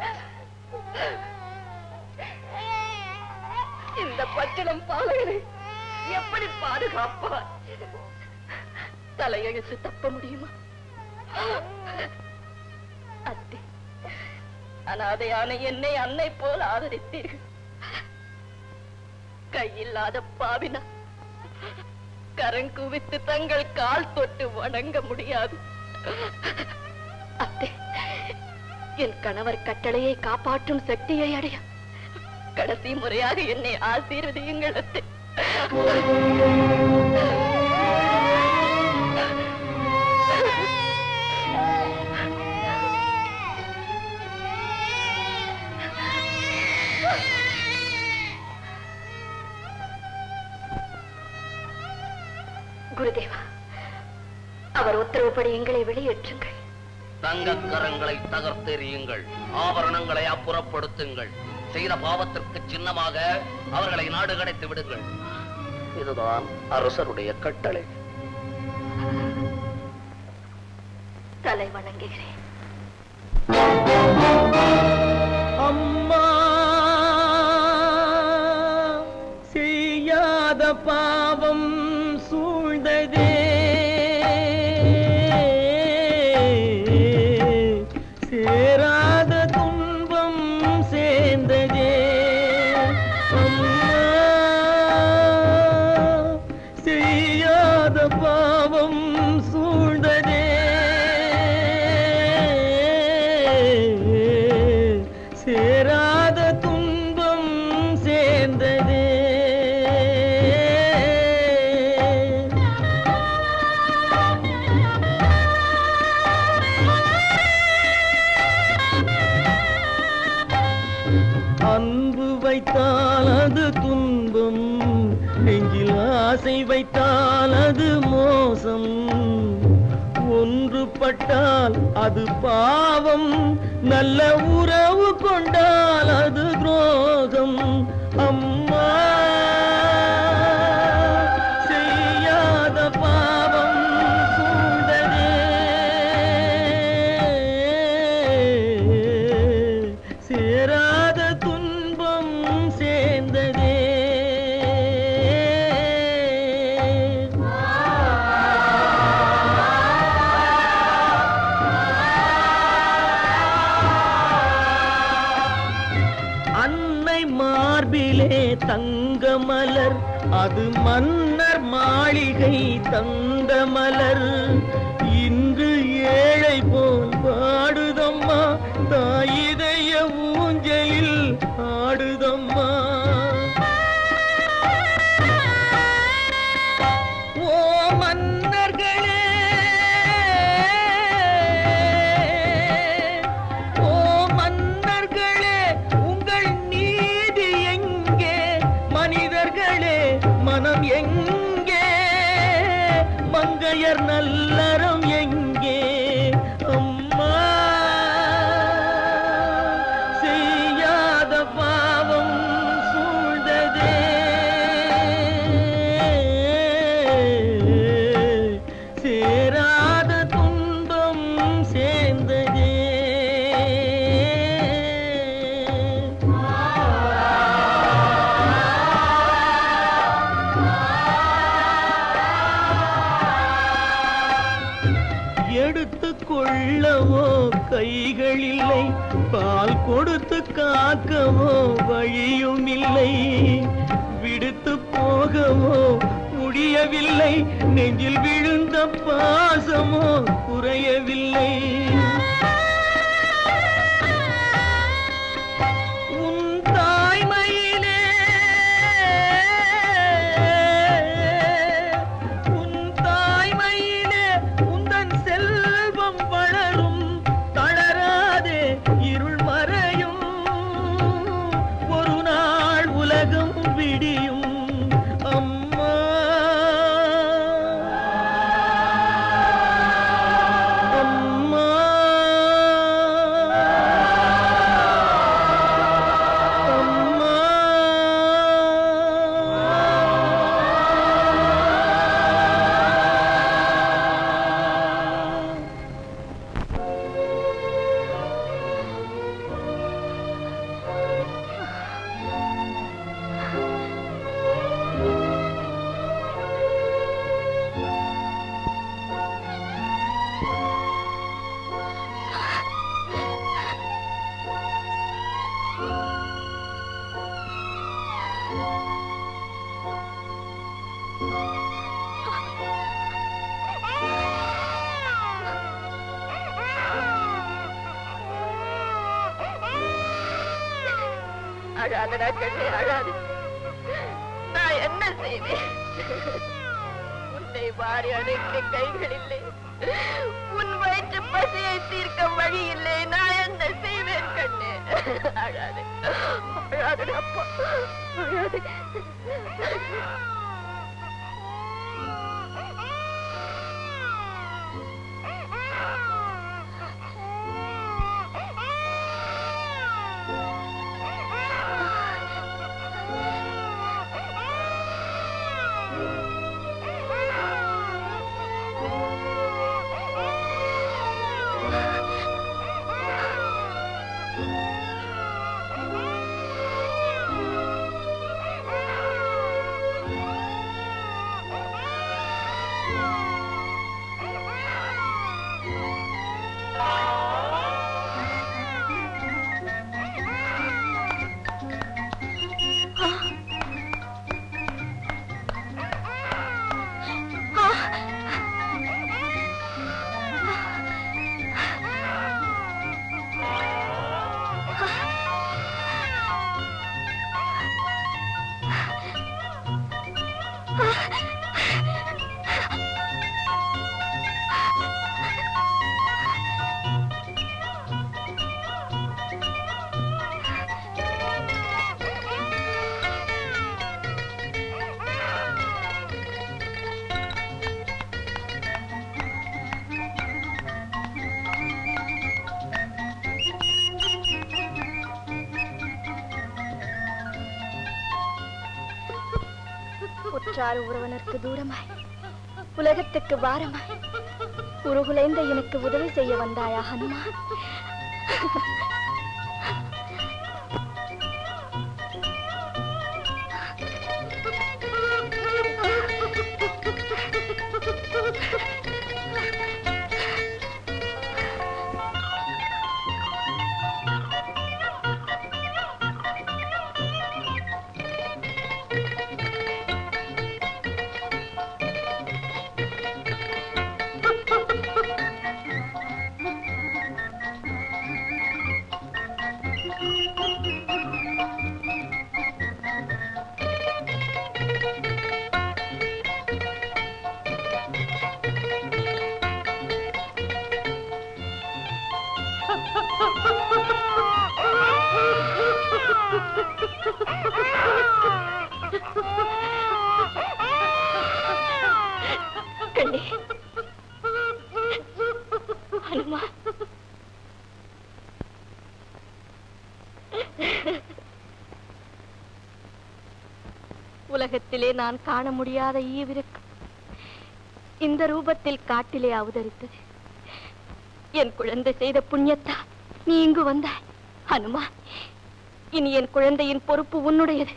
இந்த பச்சிடம் பாலகனை எப்படி பாதுகாப்பார் தலையெழுத்து தப்ப முடியுமா அனாதையான என்னை அன்னை போல் ஆதரித்தீர்கள் கையில்லாத பாவினா கரங்குவித்து தங்கள் கால் தொட்டு வணங்க முடியாது அத்தே என் கணவர் கட்டளையை காப்பாற்றும் சக்தியை அடைய கடைசி முறையாக என்னை ஆசீர்வதியுங்கள் அத்தே குருதேவா அவர் உத்தரவுப்படி எங்களை வெளியேற்றுங்கள் தங்கக்கரங்களை தகர்த்தெறியுங்கள் ஆபரணங்களை அப்புறப்படுத்துங்கள் செய்த பாவத்திற்கு சின்னமாக அவர்களை நாடு கடத்தி விடுங்கள் இதுதான் அரசருடைய கட்டளை தலை வணங்குகிறேன் அம்மா செய்யாத பாவம் சூழ்ந்ததே சேராத துன்பம் சேர்ந்ததே அம்மா செய்யாத பாவம் சூழ்ந்ததே சேராத துன்பம் சேர்ந்ததே அன்பு வைத்தால் அது துன்பம் நெஞ்சில் ஆசை வைத்தால் அது மோசம் ஒன்றுபட்டால் அது பாவம் நல்ல உறவு கொண்டால் அது துரோகம் அம்மா செய்யாத பாவம் சூழ்ந்ததே சேராத துன்பம் சேர்ந்ததே அன்னை மார்பிலே தங்க மலர் அது மன்னர் மாளிகை தந்த மலர் இன்று ஏழை போல் பாடுதம்மா தாயிதய ஊஞ்சலில் ஆடுதம்மா ஓ மன்னர்களே ஓ மன்னர்களே உங்கள் நீதி எங்கே மனிதர்களே மனம் எங்கே மங்கையர் நல்லறம் எங்கே அம்மா செய்யாத பாவம் சூழ்ந்ததே சேராத துன்பம் சேர்ந்ததே எடுத்து கொள்ளவோ கைகள் இல்லை பால் கொடுத்து காக்கவோ வழியும் இல்லை விடுத்து போகவோ முடியவில்லை நெஞ்சில் விழுந்த பாசமோ குறையவில்லை உன் தாய்மையிலே உன் தாய்மையிலே உந்தன் செல்வம் வளரும் தளராதே இருள் மறையும் ஒரு நாள் உலகம் விடியும் அம்மா அம்மா அழாதடா கண்ணே அழாது நான் என்ன செய்வேன் உன்னை வாரி அணைக்க கைகள் இல்லை உன் வயிற்று பசியை தீர்க்க வழி இல்லை நான் என்ன செய்வேன் கண்ணே அழாது அழாதடா அப்பா அழாது உற்றார் உறவனருக்கு தூரமாய் உலகத்துக்கு பாரமாய் உருகுலைந்த எனக்கு உதவி செய்ய வந்தாயா ஹனுமான் கண்ணே ஹனுமான் உலகத்திலே நான் காண முடியாத ஈவிரக்கம் இந்த ரூபத்தில் காட்டிலே அவதரித்தது என் குழந்தை செய்த புண்ணியத்தா நீ இங்கு வந்தாய் ஹனுமான் இனி என் குழந்தையின் பொறுப்பு உன்னுடையது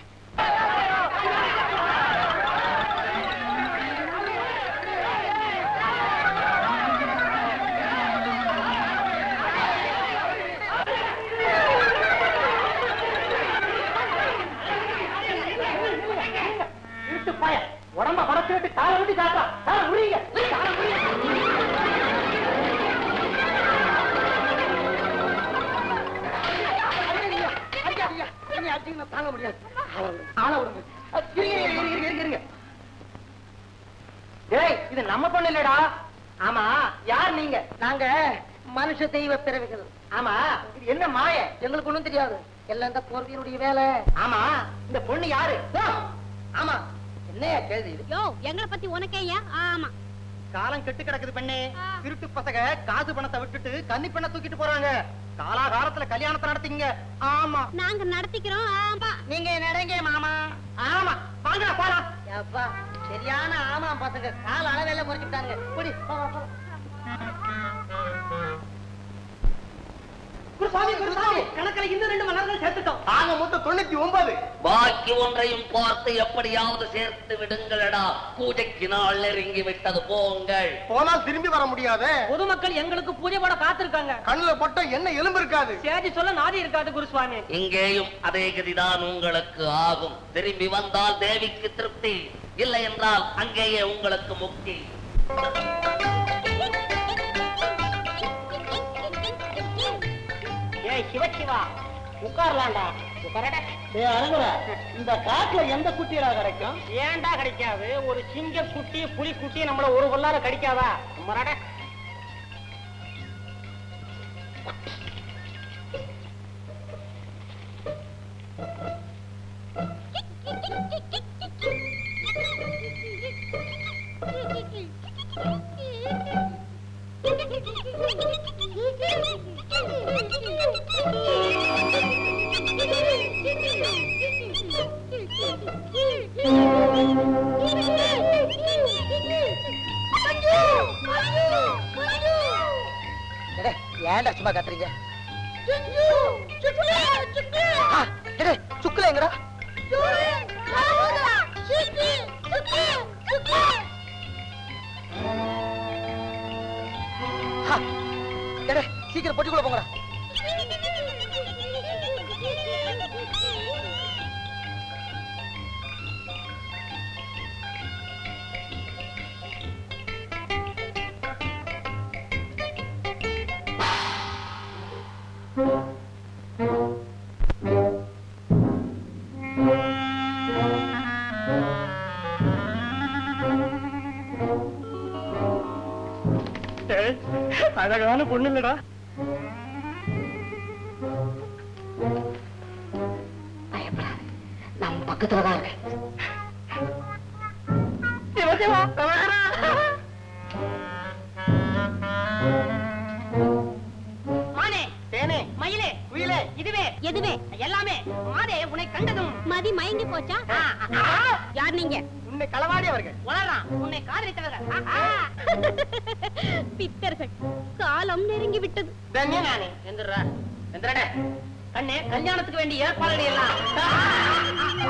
இருட்டு பாய உடம்ப படச்சுட்டு காலை விட்டு காட்டுறான் காலை முடியுங்க காலை முடியுங்க தாங்க முடியாது ஆள விடுங்க இருங்க இருங்க இருங்க இருங்க இருங்க டேய் இது நம்ம பொண்ணு இல்லடா ஆமா யார் நீங்க நாங்க மனுஷ தெய்வ பிறவிகள் ஆமா இது என்ன மாய எங்களுக்கு ஒண்ணும் தெரியாது எல்லாம் இந்த போர்வியனுடைய வேலை ஆமா இந்த பொண்ணு யாரு ஓ, ஆமா என்னையா கேள்வி இது யோ எங்களை பத்தி உனக்கே ஏன் ஆமா காலம் கெட்டு கிடக்குது பெண்ணே திருட்டு பசங்க காசு பணத்தை விட்டுட்டு கன்னி பெண்ணை தூக்கிட்டு போறாங்க காலாகாலத்துல கல்யாணத்தை நடத்திங்க ஆமா நாங்க நடத்திக்கிறோம் ஆமா நீங்க நடங்க மாமா ஆமா வாங்க போலாம் அப்பா சரியான ஆமா பசங்க கால அளவெல்லாம் குறைச்சுட்டாங்க குடி வா, வா, வா. குருசாமி குருசாமி கணக்கில் இன்னும் ரெண்டு மலர்கள் சேர்த்துட்டோம் ஆக மொத்தம் தொண்ணூத்தி ஒன்பது பாக்கி ஒன்றையும் பார்த்து எப்படியாவது சேர்த்து விடுங்களடா பூஜைக்கு நாள் நெருங்கி விட்டது போங்கள் போனால் திரும்பி வர முடியாது பொதுமக்கள் எங்களுக்கு பூஜை போட காத்திருக்காங்க கண்ணுல போட்ட என்ன எலும்பு இருக்காது சேதி சொல்ல நாதி இருக்காது குருசுவாமி இங்கேயும் அதே கதிதான் உங்களுக்கு ஆகும் திரும்பி வந்தால் தேவிக்கு திருப்தி இல்லை என்றால் அங்கேயே உங்களுக்கு முக்தி ஏய் சிவசிவா உட்கார்லாண்டா இந்த காட்டுல எந்த குட்டியடா கிடைக்கும் ஏன்டா கிடைக்காது ஒரு சிங்க குட்டி புலி குட்டி நம்மள ஒரு கொள்ளார கடிக்காதா மரட டேய், ஏன்டா சும்மா கத்துறீங்க ஆ, டேய், சுக்குல எங்கடா ஆ, டேய், சீக்கிரம் பொட்டிக்குள்ள போங்கடா அழகான பொண்ணு இல்லடா நம்ம பக்கத்துல தான் இருக்கு மானே தேனே மயிலே குயிலே இதுவே எதுவே எல்லாமே மானே உன்னை கண்டதும் மதி மயங்கி போச்சா யார் நீங்க உன்னை களவாடி அவர்கள் வளரான் உன்னை காதலித்தவர்கள் ஆ, ஆ. பித்தர்கள் காலம் நெருங்கி விட்டது தன்யா நானே எந்திரா எந்திரடே கண்ணே கல்யாணத்துக்கு வேண்டிய ஏற்பாடுகள் எல்லாம்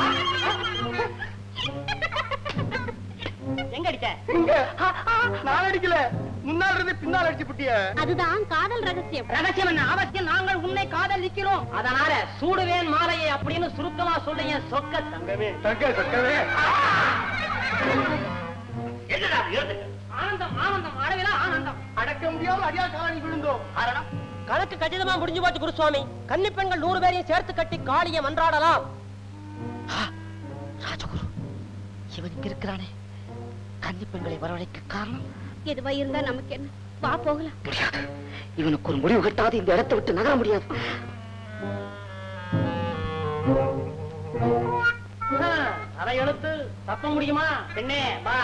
எங்க அடிச்ச நான் அடிக்கல முன்னால் இருந்து பின்னால் அடிச்சு புட்டிய அதுதான் காதல் ரகசியம் ரகசியம் என்ன அவசியம் நாங்கள் உன்னை காதலிக்கிறோம் அதனால சூடுவேன் மாலையை அப்படின்னு சுருக்கமா சொல்றீங்க சொக்க தங்கமே தங்க சொக்கவே என்னடா இது? எழுதுங்க. ஆனந்தம் ஆனந்தம் அளவில ஆனந்தம் அடக்க முடியாம அடியா காணி விழுந்தோம் காரணம் கணக்கு கச்சிதமா முடிஞ்சு போச்சு குருசுவாமி கன்னி பெண்கள் நூறு பேரையும் சேர்த்து கட்டி காளிய மன்றாடலாம் ராஜகுரு இவன் இங்க இருக்கிறானே கன்னி பெண்களை வரவழைக்க காரணம் எதுவா இருந்தா நமக்கு என்ன வா போகலாம் முடியாது இவனுக்கு ஒரு முடிவு கட்டாது இந்த இடத்தை விட்டு நகர முடியாது அதை எழுத்து தப்ப முடியுமா பெண்ணே வா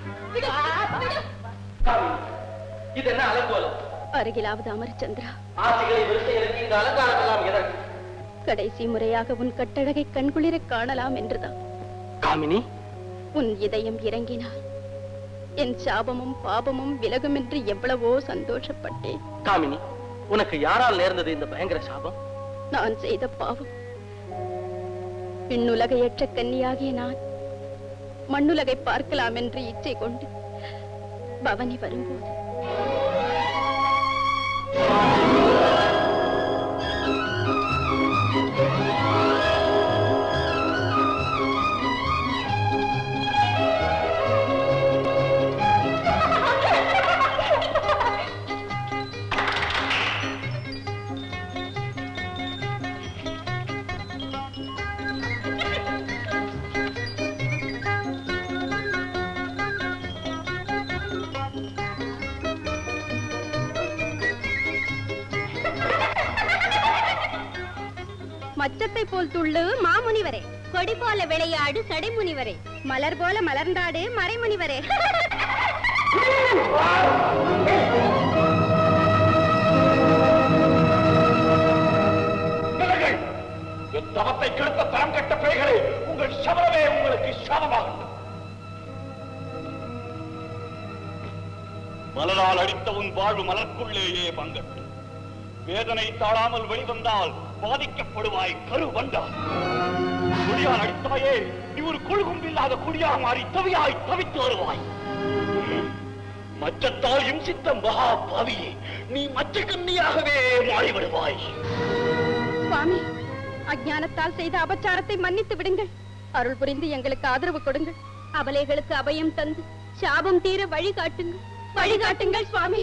இது என்ன அலங்கோலம் அருகிலாவது அமர் சந்திரா ஆசைகளை விருசைகளுக்கு இந்த அலங்காரம் எல்லாம் எதற்கு கடைசி முறையாக உன் கட்டழகை கண்குளிரக் காணலாம் என்றுதான் காமினி உன் இதயம் இறங்கினார் என் சாபமும் பாபமும் விலகும் என்று எவ்வளவோ சந்தோஷப்பட்டேன் காமினி உனக்கு யாரால் நேர்ந்தது இந்த பயங்கர சாபம் நான் செய்த பாவம் விண்ணுலகையற்ற கன்னியாகிய நான் மண்ணுலகை பார்க்கலாம் என்று இச்சை கொண்டு பவனி வரும்போது மச்சத்தை போல் துள்ளு மாமுனிவரே கொடி போல விளையாடு சடைமுனிவரே மலர் போல மலர்ந்தாடு மறைமுனிவரே நில்லுங்கள். என் தவத்தை கெடுத்த தரம் கட்ட பேய்களே உங்கள் சபலமே உங்களுக்கு சாபமாகட்டும் மலரால் அடித்த உன் வாழ்வு மலர்க்குள்ளேயே பங்கட்டும் வேதனை தாழாமல் வெளிவந்தால் பாதிக்கப்படுவாய் கரு வந்தா குடியால் அடித்தாயே நீ ஒரு கொள்கும் இல்லாத குடியா மாறி தவியாய் தவித்து வருவாய் மச்சத்தால் இம்சித்த மகா பாவியே நீ மச்ச கன்னியாகவே மாறிவிடுவாய் சுவாமி அஞ்ஞானத்தால் செய்த அபச்சாரத்தை மன்னித்து விடுங்கள் அருள் புரிந்து எங்களுக்கு ஆதரவு கொடுங்கள் அபலைகளுக்கு அபயம் தந்து சாபம் தீர வழிகாட்டுங்கள் வழிகாட்டுங்கள் சுவாமி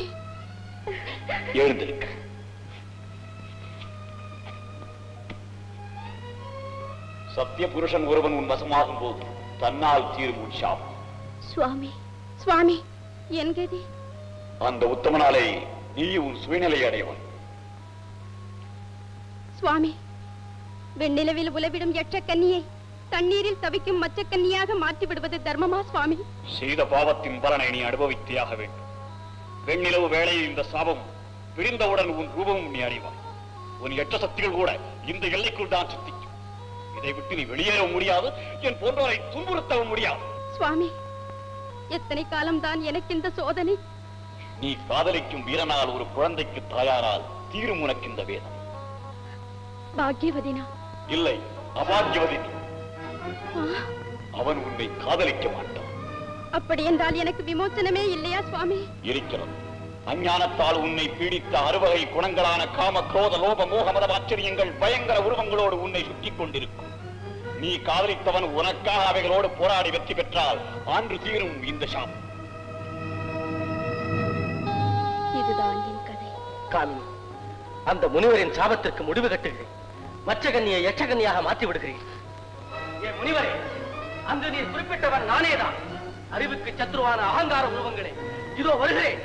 எழுந்திருக்க சத்திய புருஷன் ஒருவன் உன் வசமாகும் போது தன்னால் தீரும் உன் சாபம் சுவாமி சுவாமி என் கதி அந்த உத்தமனாலே நீ உன் சுயநிலை அடையவன் சுவாமி வெண்ணிலவில் உலவிடும் எற்ற கன்னியை தண்ணீரில் தவிக்கும் மச்சக்கன்னியாக மாற்றி விடுவது தர்மமா சுவாமி செய்த பாவத்தின் பலனை நீ அனுபவித்தேயாக வேண்டும் வெண்ணிலவு வேளையில் இந்த சாபம் விரிந்தவுடன் உன் ரூபமும் நீ அறிவாய் உன் எட்ட சக்திகள் கூட இந்த எல்லைக்குள் தான் சித்திக்கும் இதை விட்டு நீ வெளியேறவும் முடியாது என் போன்றவரை துன்புறுத்தவும் முடியாது சுவாமி எத்தனை காலம்தான் எனக்கு இந்த சோதனை நீ காதலிக்கும் வீரனால் ஒரு குழந்தைக்கு தாயாரால் தீரும் உனக்கு இந்த வேதம் பாக்யவதினா இல்லை அபாகியவதி நீ. ஆ, அவன் உன்னை காதலிக்க மாட்டான் அப்படி என்றால் எனக்கு விமோச்சனமே இல்லையா சுவாமி இருக்கிறது அஞ்ஞானத்தால் உன்னை பீடித்த அறுவகை குணங்களான காம குரோத லோப மோக மத ஆச்சரியங்கள் பயங்கர உருவங்களோடு உன்னை சுற்றிக் கொண்டிருக்கும் நீ காதலித்தவன் உனக்காக அவைகளோடு போராடி வெற்றி பெற்றால் ஆண்டு தீரும் இந்த சாபம் இதுதான் என் கதை காமினி அந்த முனிவரின் சாபத்திற்கு முடிவு கட்டுகிறேன் மச்சகன்னியை எச்சகன்னியாக மாற்றி விடுகிறேன் என் முனிவரே அங்கு நீர் குறிப்பிட்டவன் நானேதான் அறிவுக்கு சத்ருவான அகங்கார உருவங்களே இதோ வருகிறேன்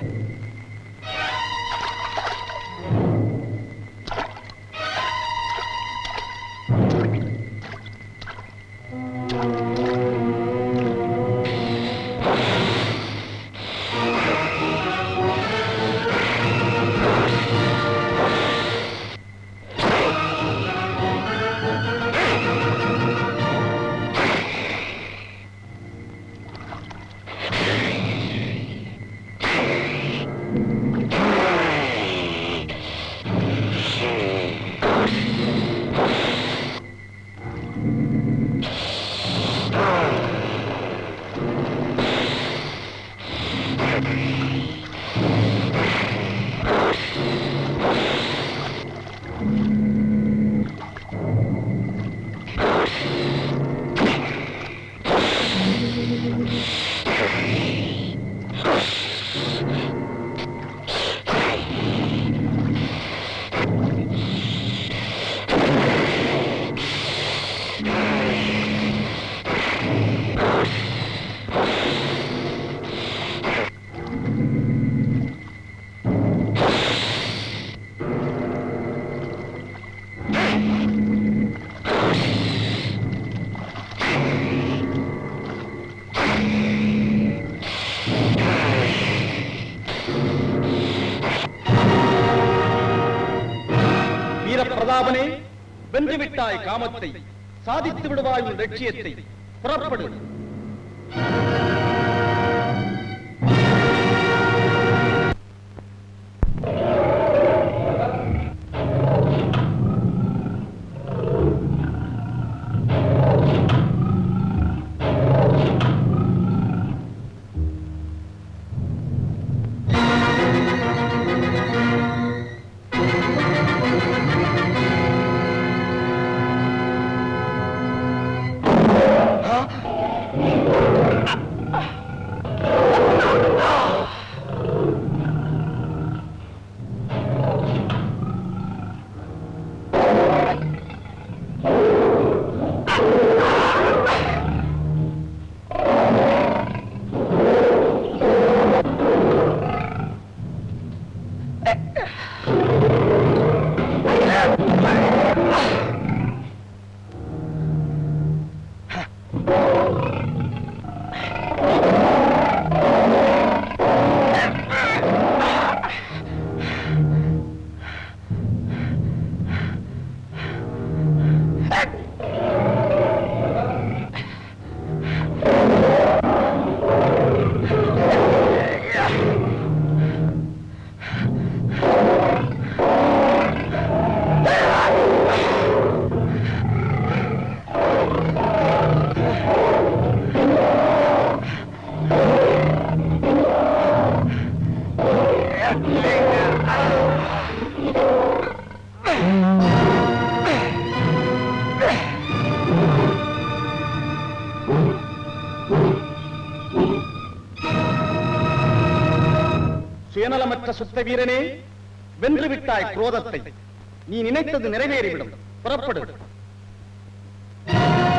வீரப்பிரதாபனே வென்று விட்டாய் காமத்தை சாதித்து விடுவாய் உன் லட்சியத்தை புறப்படு சுயநலமற்ற சுத்த வீரனே வென்று விட்டாய் குரோதத்தை நீ நினைத்தது நிறைவேறிவிடும் புறப்படு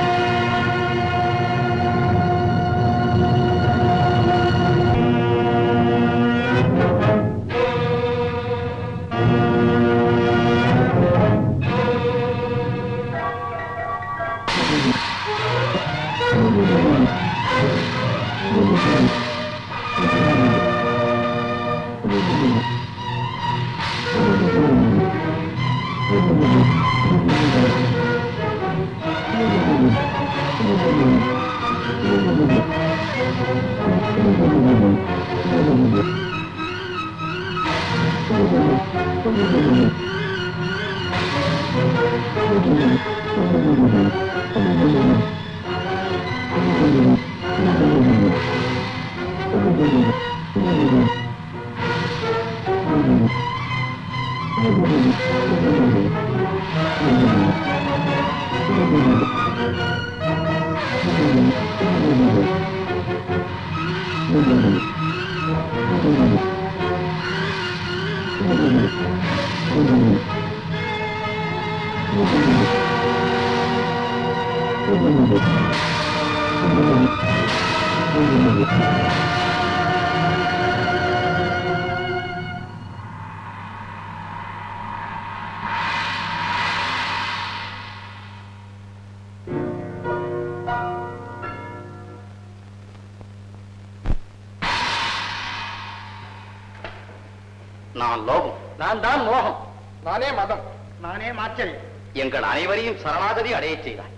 நான் லோகம் நான் தான் மோகம் நானே மதம் நானே மாச்சல் எங்கள் அனைவரையும் சரணாகதி அடையச் செய்தாய்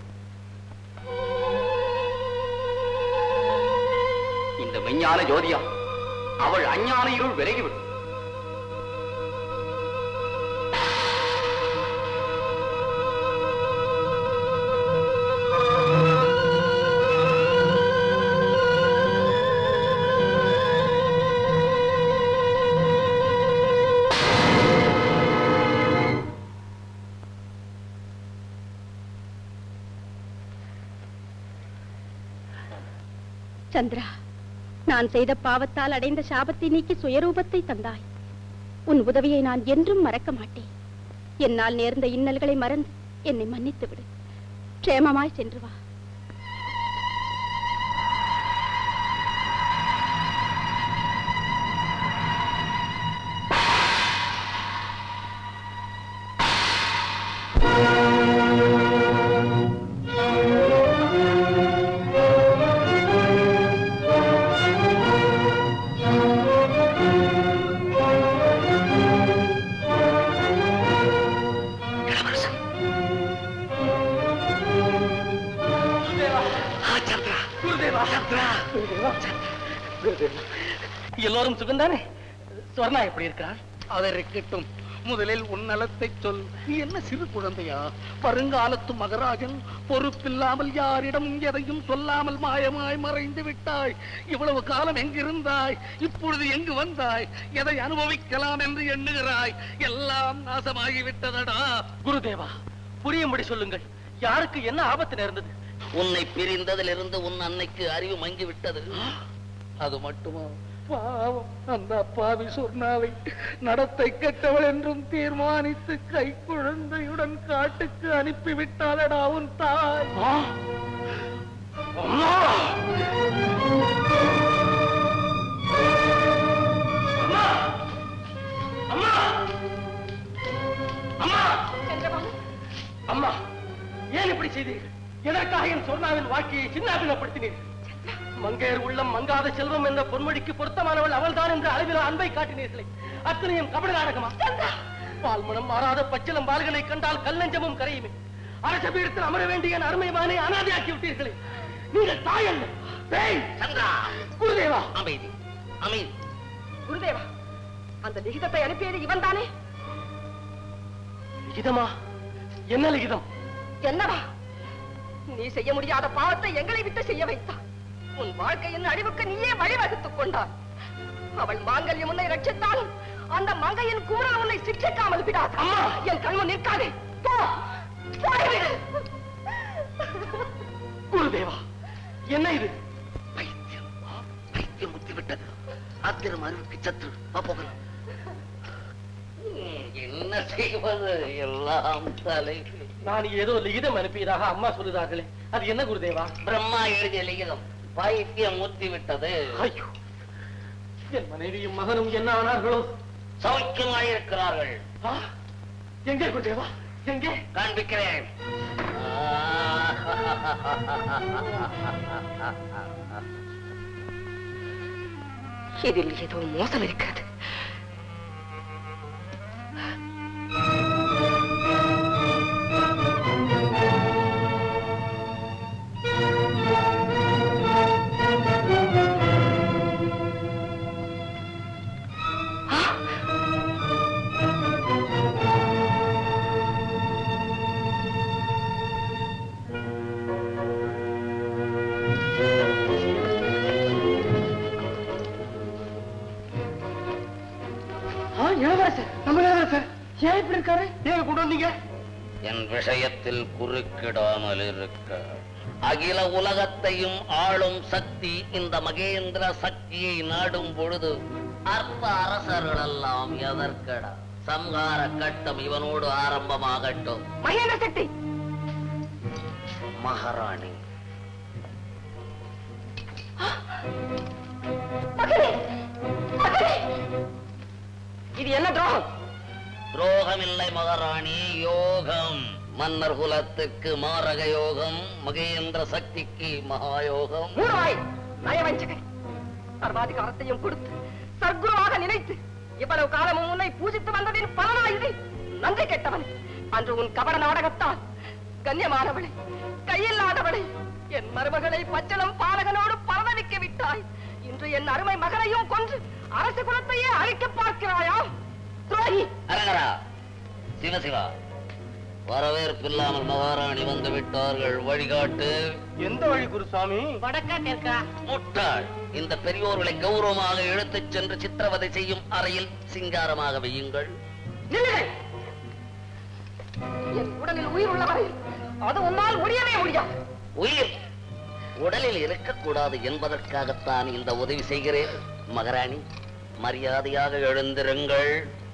இந்த மெஞ்ஞான ஜோதியா அவள் அஞ்ஞான இருள் விலகிவிடும் சந்திரா நான் செய்த பாவத்தால் அடைந்த சாபத்தை நீக்கி சுயரூபத்தை தந்தாய் உன் உதவியை நான் என்றும் மறக்க மாட்டேன் என்னால் நேர்ந்த இன்னல்களை மறந்து என்னை மன்னித்து விடு க்ஷேமமாய் சென்று வா எல்லோரும் சுகந்தானே சொர்ணா எப்படி இருக்கிறார் அதை இருக்கட்டும் முதலில் உன் நலத்தை சொல் நீ என்ன சிறு குழந்தையா வருங்காலத்து மகராஜன் பொறுப்பில்லாமல் யாரிடம் எதையும் சொல்லாமல் மாயமாய் மறைந்து விட்டாய் இவ்வளவு காலம் எங்கிருந்தாய் இப்பொழுது எங்கு வந்தாய் எதை அனுபவிக்கலாம் என்று எண்ணுகிறாய் எல்லாம் நாசமாகி விட்டதடா குருதேவா புரியும்படி சொல்லுங்கள் யாருக்கு என்ன ஆபத்து நேர்ந்தது உன்னை பிரிந்ததிலிருந்து உன் அன்னைக்கு அறிவு மங்கி விட்டது அது மட்டுமா பாவம் அந்த அப்பாவி சொர்ணாவை நடத்தை கெட்டவள் என்றும் தீர்மானித்து கை குழந்தையுடன் காட்டுக்கு அனுப்பிவிட்டாளடா உன் தாய் அம்மா ஏன் இப்படி செய்தீர்கள் எதற்காக என் சொர்ணாவின் வாழ்க்கையை சின்னாபினப்படுத்தினீர்கள் மங்கையர் உள்ளம் மங்காத செல்வம் என்ற பொன்மொழிக்கு பொருத்தமானவள் அவள்தான் என்ற அளவில் அன்பை காட்டினீர்களே அத்தனையும் கபட நாடகமா பால்மனம் மாறாத பச்சிலம் பால்களை கண்டால் கல்லஞ்சமும் கரையுமே அரச பீடத்தில் அமர வேண்டிய என் அருமை மகனை அனாதையாக்கி விட்டீர்களே நீங்கள் தாய் அல்ல பேய் சந்திரா குருதேவா அமைதி அமைதி குருதேவா அந்த லிகிதத்தை அனுப்பியது இவன் தானே லிகிதமா என்ன லிகிதம் என்னவா நீ செய்ய முடியாத பாவத்தை எங்களை விட்டு செய்ய வைத்தான் உன் வாழ்க்கையின் அழிவுக்கு நீயே வழிவகுத்துக் கொண்டாய் அவள் மாங்கல்யம் உன்னை ரட்சித்தால் அந்த மங்கையின் கூறல் உன்னை சிக்ஷிக்காமல் விடாது என் கண்மு நிற்காதே போ போய்விடு குருதேவா என்ன இது பைத்தியம் பைத்தியம் முத்தி விட்டது ஆத்திரம் அறிவுக்கு சத்ரு வா போகலாம் ம், என்ன செய்வது எல்லாம் தலை நான் ஏதோ லிகிதம் அனுப்பியதாக அம்மா சொல்லுகிறார்களே அது என்ன குருதேவா பிரம்மா எழுதிய லிகிதம் பைத்தியம் முத்தி விட்டது ஐயோ என் மனைவியும் மகனும் என்ன ஆனார்களோ சௌக்கியமாயிருக்கிறார்கள் ஆ, எங்கே குருதேவா எங்கே காண்பிக்கிறேன் இதில் ஏதோ மோசம் இருக்கிறது ஏன் இப்படி இருக்காரு ஏன் கொண்டு வந்தீங்க என் விஷயத்தில் குறுக்கிடாமல் இருக்க அகில உலகத்தையும் ஆளும் சக்தி இந்த மகேந்திர சக்தியை நாடும் பொழுது அற்ப அரசர்கள் எல்லாம் எதற்கடா சம்ஹார கட்டம் இவனோடு ஆரம்பமாகட்டும் மகேந்திர சக்தி மகாராணி மகனே மகனே இது என்ன துரோகம் துரோகமில்லை மகாராணி யோகம் மன்னர் குலத்துக்கு மாரக யோகம் மகேந்திர சக்திக்கு மகாயோகம் மூடுவாய் நயவஞ்சகை சர்வாதிகாரத்தையும் கொடுத்து சர்க்குருவாக நினைத்து இவ்வளவு காலமும் உன்னை பூஜித்து வந்ததின் பலனா இது நன்றி கெட்டவன் அன்று உன் கபட நாடகத்தால் கண்ணியமானவளை கையில்லாதவளை என் மருமகளை பச்சளம் பாலகனோடு பரதவிக்க விட்டாய் இன்று என் அருமை மகனையும் கொன்று அரசு குலத்தையே அழிக்க பார்க்கிறாயா துரோகி அரங்கரா சிவசிவா வரவேற்பில்லாமல் மகாராணி வந்து விட்டார்கள் வழிகாட்டு எந்த வழி குருசாமி வடக்கா தெற்கா முட்டாள் இந்த பெரியோர்களை கௌரவமாக இழுத்துச் சென்று சித்திரவதை செய்யும் அறையில் சிங்காரமாக வையுங்கள் நில்லுங்கள் என் உடலில் உயிர் உள்ளவரை அது உன்னால் முடியவே முடியாது உயிர் உடலில் இருக்கக்கூடாது என்பதற்காகத்தான் இந்த உதவி செய்கிறேன் மகாராணி மரியாதையாக எழுந்திருங்கள்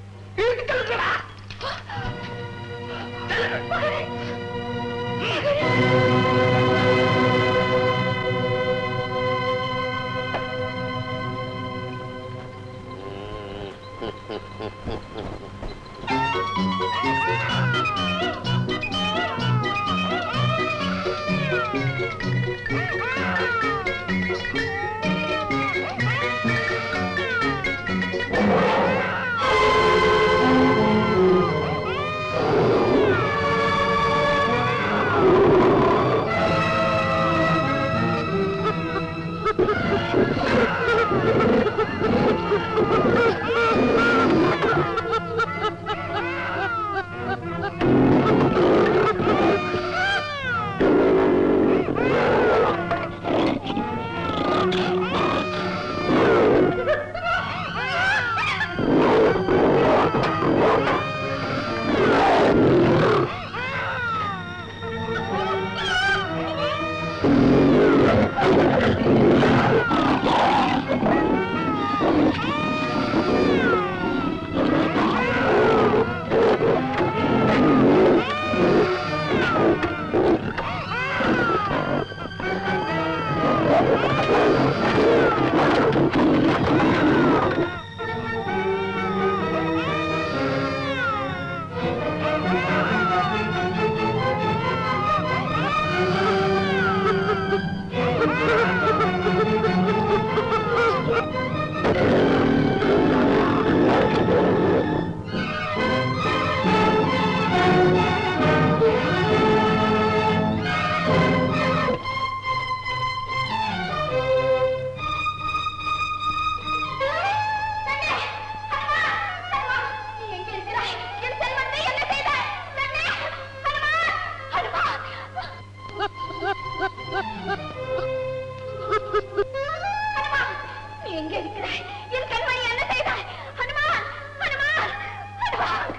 நீ எங்கே இருக்கிறாய் என் கண்மணி என்ன செய்தாய் ஹனுமான் ஹனுமான் ஹனுமான்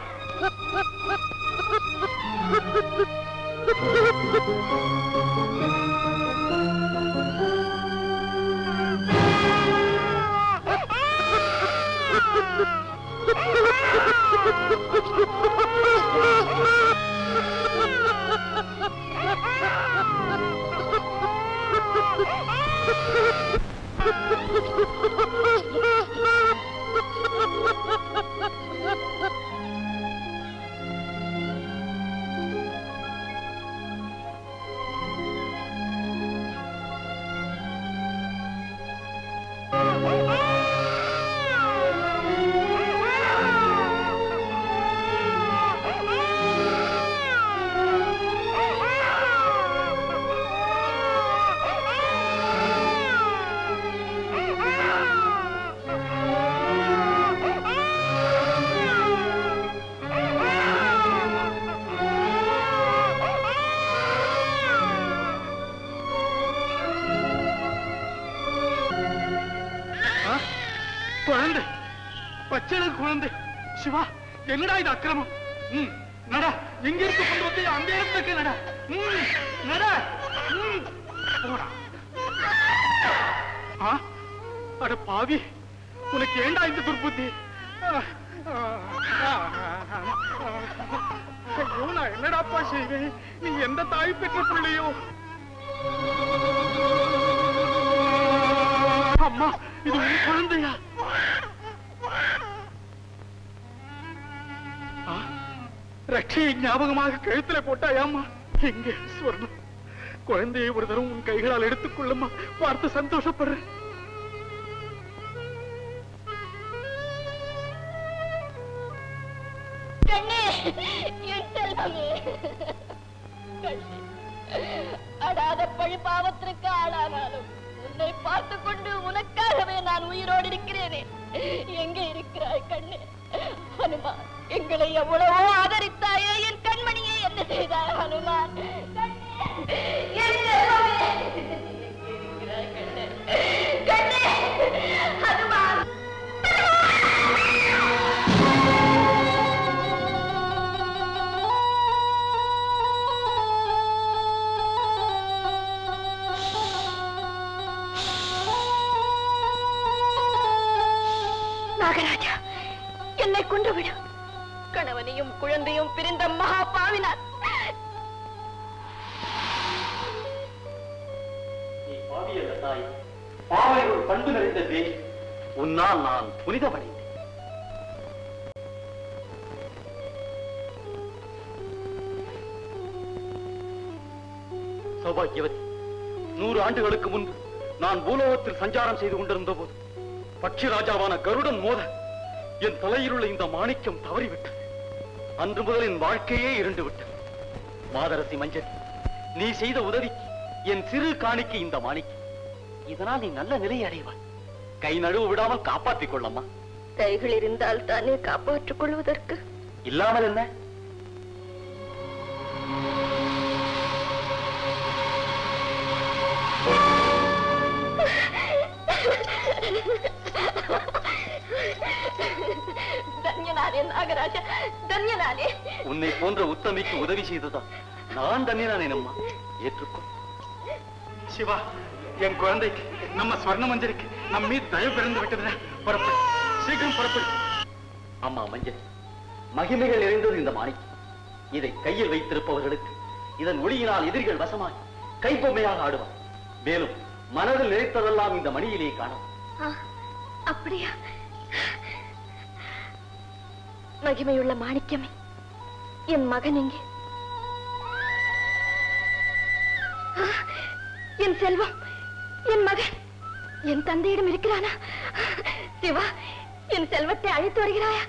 குழந்தை பச்சள குழந்தை சிவா என்னடா இது அக்கிரமம் ம், நட எங்க இருந்து கொண்டு வந்து அந்த இடத்துக்கு நட ம், நட ம், போடா ஆ, அட பாவி உனக்கு ஏண்டா இந்த துர்புத்தி ஆ, ஆ, ஆ, ஆ, ஆ. ஐயோ நான் என்னடாப்பா செய்வேன் நீ எந்த தாய் பெற்ற பிள்ளையோ அம்மா இது உன் குழந்தையா ஆ, ரட்சையை ஞாபகமாக கழுத்துல போட்டாயாம்மா எங்க ஸ்வர்ணம் குழந்தையை ஒரு தரம் உன் கைகளால் எடுத்துக்கொள்ளுமா பார்த்து சந்தோஷப்படுறேன் கண்ணே என் செல்வமே கண்ணே அடாத பழி பாவத்திற்கு ஆளானாலும் உன்னை பார்த்து கொண்டு உனக்காகவே நான் உயிரோடு இருக்கிறேனே எங்கே இருக்கிறாய் கண்ணே ஹனுமான் எங்களை எவ்வளவோ ஆதரித்தாயே என் கண்மணியை என்ன செய்தாய் ஹனுமான் கண்ணே, என் செல்வமே. எங்கே இருக்கிறாய் கண்ணே? கண்ணே, ஹனுமான் நாகராஜா என்னை கொண்டு விடு கணவனையும் குழந்தையும் பிரிந்த மகா பாவினார் நீ பாவியல்ல தாய் பாவை ஒரு பண்பு நிறைந்த தேவி உன்னால் நான் புனிதமடைந்தேன் சௌபாகியவதி நூறு ஆண்டுகளுக்கு முன்பு நான் பூலோகத்தில் சஞ்சாரம் செய்து கொண்டிருந்த போது பட்சி ராஜாவான கருடன் மோத என் தலையிலுள்ள இந்த மாணிக்கம் தவறிவிட்டது அன்று முதல் என் வாழ்க்கையே இருண்டு விட்டது மாதரசி மஞ்சள் நீ செய்த உதவிக்கு என் சிறு காணிக்கு இந்த மாணிக்கம் இதனால் நீ நல்ல நிலையை அடைவாய் கை நழுவு விடாமல் காப்பாற்றிக் கொள்ளம்மா கைகள் இருந்தால் தானே காப்பாற்றிக் கொள்வதற்கு இல்லாமல் என்ன தன்யனானே நாகராஜா தன்யனானே உன்னை போன்ற உத்தமிக்கு உதவி செய்ததா நான் தண்ணினானேன் அம்மா ஏற்றுக்கொள் சிவா என் குழந்தைக்கு நம்ம ஸ்வர்ண மஞ்சரிக்கு நம் மீது தயவு பிறந்து விட்டதுடா புறப்படு சீக்கிரம் புறப்படு அம்மா மஞ்சள் மகிமைகள் நிறைந்தது இந்த மாணிக்கம் இதை கையில் வைத்திருப்பவர்களுக்கு இதன் ஒளியினால் எதிரிகள் வசமாய் கைப்பொம்மையாக ஆடுவார் மேலும் மனதில் நினைத்ததெல்லாம் இந்த மணியிலே காணும் ஆ, அப்படியா மகிமையுள்ள மாணிக்கமே என் மகன் எங்கே ஆ, என் செல்வம் என் மகன் என் தந்தையிடம் இருக்கிறானா சிவா என் செல்வத்தை அழைத்து வருகிறாயா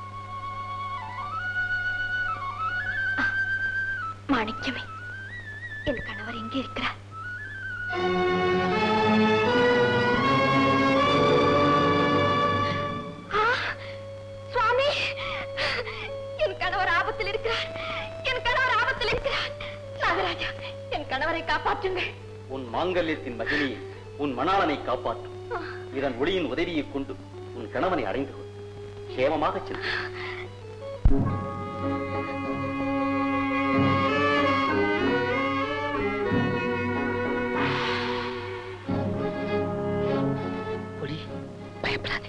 ஆ, மாணிக்கமே என் கணவர் எங்கே இருக்கிறார் ஆ, சுவாமி என் கணவர் ஆபத்தில் இருக்கிறார் என் கணவர் ஆபத்தில் இருக்கிறார் நாகராஜா என் கணவரை காப்பாற்றுங்கள் உன் மாங்கல்யத்தின் மகிமையை உன் மணாளனை காப்பாற்றும் இதன் ஒளியின் உதவியைக் கொண்டு உன் கணவனை அடைந்து கொள் சேமமாகச் செல் ஒளி பயப்படாதே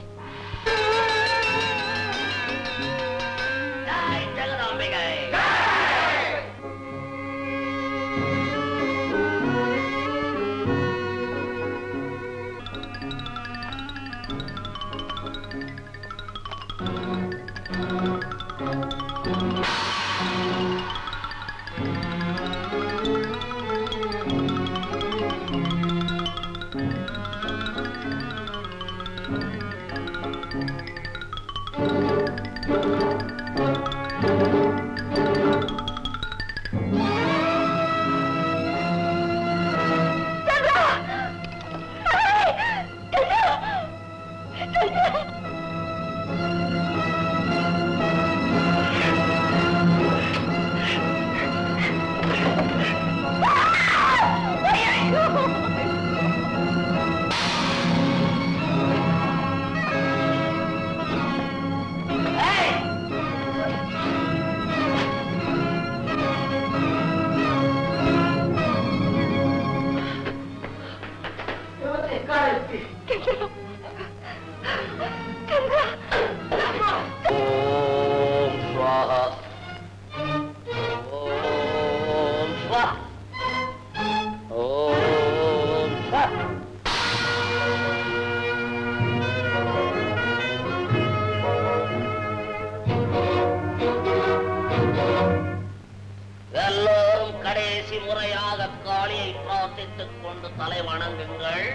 தலை வணங்குங்கள்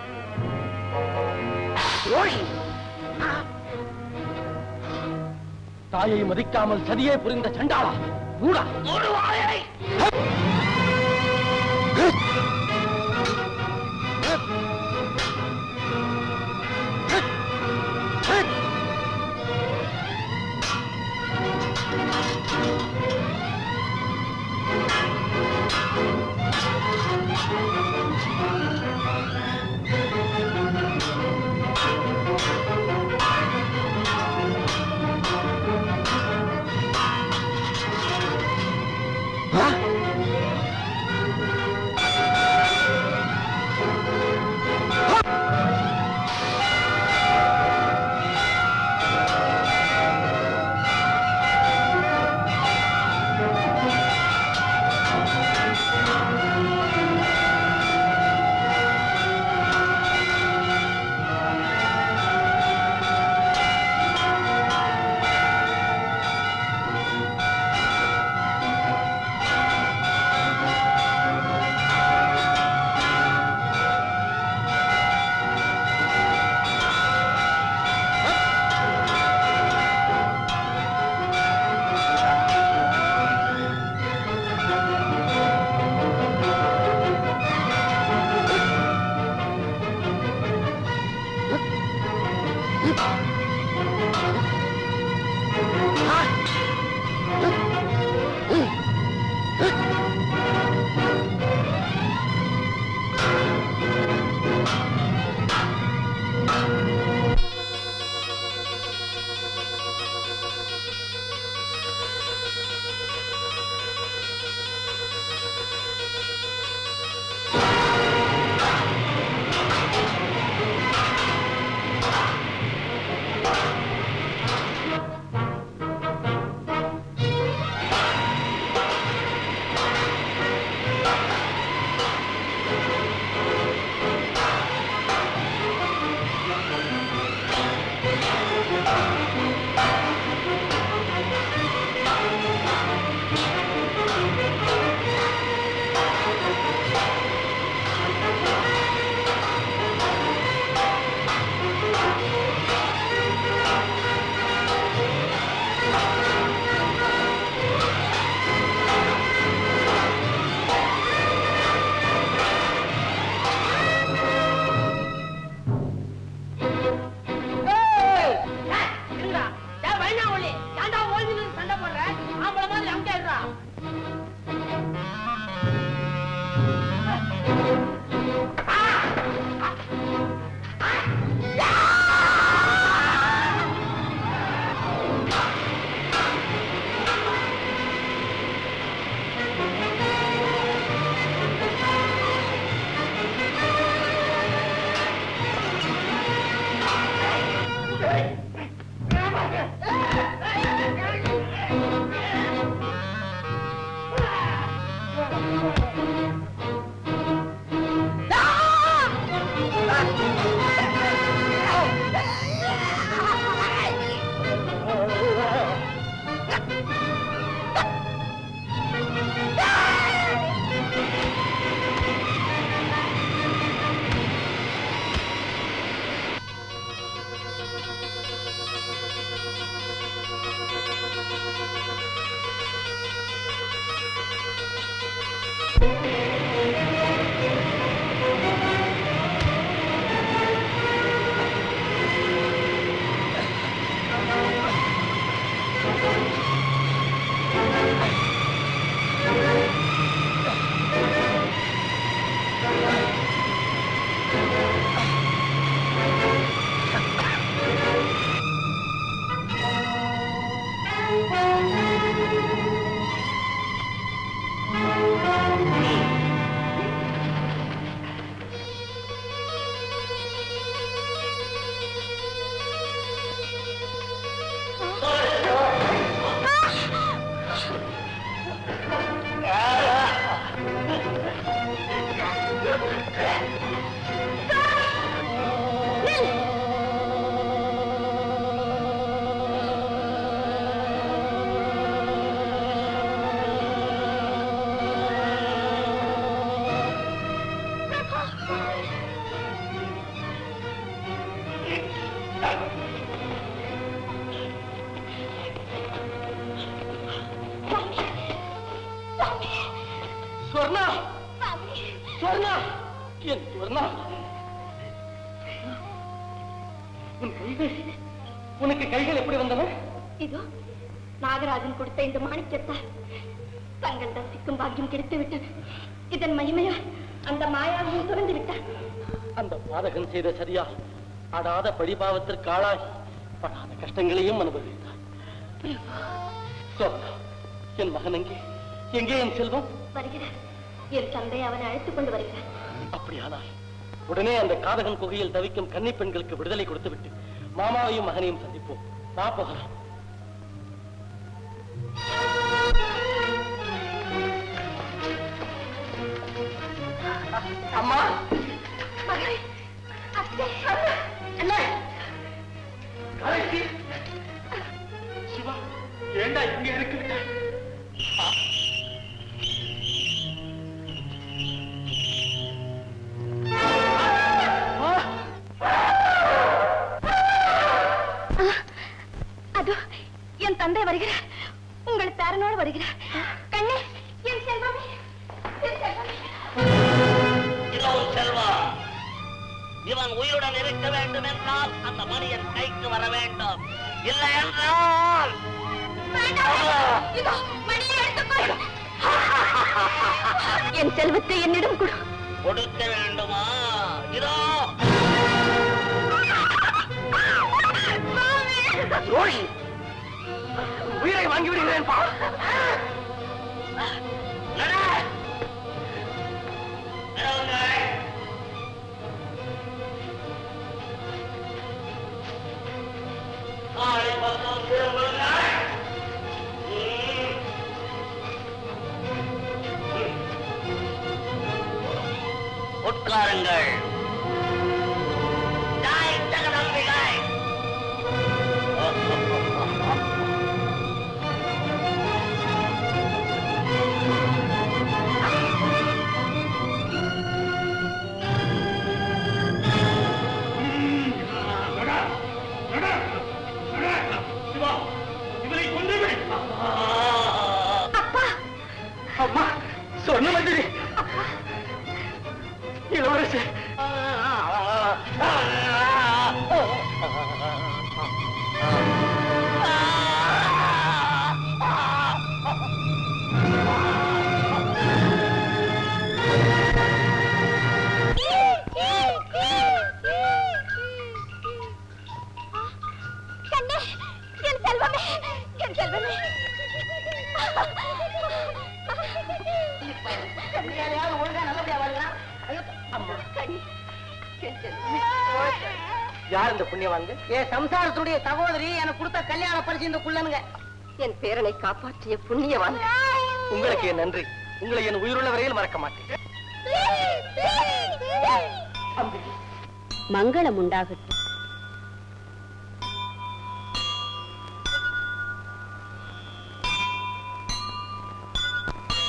தாயை மதிக்காமல் சதியே புரிந்த சண்டாளா மூடா ஒரு வாயை ஸ்வர்ணா ஸ்வர்ணா என் ஸ்வர்ணா உன் கைகள் உனக்கு கைகள் எப்படி வந்தன இதோ நாகராஜன் கொடுத்த இந்த மாணிக்கத்தால் தங்கள் தரிசிக்கும் பாக்கியம் கிடைத்து விட்டது இதன் மகிமையா அந்த மாயாவையும் துறந்து விட்டார் அந்த பாதகன் செய்த சரியா அடாத படிபாவத்திற்கு ஆளாகி படாத கஷ்டங்களையும் அனுபவித்தார் ஸ்வர்ணா, என் மகன் எங்கே எங்கே என் செல்வம் வருகிறார் என் தந்தை அவனை அழைத்துக் கொண்டு வருகிறார் அப்படியானால் உடனே அந்த காதகன் குகையில் தவிக்கும் கன்னி பெண்களுக்கு விடுதலை கொடுத்துவிட்டு மாமாவையும் மகனையும் சந்திப்போம் வா போகலாம் அம்மா மகளே அத்தை என்ன கலைச்சி சிவா ஏண்டா இங்க இருக்கு அதோ என் தந்தை வருகிறார் உங்கள் பேரனோடு வருகிறார் கண்ணே என் செல்வமே என் செல்வமே இதோ செல்வா இவன் உயிருடன் இருக்க வேண்டும் என்றால் அந்த மணியன் கைக்கு வர வேண்டும் இல்லை என்றால் இதோ மணியை எடுத்துக்கொள் என் செல்வத்தை என்னிடம் கொடு கொடுக்க வேண்டுமா இதோ ரோஹி உயிரை வாங்கி விடுகிறேன் பா நட! நிறுவுங்கள். காலை பக்கம் திரும்புங்கள். ம். உட்காருங்கள் ஜாய் ஜெகதம்பிகை. சிவா இவனை கொண்டு விடு அம்மா சொன்ன மந்திரி இளவரசர் கண்ணே என் செல்வமே என் செல்வமே ஒழுங்கா நல்லபடியா வரலாம் அம்மா கண்ணே என் செல்வமே யார் இந்த புண்ணியவாங்க என் சம்சாரத்துடைய சகோதரி எனக்கு கொடுத்த கல்யாண பரிசு இந்த குள்ளனுங்க என் பேரனை காப்பாற்றிய புண்ணியவான் உங்களுக்கு என் நன்றி உங்களை என் உயிருள்ள வரையில் மறக்க மாட்டேன் அம்பிகை மங்களம் உண்டாகட்டும்